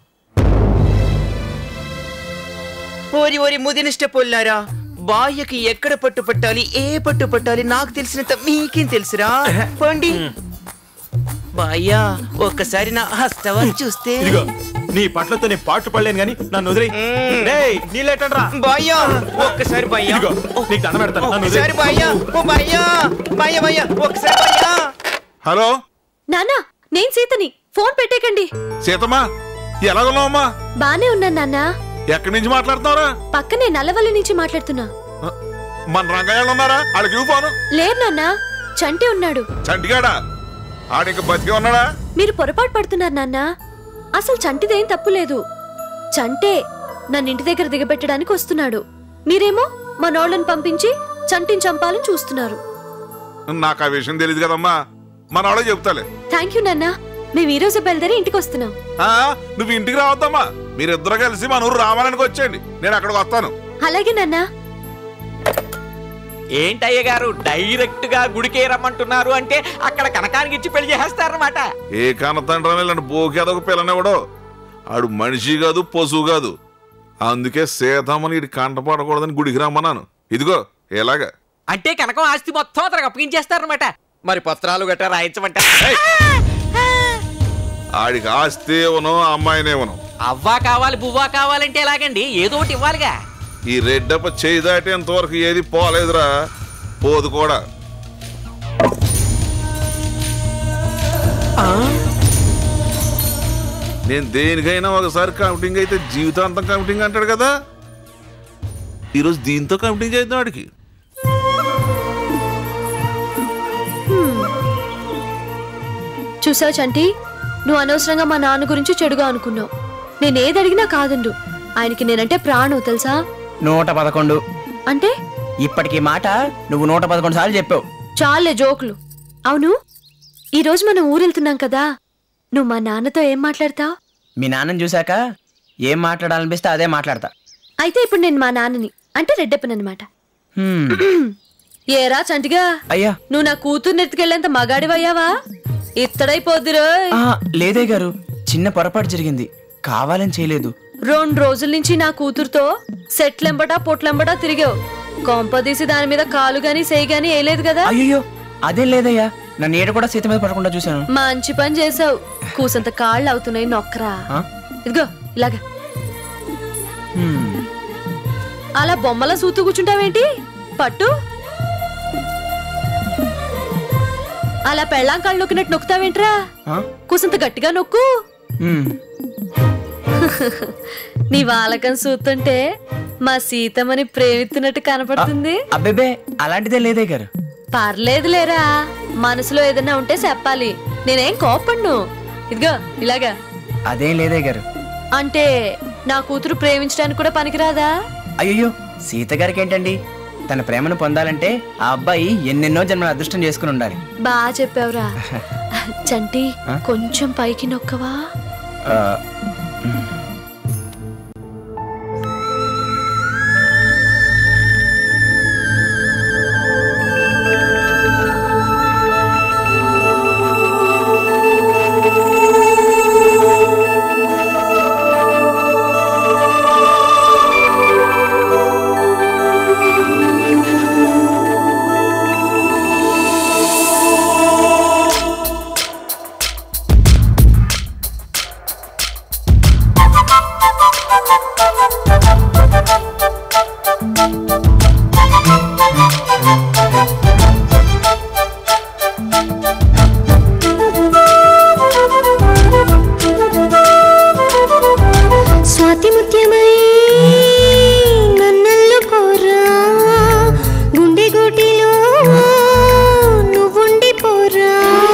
ఓరి ఓరి ముదినిష్ట పొల్లారా బాయ్యకి ఎక్కడ పట్టు పట్టాలి ఏ పట్టు పట్టాలి నాకు తెలిసినంత మీకేం తెలుసురా పండి బాయ్యా ఒక్కసారి నా హస్తవా చూస్తే ఇదిగో నీ పట్లతో నేను పాటు పడలేను కానీ నన్ను వదిలి రేయ్ నీళ్ళేటండ్రా బాయ్యా ఒక్కసారి బాయ్యా ఇదిగో నీకు దండం పెడతాను నన్ను వదిలేయ్. ఒక్కసారి బాయ్యా ఓ బాయ్యా బాయ్యా బాయ్యా ఒక్కసారి బాయ్యా హలో నాన్న నేను సీతని ఫోన్ పెట్టేకండి సీతమ్మా ఎలాగున్నావమ్మా బానే ఉన్నాను నాన్న ఎక్కడి నుంచి మాట్లాడుతున్నారా పక్కనే నల్లవల్లి నుంచి మాట్లాడుతున్నా మన రంగయ్యలు ఉన్నారా వాళ్ళకి ఇవ్వు ఫోను లేరు నాన్న చంటి ఉన్నాడు చంటిగాడా ఆడింక బతికే ఉన్నాడా మీరు పొరపాటు పడుతున్నారు నాన్న అసలు చంటిదేం తప్పు లేదు చంటే నన్ను ఇంటి దగ్గర దిగబెట్టడానికి వస్తున్నాడు మీరేమో మనోళ్ళని పంపించి చంటిని చంపాలని చూస్తున్నారు నాకు ఆ విషయం తెలియదు కదమ్మా మన వాళ్ళే చెప్తాలే థ్యాంక్ యూ నాన్న మేము ఈ రోజు బయలుదేరి ఇంటికి వస్తున్నాం ఆ, నువ్వు ఇంటికి రావద్దమ్మా మీరిద్దరు కలిసి మన ఊరు రామాయణానికి వచ్చేయండి నేను అక్కడికి వస్తాను అలాగే నాన్న ఏంటయ్య గారు డైరెక్ట్ గా గుడికే రమ్మంటున్నారు అంటే అక్కడ కనకానికి ఇచ్చి పెళ్లి చేస్తారన్నమాట ఏ కనతండ్రని ఇలాంటి బోకేదొక పిల్లనివ్వడు ఆడు మనిషి కాదు పశువు కాదు అందుకే సీతమ్మని ఇటు కంటపడకూడదని గుడికి రమ్మన్నాను ఇదిగో ఎలాగా అంటే కనకం ఆస్తి మొత్తం అతనికి అప్పగించేస్తారన్నమాట మరి పత్రాలు గట్రా రాయించమంట ఆడికి ఆస్తి ఇవ్వను అమ్మాయిని ఇవ్వను అవ్వా కావాలి బువ్వా కావాలంటే ఎలాగండి ఏదో ఒకటి ఇవ్వాలిగా ఈ రెడ్డప్ప చేయి దాటేంతవరకు ఏది పోలేదురా పోదు కూడా నేను దేనికైనా ఒకసారి కమిటింగ్ అయితే జీవితాంతం కమిటింగ్ అంటాడు కదా ఈరోజు దీంతో కమిటింగ్ చేద్దాం వాడికి చూసావు చంటి నువ్వు అనవసరంగా మా నాన్న గురించి చెడుగా అనుకున్నావు నేనేది అడిగినా కాదండు ఆయనకి నేనంటే ప్రాణం తెలుసా నూట పదకొండు అంటే ఇప్పటికి ఈ మాట నువ్వు నూట పదకొండు సార్లు చెప్పావు చాలే జోకులు అవును ఈ రోజు మనం ఊరెళ్తున్నాం కదా నువ్వు మా నాన్నతో ఏం మాట్లాడతావు మీ నాన్నని చూశాక ఏం మాట్లాడాలనిపిస్తే అదే మాట్లాడతా అయితే ఇప్పుడు నేను మా నాన్నని అంటే రెడ్డప్పనమాట హ్మ్. ఏరా చంటిగా అయ్యా నువ్వు నా కూతుర్ని ఎత్తుకెళ్ళేంత మగాడివయ్యావా ఇత్తడైపోద్దిరో ఆ, లేదే గారు చిన్న పొరపాటు జరిగింది కావాలని చేయలేదు రెండు రోజుల నుంచి నా కూతురుతో సెట్లెంబటా పొట్లెంబటా తిరిగావు కొంపదీసి దాని మీద కాలు గాని సేయి గాని వేయలేదు కదా అయ్యో అదేం లేదయ్యా నా నీడ కూడా సీత మీద పడకుండా చూశాను మంచి పని చేసావు కూసంత కాళ్ళు అవుతున్నాయి నొక్కరా ఆ? ఇదిగో ఇలాగా హ్మ్. అలా బొమ్మలా సూతూ కూర్చుంటావేంటి పట్టు అలా పెళ్ళాం కాళ్ళు నొక్కినట్టు నొక్కుతావేంట్రా ఆ? కూసంత గట్టిగా నొక్కు హ్మ్. నీ వాలకం చూస్తుంటే మా సీతమ్మని ప్రేమిస్తున్నట్టు కనపడుతుంది అబ్బేబే అలాంటిదే లేదే గారు పర్లేదు లేరా మనసులో ఏదైనా ఉంటే చెప్పాలి నేనేం కోపడ్ను ఇదిగో ఇలాగా అదేం లేదే గారు అంటే నా కూతురు ప్రేమించడానికి కూడా పనికిరాదా అయ్యో సీత గారికి ఏంటండి తన ప్రేమను పొందాలంటే ఆ అబ్బాయి ఎన్నెన్నో జన్మల అదృష్టం చేసుకుని ఉండాలి బాగా చెప్పావురా చంటి ఆ? కొంచెం పైకి నొక్కవా ఆ, స్వాతి ముత్యమై నన్నల్లు పోరా గుండె గూటిలో నువ్వుండి పోరా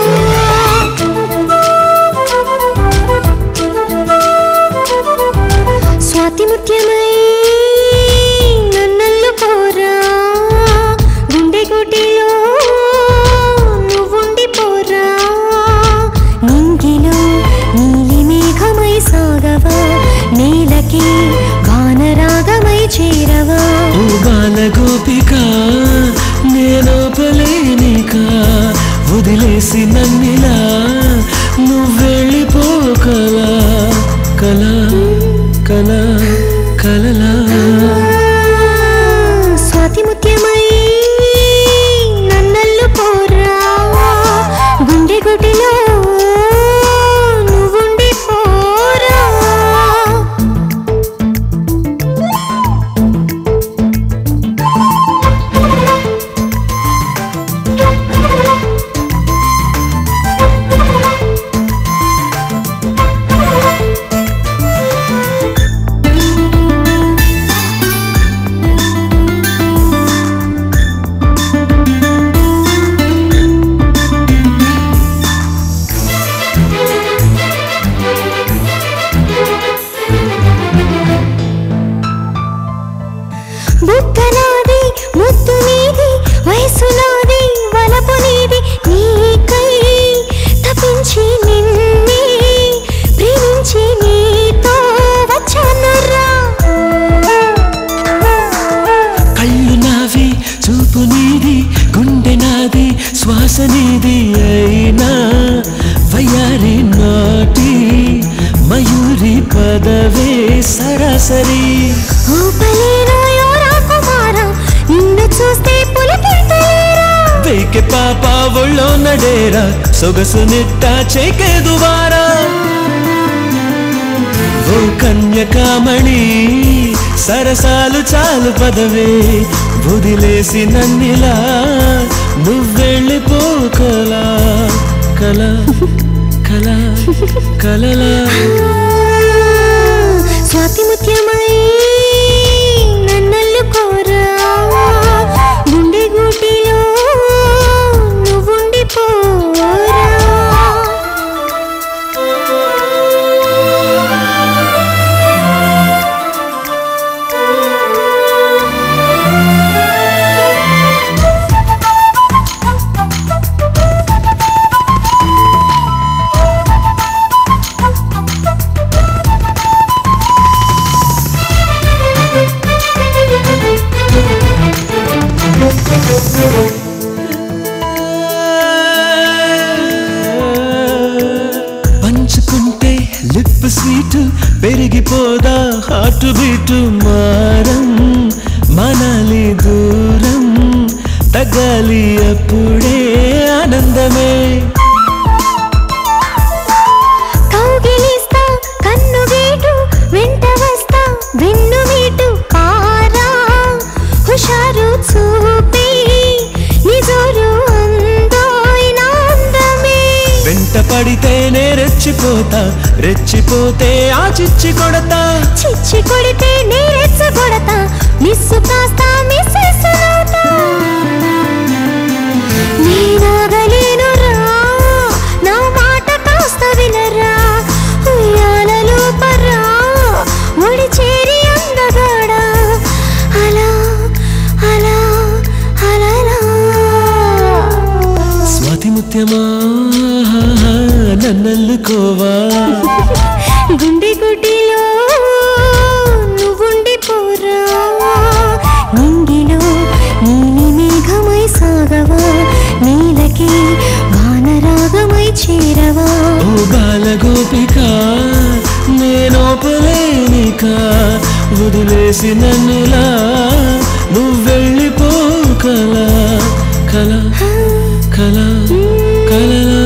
స్వాతి ముత్యమై నన్నల్లు పోరా గుండె గూటిలో నువ్వుండి పోరా నింగిలో నీలి మేఘమై సాగవా నేలకి గానరాగమై చేరవా బాల గోపిక నేనోపలేనిక వదిలేసి నన్నిలా నువ్వెళ్ళిపోకలా కల కల కలలా స్వాతి ముత్యమై నన్నల్లు పోరా గుండె గుడిలో నువ్వుండి పోరా బుగ్గనాది ముద్దు నీది వయసు నాది వలపు నీది నీకై తపించి నిన్నే ప్రేమించి నీతో వచ్చానురా కళ్ళు నావి చూపు నీది గుండె నాది శ్వాస నీది అయినా వయ్యారి నాటి మయూరి పదవే సరాసరి ఊపలేను యోరా కుమార నిన్ను చూస్తే పులకింతలేరా వేకె పాప ఒళ్ళో నడేరా సొగసు నిట్ట చేకేదువారా ఓ కన్యకామణి సరసాలు చాలు పదవే వదిలేసి నన్నిలా నువ్వెళ్ళిపోకలా కల కల కలలా స్వాతి ముత్యమై నన్నల్లు కోరా గుండె గూటిలో నువ్వుండి పోరా పంచుకుంటే లిప్ స్వీట్ పెరిగిపోదా హార్ట్ బీట్ మారం మనాలి దూరం తగాలి అప్పుడే ఆనందమే కౌగిలిస్తా కన్ను వేటు వెంట వస్తా వెన్ను మీటు కారా హుషారు చూపి నిజోరు అందోయిన అందమే వెంట పడితేనే రెచ్చిపోతా రెచ్చిపోతే ఆ చిచ్చి కొడతా చిచ్చి కొడితే నీ రెచ్చగొడతా మిస్సు కాస్త మిస్సెస్సులవుతా నేనాగలేను రా నా మాట కాస్త వినరా ఉయ్యాలలో పర్రా ఒడి చేరి అందగాడా అలా అలా అలలా స్వాతి ముత్యమా నన్నల్లుకోవా గుండె గుడిలో నువ్వుండిపోరా నింగిలో నీలి మేఘమై సాగవా నీలకి వానరాగమై చేరవా ఓ బాల గోపిక నేనోపలేనిక వదిలేసి నన్నులా నువ్వెళ్ళిపో కల కల కల కలలా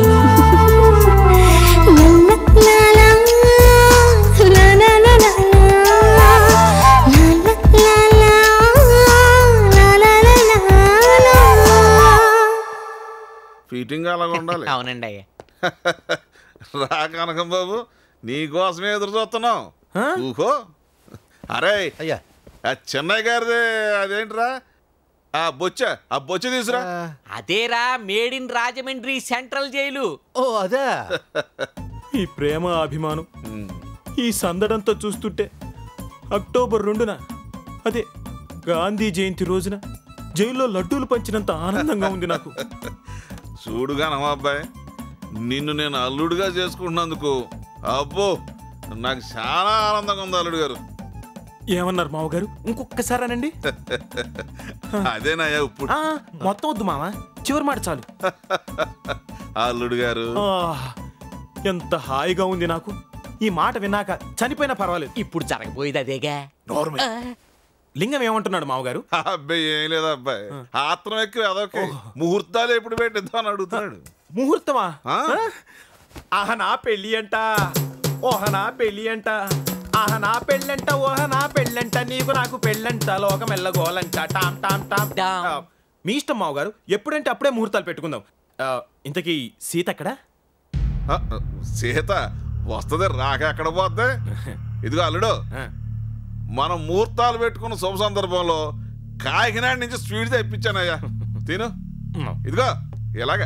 ఫీటింగ్ అలాగ ఉండాలి అవునండి అయ్యా రా కనకం బాబు నీకోసమే ఎదురు చూస్తున్నాం ఊహో అరే అయ్యా ఆ చెన్నై గారిది అదేంట్రా ఆ బొచ్చ ఆ బొచ్చ తీసురా అదేరా made in Rajahmundry central jail ఓ అదే ఈ ప్రేమ అభిమానం ఈ సందడంతో చూస్తుంటే అక్టోబర్ రెండున అదే గాంధీ జయంతి రోజున జైల్లో లడ్డూలు పంచినంత ఆనందంగా ఉంది నాకు చూడుగా నమ్మ అబ్బాయి నిన్ను నేను అల్లుడుగా చేసుకుంటున్నందుకు అబ్బో నాకు చాలా ఆనందంగా ఉంది అల్లుడు గారు ఏమన్నారు మావగారు ఇంకొకసారి అనండి అదేనయ్యా ఇప్పుడు ఆ, మొత్తం వద్దు మామ చివరి మాట చాలు అల్లుడు గారు ఆ, ఎంత హాయిగా ఉంది నాకు ఈ మాట విన్నాక చనిపోయినా పర్వాలేదు ఇప్పుడు జరగబోయేది అదేగా నార్మల్ లింగం ఏమంటున్నాడు మావగారు అబ్బాయి ఏం లేదు అబ్బాయి ఆత్రం ఎక్కువ అదొకే ముహూర్తాలు ఎప్పుడు పెట్టిద్దాం అని అడుగుతున్నాడు ముహూర్తమా ఆహ నా పెళ్ళి అంట ఓహ నా పెళ్ళి అంట ఆహ నా పెళ్ళంట ఓహ నా పెళ్ళంట నీకు నాకు పెళ్ళంట లోకం ఎల్లగోలంట టామ్ టామ్ టామ్ ఆ, మీ ఇష్టం మావగారు ఎప్పుడంటే అప్పుడే ముహూర్తాలు పెట్టుకుందాం ఆ, ఇంతకీ సీత ఎక్కడా ఆ, సీత వస్తుంది రాక ఎక్కడ పోద్ది ఇదిగో అల్లుడు మనం ముహూర్తాలు పెట్టుకున్న శుభ సందర్భంలో కాకినాడ నుంచి స్వీట్ తెప్పించానయ్యా తిను ఇదిగో ఇలాగా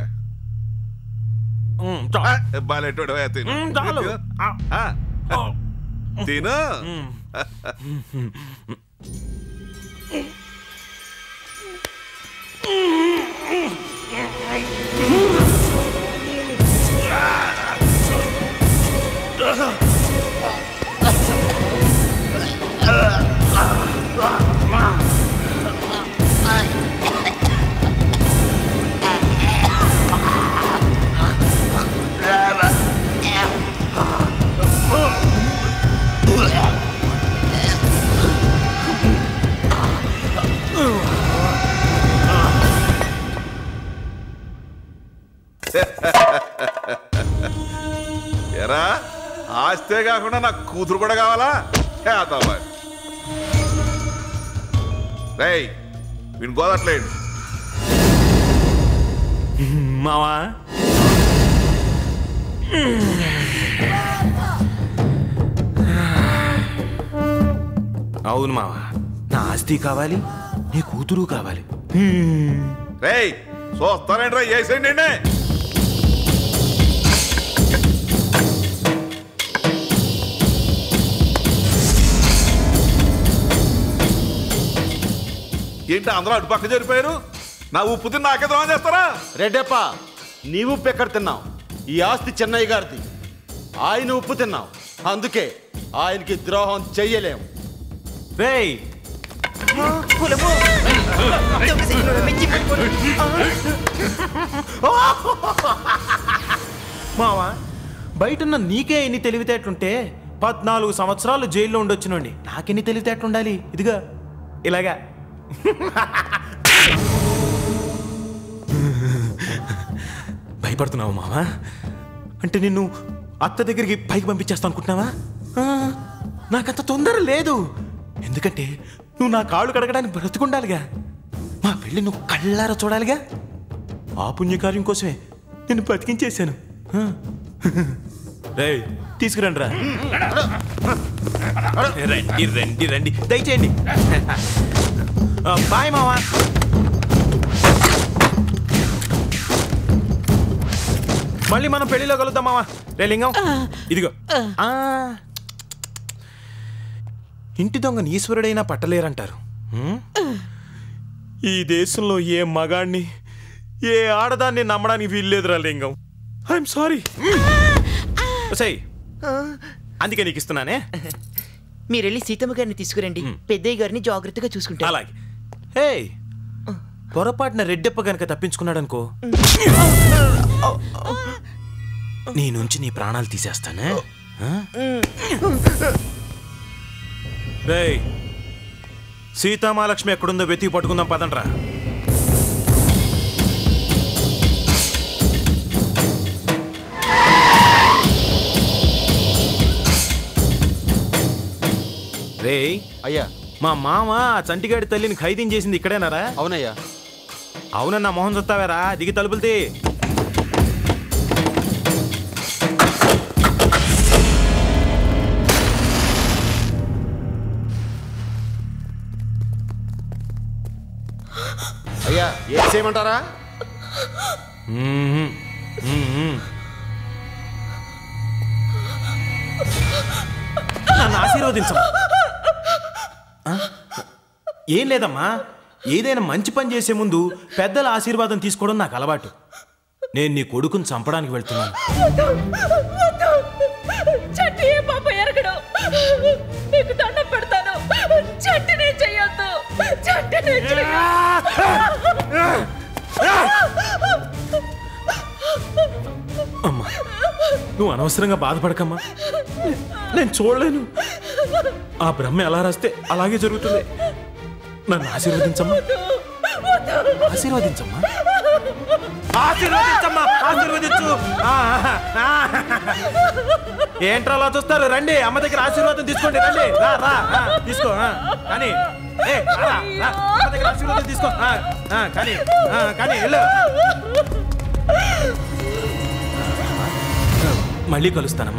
బాలెట్టుడు తిను మ్, చాలు. తిను. ఆ, తిను ఎరా ఆస్తే కాకుండా నాకు కూతురు కూడా కావాలా చేద్దామా రేయ్ వీడిని గోదట్లేండి మావా అవును మావా నా ఆస్తి కావాలి నీ కూతురు కావాలి రేయ్ చూస్తానండి రా వేసేయండి అండి ఏంటి అందరూ అటు పక్క జరిపోయారు నా ఉప్పు తిని నాకే ద్రోహం చేస్తారా రెడ్డప్ప నీవు ఉప్పు ఎక్కడ తిన్నావు ఈ ఆస్తి చెన్నయ్య గారిది ఆయన ఉప్పు తిన్నావు అందుకే ఆయనకి ద్రోహం చెయ్యలేం రేయ్ మావా బయటున్న నీకే ఎన్ని తెలివితేటలుంటే పద్నాలుగు సంవత్సరాలు జైల్లో ఉండొచ్చునండి నాకెన్ని తెలివితేటలు ఉండాలి ఇదిగా ఇలాగా భయపడుతున్నావు మావా అంటే నిన్ను అత్త దగ్గరికి పైకి పంపించేస్తాను అనుకుంటున్నావా ఆ, నాకంత తొందర లేదు ఎందుకంటే నువ్వు నా కాళ్ళు కడగడానికి బ్రతుకుండాలిగా మా పెళ్ళి నువ్వు కళ్ళారా చూడాలిగా ఆ పుణ్యకార్యం కోసమే నేను బతికించేశాను ఆ. రేయ్ తీసుకురండి రా రండి రండి రండి దయచేయండి ఆ, బాయ్ మావా మళ్ళీ మనం పెళ్లిలో కలుద్దాం మావా రే లింగం ఇదిగో ఆ. ఇంటి దొంగని ఈశ్వరుడైనా పట్టలేరంటారు హ్మ్? ఈ దేశంలో ఏ మగాణ్ణి ఏ ఆడదాన్ని నమ్మడానికి వీల్లేదురా లింగం ఐఎమ్ సారీ సై అందుకే నీకు ఇస్తున్నానే మీరు వెళ్ళి సీతమ్మ గారిని తీసుకురండి పెద్దయ్య గారిని జాగ్రత్తగా చూసుకుంటారు అలాగే హే పొరపాటున రెడ్డెప్ప గనక తప్పించుకున్నాడనుకో నీ నుంచి నీ ప్రాణాలు తీసేస్తానే ఆ? రేయ్ సీతామాలక్ష్మి ఎక్కడుందో వెతికి పట్టుకుందాం పదండ్రా రేయ్ అయ్యా మా మామ ఆ చంటిగాడి తల్లిని ఖైదీం చేసింది ఇక్కడేనారా అవునయ్యా అవునన్నా మొహం చూస్తావారా దిగి తలుపులతి అయ్యా ఏం చేయమంటారా మ్మ్. మ్మ్. నన్ను ఆశీర్వదించమ్మా ఆ? ఏం లేదమ్మా ఏదైనా మంచి పని చేసే ముందు పెద్దల ఆశీర్వాదం తీసుకోవడం నాకు అలవాటు నేను నీ కొడుకుని చంపడానికి వెళ్తున్నాను చట్టి ఏ పాప ఎరగడు నీకు దండం పెడతాను చట్టినే చెయ్యొద్దు చట్టినే అమ్మా నువ్వు అనవసరంగా బాధపడకమ్మా నేను చూడలేను ఆ బ్రహ్మ ఎలా రాస్తే అలాగే జరుగుతుంది నన్ను ఆశీర్వదించమ్మా ఆశీర్వదించమ్మా ఆశీర్వదించమ్మా ఆశీర్వదించు ఆ, ఆ, ఆ. ఏంట్రా అలా చూస్తారు రండి అమ్మ దగ్గర ఆశీర్వాదం తీసుకోండి రండి రా రా ఆ, తీసుకో ఆ, కానీ ఏ, రా, రా, అమ్మ దగ్గర ఆశీర్వాదం తీసుకో ఆ, ఆ, కానీ ఆ, కానీ వెళ్ళు మళ్ళీ కలుస్తానమ్మా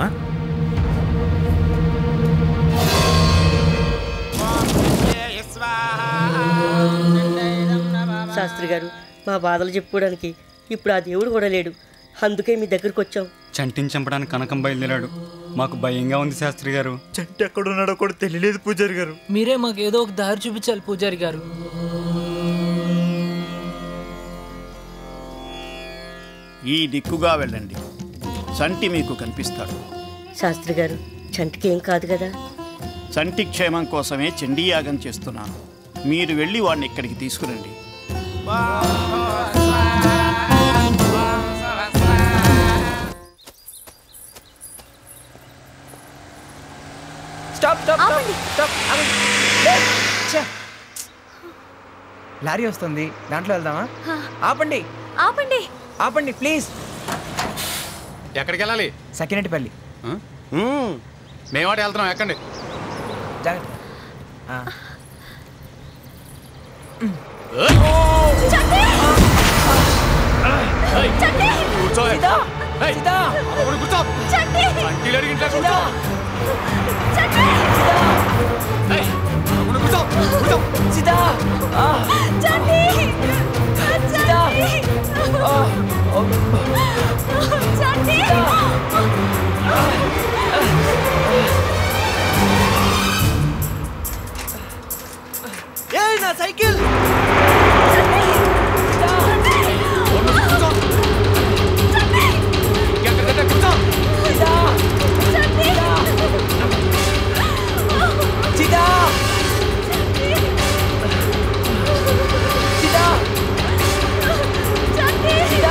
శాస్త్రి గారు మా బాధలు చెప్పుకోవడానికి ఇప్పుడు ఆ దేవుడు కూడా లేడు అందుకే మీ దగ్గరకు వచ్చాం చంటిని చంపడానికి కనకం బయలుదేరాడు మాకు భయంగా ఉంది శాస్త్రి గారు చంటి ఎక్కడున్నాడో కూడా తెలియలేదు పూజారి గారు మీరే మాకు ఏదో ఒక దారి చూపించాలి పూజారి గారు ఈ దిక్కుగా వెళ్ళండి చంటి మీకు కనిపిస్తాడు శాస్త్రి గారు చంటికి ఏం కాదు కదా చంటి క్షేమం కోసమే చండీ యాగం చేస్తున్నాను మీరు వెళ్ళి వాడిని ఇక్కడికి తీసుకురండి స్టాప్ స్టాప్ స్టాప్ ఛే! లారీ వస్తుంది దాంట్లో వెళ్దామా ఆపండి ఆపండి ఆపండి ప్లీజ్ ఎక్కడికి వెళ్ళాలి సకినటిపల్లి మేవాటి వెళ్తున్నాం ఎక్కండి జాగ్రత్త ఆ. కూర్చో ఏయ్, అప్పుడు కూర్చో చంటి లేడు ఇంట్లో కూర్చో ఏయ్, అప్పుడు కూర్చో కూర్చో సీతా చంటి సీతా చంటి ఏ నా సైకిల్ సీతా సీతా సీతా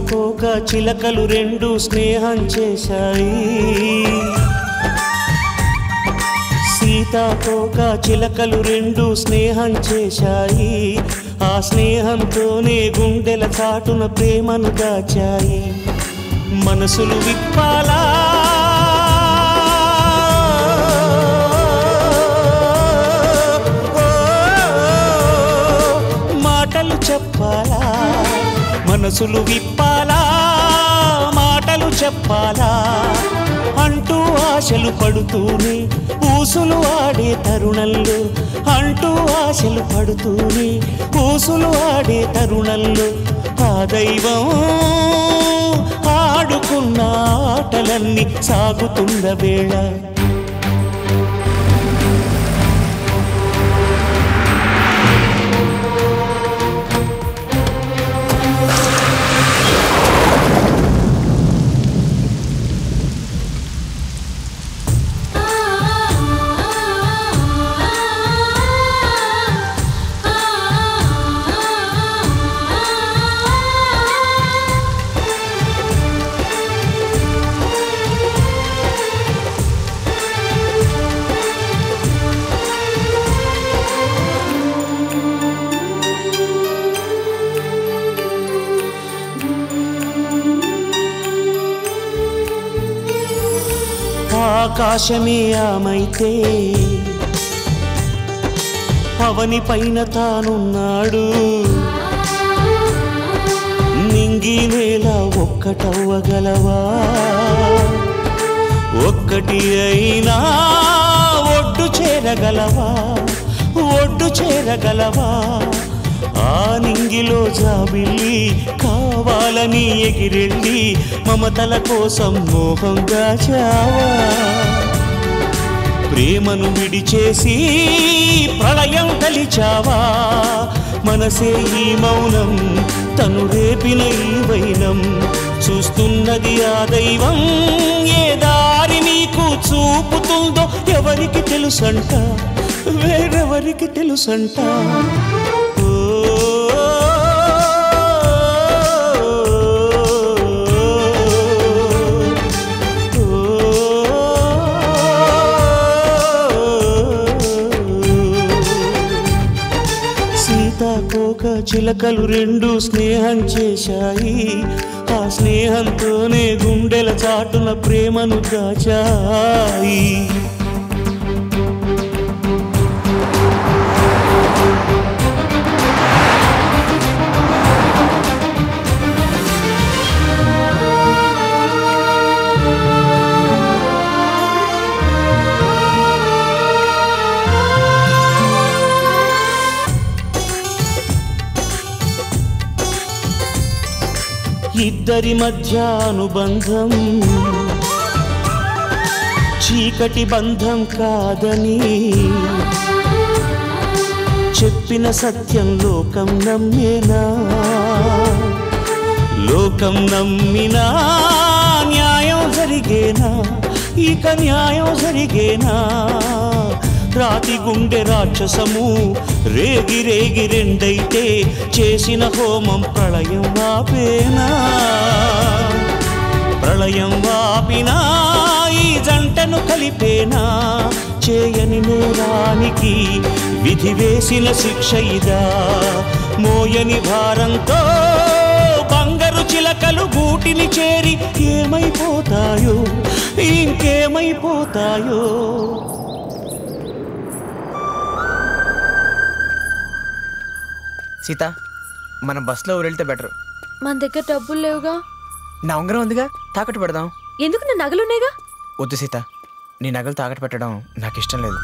సీతాకోక చిలకలు రెండు స్నేహం చేశాయి సీతాకోక చిలకలు రెండు స్నేహం చేశాయి ఆ స్నేహంతోనే గుండెల చాటున ప్రేమను దాచాయి మనసులు విప్పాలా మాటలు చెప్పాలా మనసులు విప్పాలా మాటలు చెప్పాలా అంటూ ఆశలు పడుతూనే ఊసులు ఆడే తరుణంలో అంటూ ఆశలు పడుతూనే ఊసులు ఆడే తరుణంలో ఆ దైవం ఆడుకున్న ఆటలన్నీ సాగుతున్న వేళ ఆకాశమే ఆమైతే అవని పైన తానున్నాడు నింగి నేల ఒక్కటవ్వగలవా ఒక్కటి అయినా ఒడ్డు చేరగలవా ఒడ్డు చేరగలవా ఆ నింగిలో జాబిల్లి కావాలని ఎగిరెళ్ళి మమతల కోసం మోహంగా చావా ప్రేమను విడిచేసి ప్రళయం కలిచావా మనసే ఈ మౌనం తను రేపిన ఈ వైనం చూస్తున్నది ఆ దైవం ఏ దారి నీకు చూపుతుందో ఎవరికి తెలుసంట వేరెవరికి తెలుసంట సీతాకోక చిలకలు రెండు స్నేహం చేశాయి ఆ స్నేహంతోనే గుండెల చాటున ప్రేమను దాచాయి ఇద్దరి మధ్య అనుబంధం చీకటి బంధం కాదని చెప్పిన సత్యం లోకం నమ్మేనా లోకం నమ్మినా న్యాయం జరిగేనా ఇక న్యాయం జరిగేనా రాతి గుండె రాక్షసము రేగి రేగి రెండైతే చేసిన హోమం ప్రళయం ఆపేనా ప్రళయం వాపినా ఈ జంటను కలిపేనా చేయని నేరానికి విధి వేసిన శిక్ష ఇదా మోయని భారంతో బంగారు చిలకలు గూటిని చేరి ఏమైపోతాయో ఇంకేమైపోతాయో సీత మన బస్సులో వెళ్తే బెటర్ మన దగ్గర డబ్బులు లేవుగా నా ఉంగరం ఉందిగా తాకట్టు పెడదాం ఎందుకు నా నగలున్నాయిగా వద్దు సీత నీ నగలు తాకట్టు పెట్టడం నాకు ఇష్టం లేదు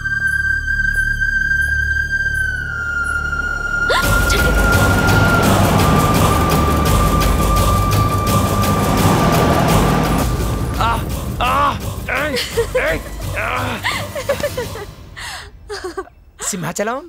సింహాచలం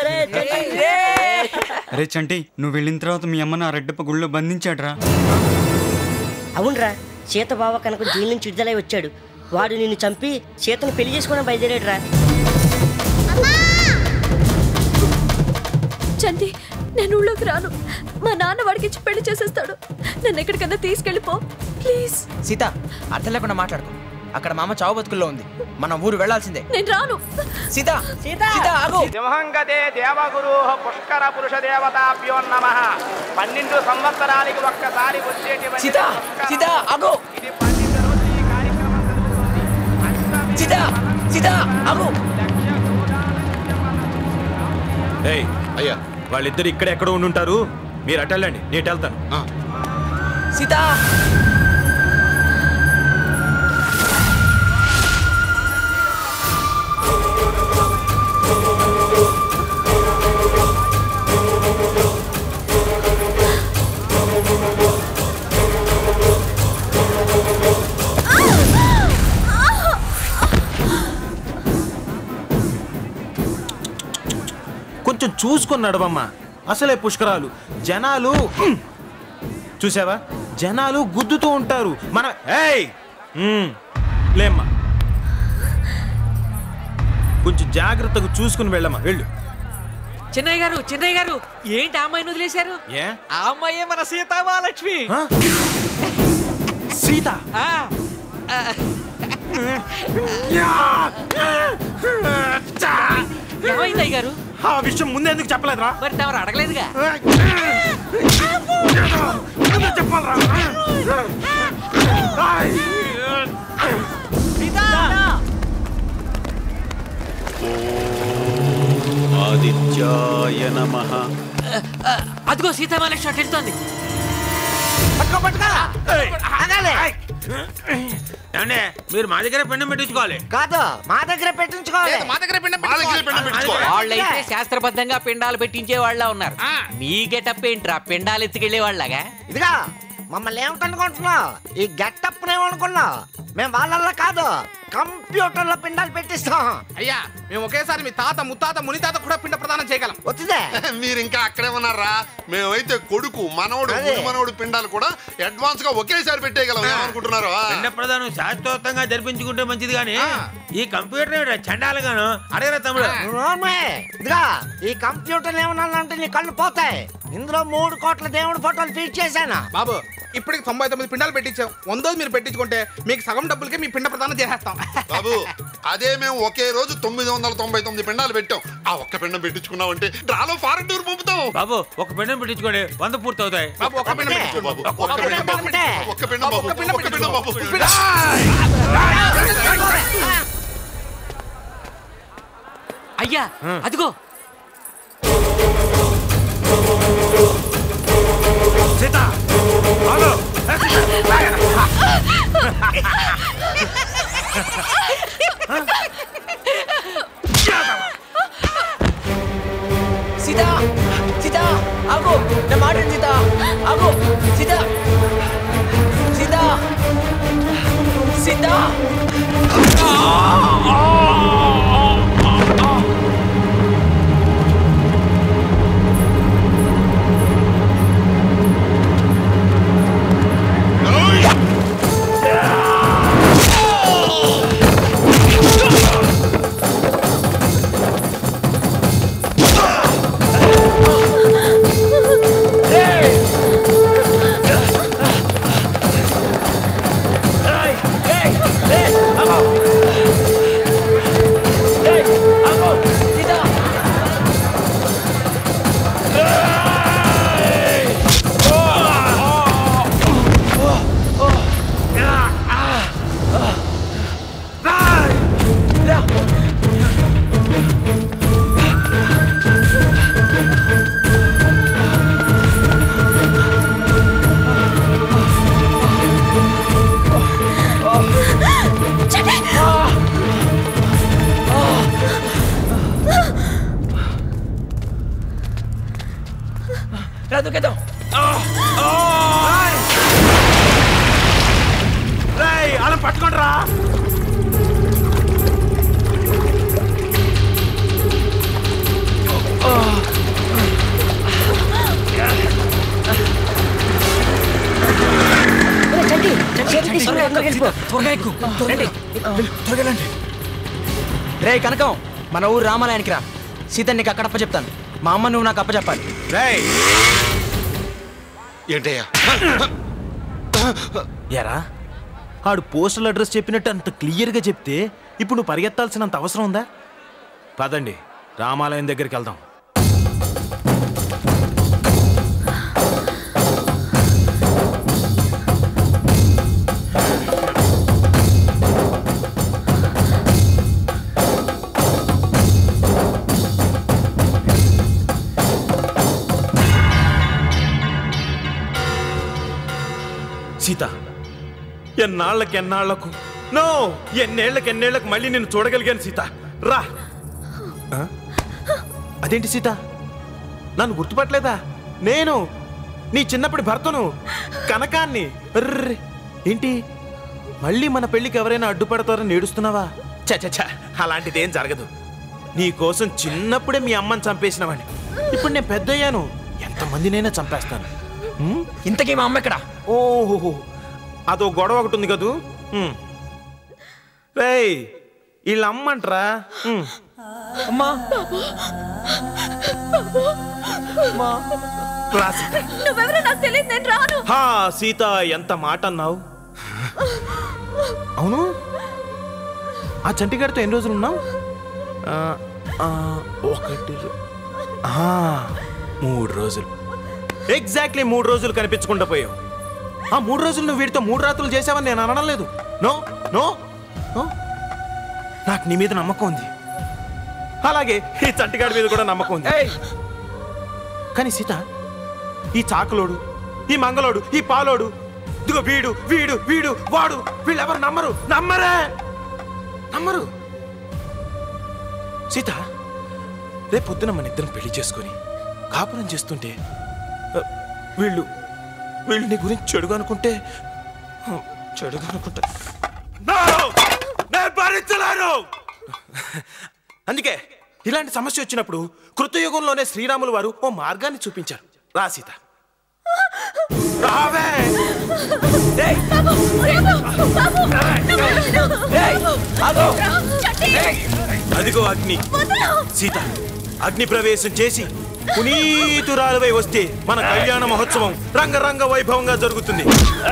అరే చంటి నువ్వు వెళ్ళిన తర్వాత మీ అమ్మ నా రెడ్డప్ప గుళ్ళో బంధించాడ్రా అవునరా సీత బావ కనుక జైలు నుంచి విడుదలై వచ్చాడు వాడు నిన్ను చంపి సీతను పెళ్లి చేసుకోవడం బయలుదేరాడురా చంటి నేను ఊళ్ళోకి రాను మా నాన్న వాడికి ఇచ్చి పెళ్లి చేసేస్తాడు నన్ను ఎక్కడికన్నా తీసుకెళ్ళిపో ప్లీజ్ సీత అర్థం లేకుండా మాట్లాడుకో అక్కడ మామ చావు బతుకుల్లో ఉంది మన ఊరు వెళ్ళాల్సిందే నేను రాను సీత సీత ఆగు సింహంగదే దేవగురు పుష్కర పురుష దేవతాభ్యో నమ పన్నెండు సంవత్సరాలకి ఒక్కసారి వచ్చేటువంటి సీత సీత ఆగు సీత సీత ఆగు ఏయ్ అయ్యా వాళ్ళిద్దరు ఇక్కడ ఎక్కడో ఉండుంటారు మీరు అటు వెళ్ళండి నేను వెళ్తాను సీత కొంచెం చూసుకొని నడవమ్మా అసలే పుష్కరాలు జనాలు హ్మ్. చూసావా జనాలు గుద్దుతూ ఉంటారు మన ఏయ్ హ్మ్. లేమ్మా కొంచెం జాగ్రత్తగా చూసుకుని వెళ్ళమ్మా వెళ్ళు చిన్నయ్య గారు చిన్నయ్య గారు ఏంటి ఆ అమ్మాయిని వదిలేశారు ఏ ఆ అమ్మాయే మన సీతామహాలక్ష్మి సీత ఆ, ఆ, ఏమైంది అయ్య గారు ఆ విషయం ముందే ఎందుకు చెప్పలేదురా మరి తమరు అడగలేదుగా ముందే చెప్పాలరా ఆదిత్యాయ నమ అదిగో సీతామహాలక్ష్మి అటు వెళ్తోంది పట్టుకో పట్టుకో ఆగాలి ఏమండి మీరు మా దగ్గర పిండం పెట్టించుకోవాలి కాదు మా దగ్గర పెట్టించుకోవాలి మా దగ్గర పిండం వాళ్ళైతే శాస్త్రబద్ధంగా పిండాలు పెట్టించే వాళ్ళ ఉన్నారు మీ గెటప్ ఏంట్రా పిండాలు ఎత్తుకెళ్లే వాళ్ళగా ఇదిగా మమ్మల్ని ఏమిటనుకుంటున్నావు ఈ గెట్టప్ ఏమనుకున్నావు మేము వాళ్ళల్లో కాదు కంప్యూటర్లో పిండాలు పెట్టిస్తాం అయ్యా మేము ఒకేసారి మీ తాత ముత్తాత మునితాత కూడా పిండ ప్రదానం చేయగలం వచ్చిందే మీరు ఇంకా అక్కడే ఉన్నారా మేమైతే కొడుకు మనవడు అదే. మనవడు పిండాలు కూడా అడ్వాన్స్ గా ఒకేసారి పెట్టేయగలం ఏమనుకుంటున్నారు పిండ ప్రదానం శాస్త్రోక్తంగా జరిపించుకుంటే మంచిది కానీ ఈ కంప్యూటర్ చండాలగాను అడగరా తమ్ముడు నోర్మే. ఇదిగా ఈ కంప్యూటర్ ఏమన్నా అంటే నీ కళ్ళు పోతాయి ఇందులో మూడు కోట్ల దేవుడి ఫోటోలు ఫీడ్ చేశాను బాబు ఇప్పటికి తొంభై తొమ్మిది పిండాలు పెట్టించాం వందోది మీరు పెట్టించుకుంటే మీకు సగం డబ్బులకి మీ పిండ ప్రదానం చేసేస్తాం బాబు అదే మేము ఒకే రోజు తొమ్మిది వందల తొంభై తొమ్మిది పిండాలు పెట్టాం ఆ ఒక్క పిండం పెట్టించుకున్నామంటే డ్రాలో ఫారెన్ టూర్ పంపుతాం బాబు ఒక పిండం పెట్టించుకోండి వంద పూర్తి అవుతాయి బాబు ఒక పిండం పెట్టించుకోండి బాబు ఒక్క పిండం బాబు. ఒక్క పిండం బాబు ఒక్క పిండం బాబు అయ్యా అదిగో సీత ఆగు. సీత సీత ఆగు నా మాట విను, సీత ఆగు సీత సీత సీత రా దూకేద్దాం రేయ్ అలా పట్టుకోండి రా రే కనకం మన ఊరు రామాలయానికి రా సీత నీకు అక్కడ చెప్తాను మా అమ్మ నువ్వు నాకు అప్పచెప్పాలి ఏంటయ్యా ఎరా ఆడు పోస్టల్ అడ్రస్ చెప్పినట్టు అంత క్లియర్గా చెప్తే ఇప్పుడు నువ్వు పరిగెత్తాల్సినంత అవసరం ఉందా పదండి రామాలయం దగ్గరికి వెళ్దాం సీత ఎన్నాళ్ళకి ఎన్నాళ్లకు నో ఎన్నేళ్లకి ఎన్నేళ్లకు మళ్ళీ నేను చూడగలిగాను సీత రా ఆ? అదేంటి సీత నన్ను గుర్తుపట్టలేదా నేను నీ చిన్నప్పటి భర్తను కనకాన్ని అర్రే, ఏంటి మళ్ళీ మన పెళ్ళికి ఎవరైనా అడ్డుపడతారని ఏడుస్తున్నావా చ చ చ అలాంటిదేం జరగదు నీ కోసం చిన్నప్పుడే మీ అమ్మని చంపేసినవాడిని ఇప్పుడు నేను పెద్దయ్యాను ఎంతమందినైనా చంపేస్తాను ఉమ్? ఇంతకీ మా అమ్మ ఎక్కడ ఓహో అదో గొడవ ఒకటి ఉంది కదూ ఉమ్. రేయ్ వీళ్ళ అమ్మంటరా ఉమ్. అమ్మా రా సీత. నువ్వెవరో నాకు తెలియదు నేను రాను హా సీత ఎంత మాట అన్నావు అవును ఆ చంటిగాడితో ఎన్ని రోజులు ఉన్నావు ఆ, ఆ, ఒకటి రో- ఆ, మూడు రోజులు ఎగ్జాక్ట్లీ మూడు రోజులు కనిపించకుండా పోయావు ఆ మూడు రోజులు నువ్వు వీడితో మూడు రాత్రులు చేసావని నేను అనడం లేదు నో నో నో నాకు నీ మీద నమ్మకం ఉంది అలాగే ఈ చంటిగాడి మీద కూడా నమ్మకం ఉంది కానీ సీత ఈ చాకలోడు ఈ మంగళోడు ఈ పాలోడు ఇదిగో వీడు వీడు వీడు వాడు వీళ్ళెవరు నమ్మరు నమ్మరే నమ్మరు సీత రేపు పొద్దున మన ఇద్దరం పెళ్లి చేసుకొని కాపురం చేస్తుంటే ఆ, వీళ్ళు వీళ్ళు నీ గురించి చెడుగా అనుకుంటే ఆ, చెడుగా అనుకుంటా No! నేను భరించలేను అందుకే ఇలాంటి సమస్య వచ్చినప్పుడు కృతయుగంలోనే శ్రీరాములు వారు ఓ మార్గాన్ని చూపించారు రా సీత రావే ఏయ్! ఏయ్! అదిగో అగ్ని సీత అగ్ని ప్రవేశం చేసి పునీతురాలవై వస్తే మన కళ్యాణ మహోత్సవం రంగరంగ వైభవంగా జరుగుతుంది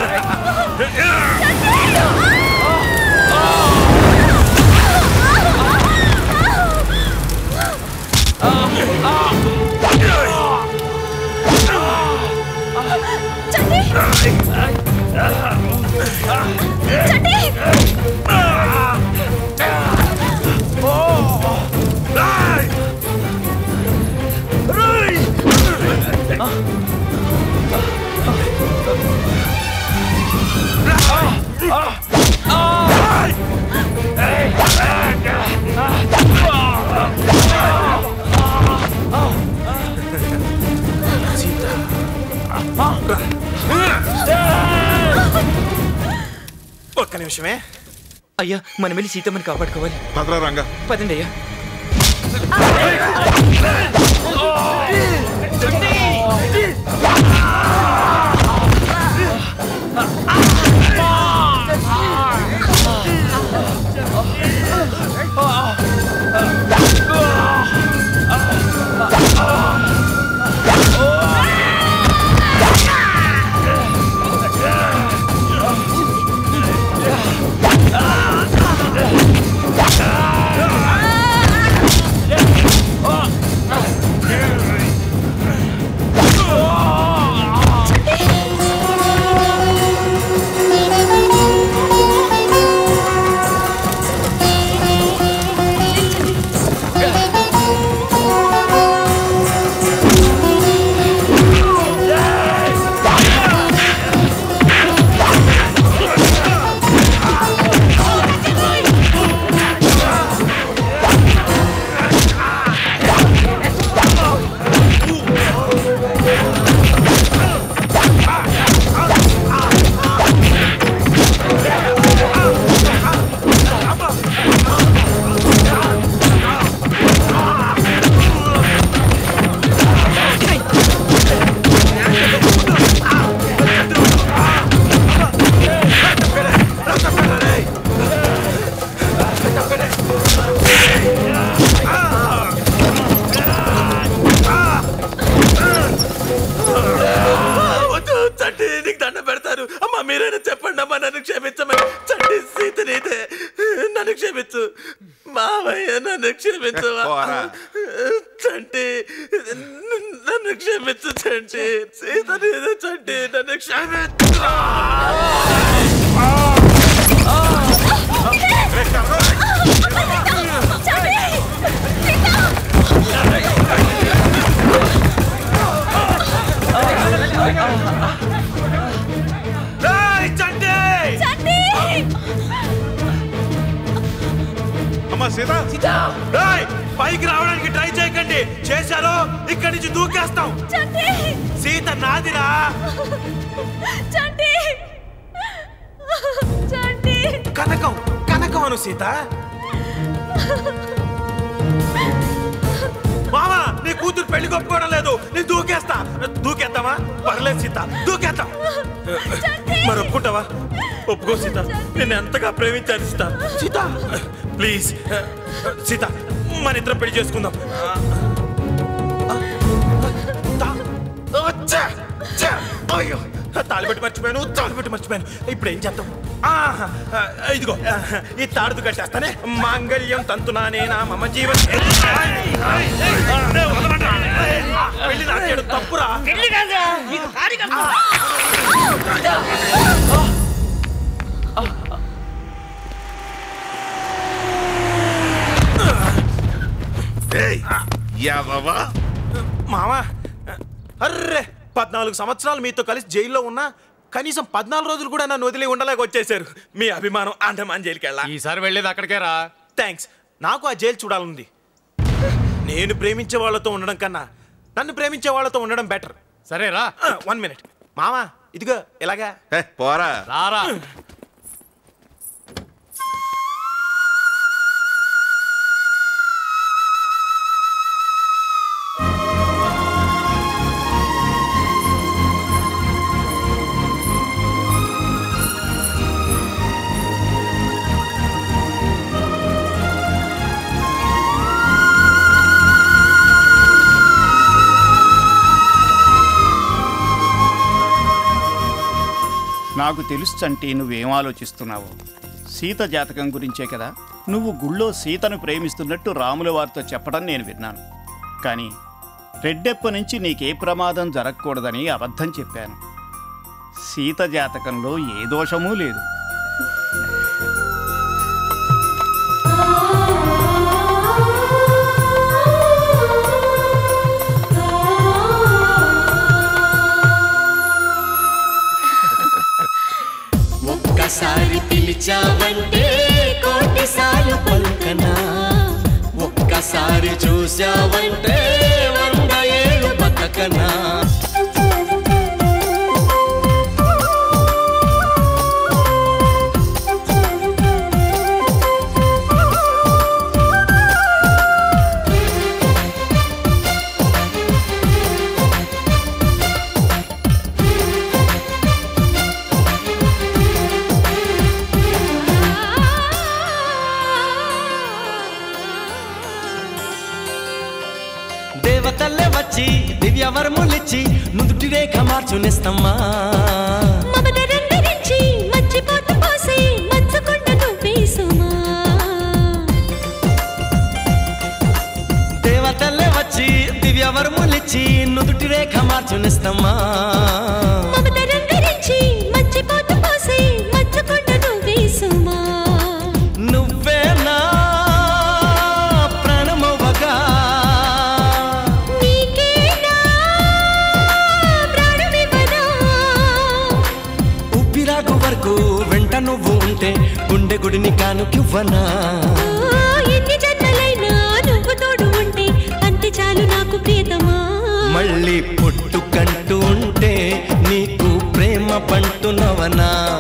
ఒక్క నిమిషమే అయ్యా మనం వెళ్ళి సీతమ్మని కాపాడుకోవాలి భద్రా రంగా పదండి అయ్యా Oh! మావయ్య నన్ను క్షమించవా పోరా. చంటి నన్ను క్షమించు చంటి సీత మీద చంటి నన్ను క్షమించు అమ్మా సీత ఏయ్, పైకి రావడానికి ట్రై చేయకండి చేశారో ఇక్కడి నుంచి దూకేస్తాం సీత నాదిరా కనకం కనకం అను సీత మామా నీ కూతురు పెళ్లి కొప్పుకోవడం లేదు నేను దూకేస్తా దూకేద్దామా పర్లేదు సీత దూకేద్దాం మరి ఒప్పుకుంటావా ఒప్పుకో సీత నేను ఎంతగా ప్రేమించాను సీత సీత ప్లీజ్ సీత మన ఇద్దరం పెళ్లి చేసుకుందాం చ్చ! చ్చ! అయ్యో తాళిబెట్టి మర్చిపోయాను తాళిబెట్టి మర్చిపోయాను ఇప్పుడు ఏం చేద్దాం ఆహా, ఇదిగో ఈ తాడుతు కట్టేస్తానే మాంగళ్యం తంతునానేనా మమ జీవన్ పెళ్లి నాకేడు తప్పురా పెళ్లి కాదురా ఇది కార్యక్రమం ఏయ్, యాదవా మామా అర్రే పద్నాలుగు సంవత్సరాలు మీతో కలిసి జైల్లో ఉన్నా కనీసం పద్నాలుగు రోజులు కూడా నన్ను వదిలి ఉండలేక వచ్చేసారు మీ అభిమానం అండమాన్ జైలుకి వెళ్ళా ఈసారి వెళ్ళేది అక్కడికే రా థ్యాంక్స్ నాకు ఆ జైలు చూడాలంది నేను ప్రేమించే వాళ్ళతో ఉండడం కన్నా నన్ను ప్రేమించే వాళ్ళతో ఉండడం బెటర్ సరేరా వన్ మినిట్ మామా ఇదిగో ఎలాగా పోరా రారా నాకు తెలుసు అంటే నువ్వేం ఆలోచిస్తున్నావో సీత జాతకం గురించే కదా నువ్వు గుళ్ళో సీతను ప్రేమిస్తున్నట్టు రాముల వారితో చెప్పడం నేను విన్నాను కానీ రెడ్డెప్ప నుంచి నీకే ప్రమాదం జరగకూడదని అబద్ధం చెప్పాను సీత జాతకంలో ఏ దోషమూ లేదు ఒక్కసారి పిలిచావంటే కోటిసార్లు పలుకనా ఒక్కసారి చూసావంటే వంద ఏళ్ళు బతకనా దేవతల్లే వచ్చి దివ్య వరములిచ్చి నుదుటి రేఖ మార్చునిస్తమ్మా మమతరందరించి మర్చిపోతూ పోసి మచ్చకొండ నువ్వేసుమా దేవతల్లే వచ్చి దివ్య వరములిచ్చి నుదుటి రేఖ మార్చునిస్తమ్మా మమతరందరించి మర్చిపోతూ పోసి మచ్చకొండ నువ్వేసుమా నువ్వే నా ప్రాణమవ్వగా నీకేనా ప్రాణమివ్వనా ఉప్పిరాకు వరకు వెంట నువ్వు ఉంటే గుండె గుడిని కానుకివ్వనా ఓ, ఎన్ని జన్మలైనా నువ్వు తోడు ఉంటే అంతే చాలు నాకు ప్రియతమా మళ్ళీ పుట్టుకంటూ ఉంటే నీకు ప్రేమ పంటునవనా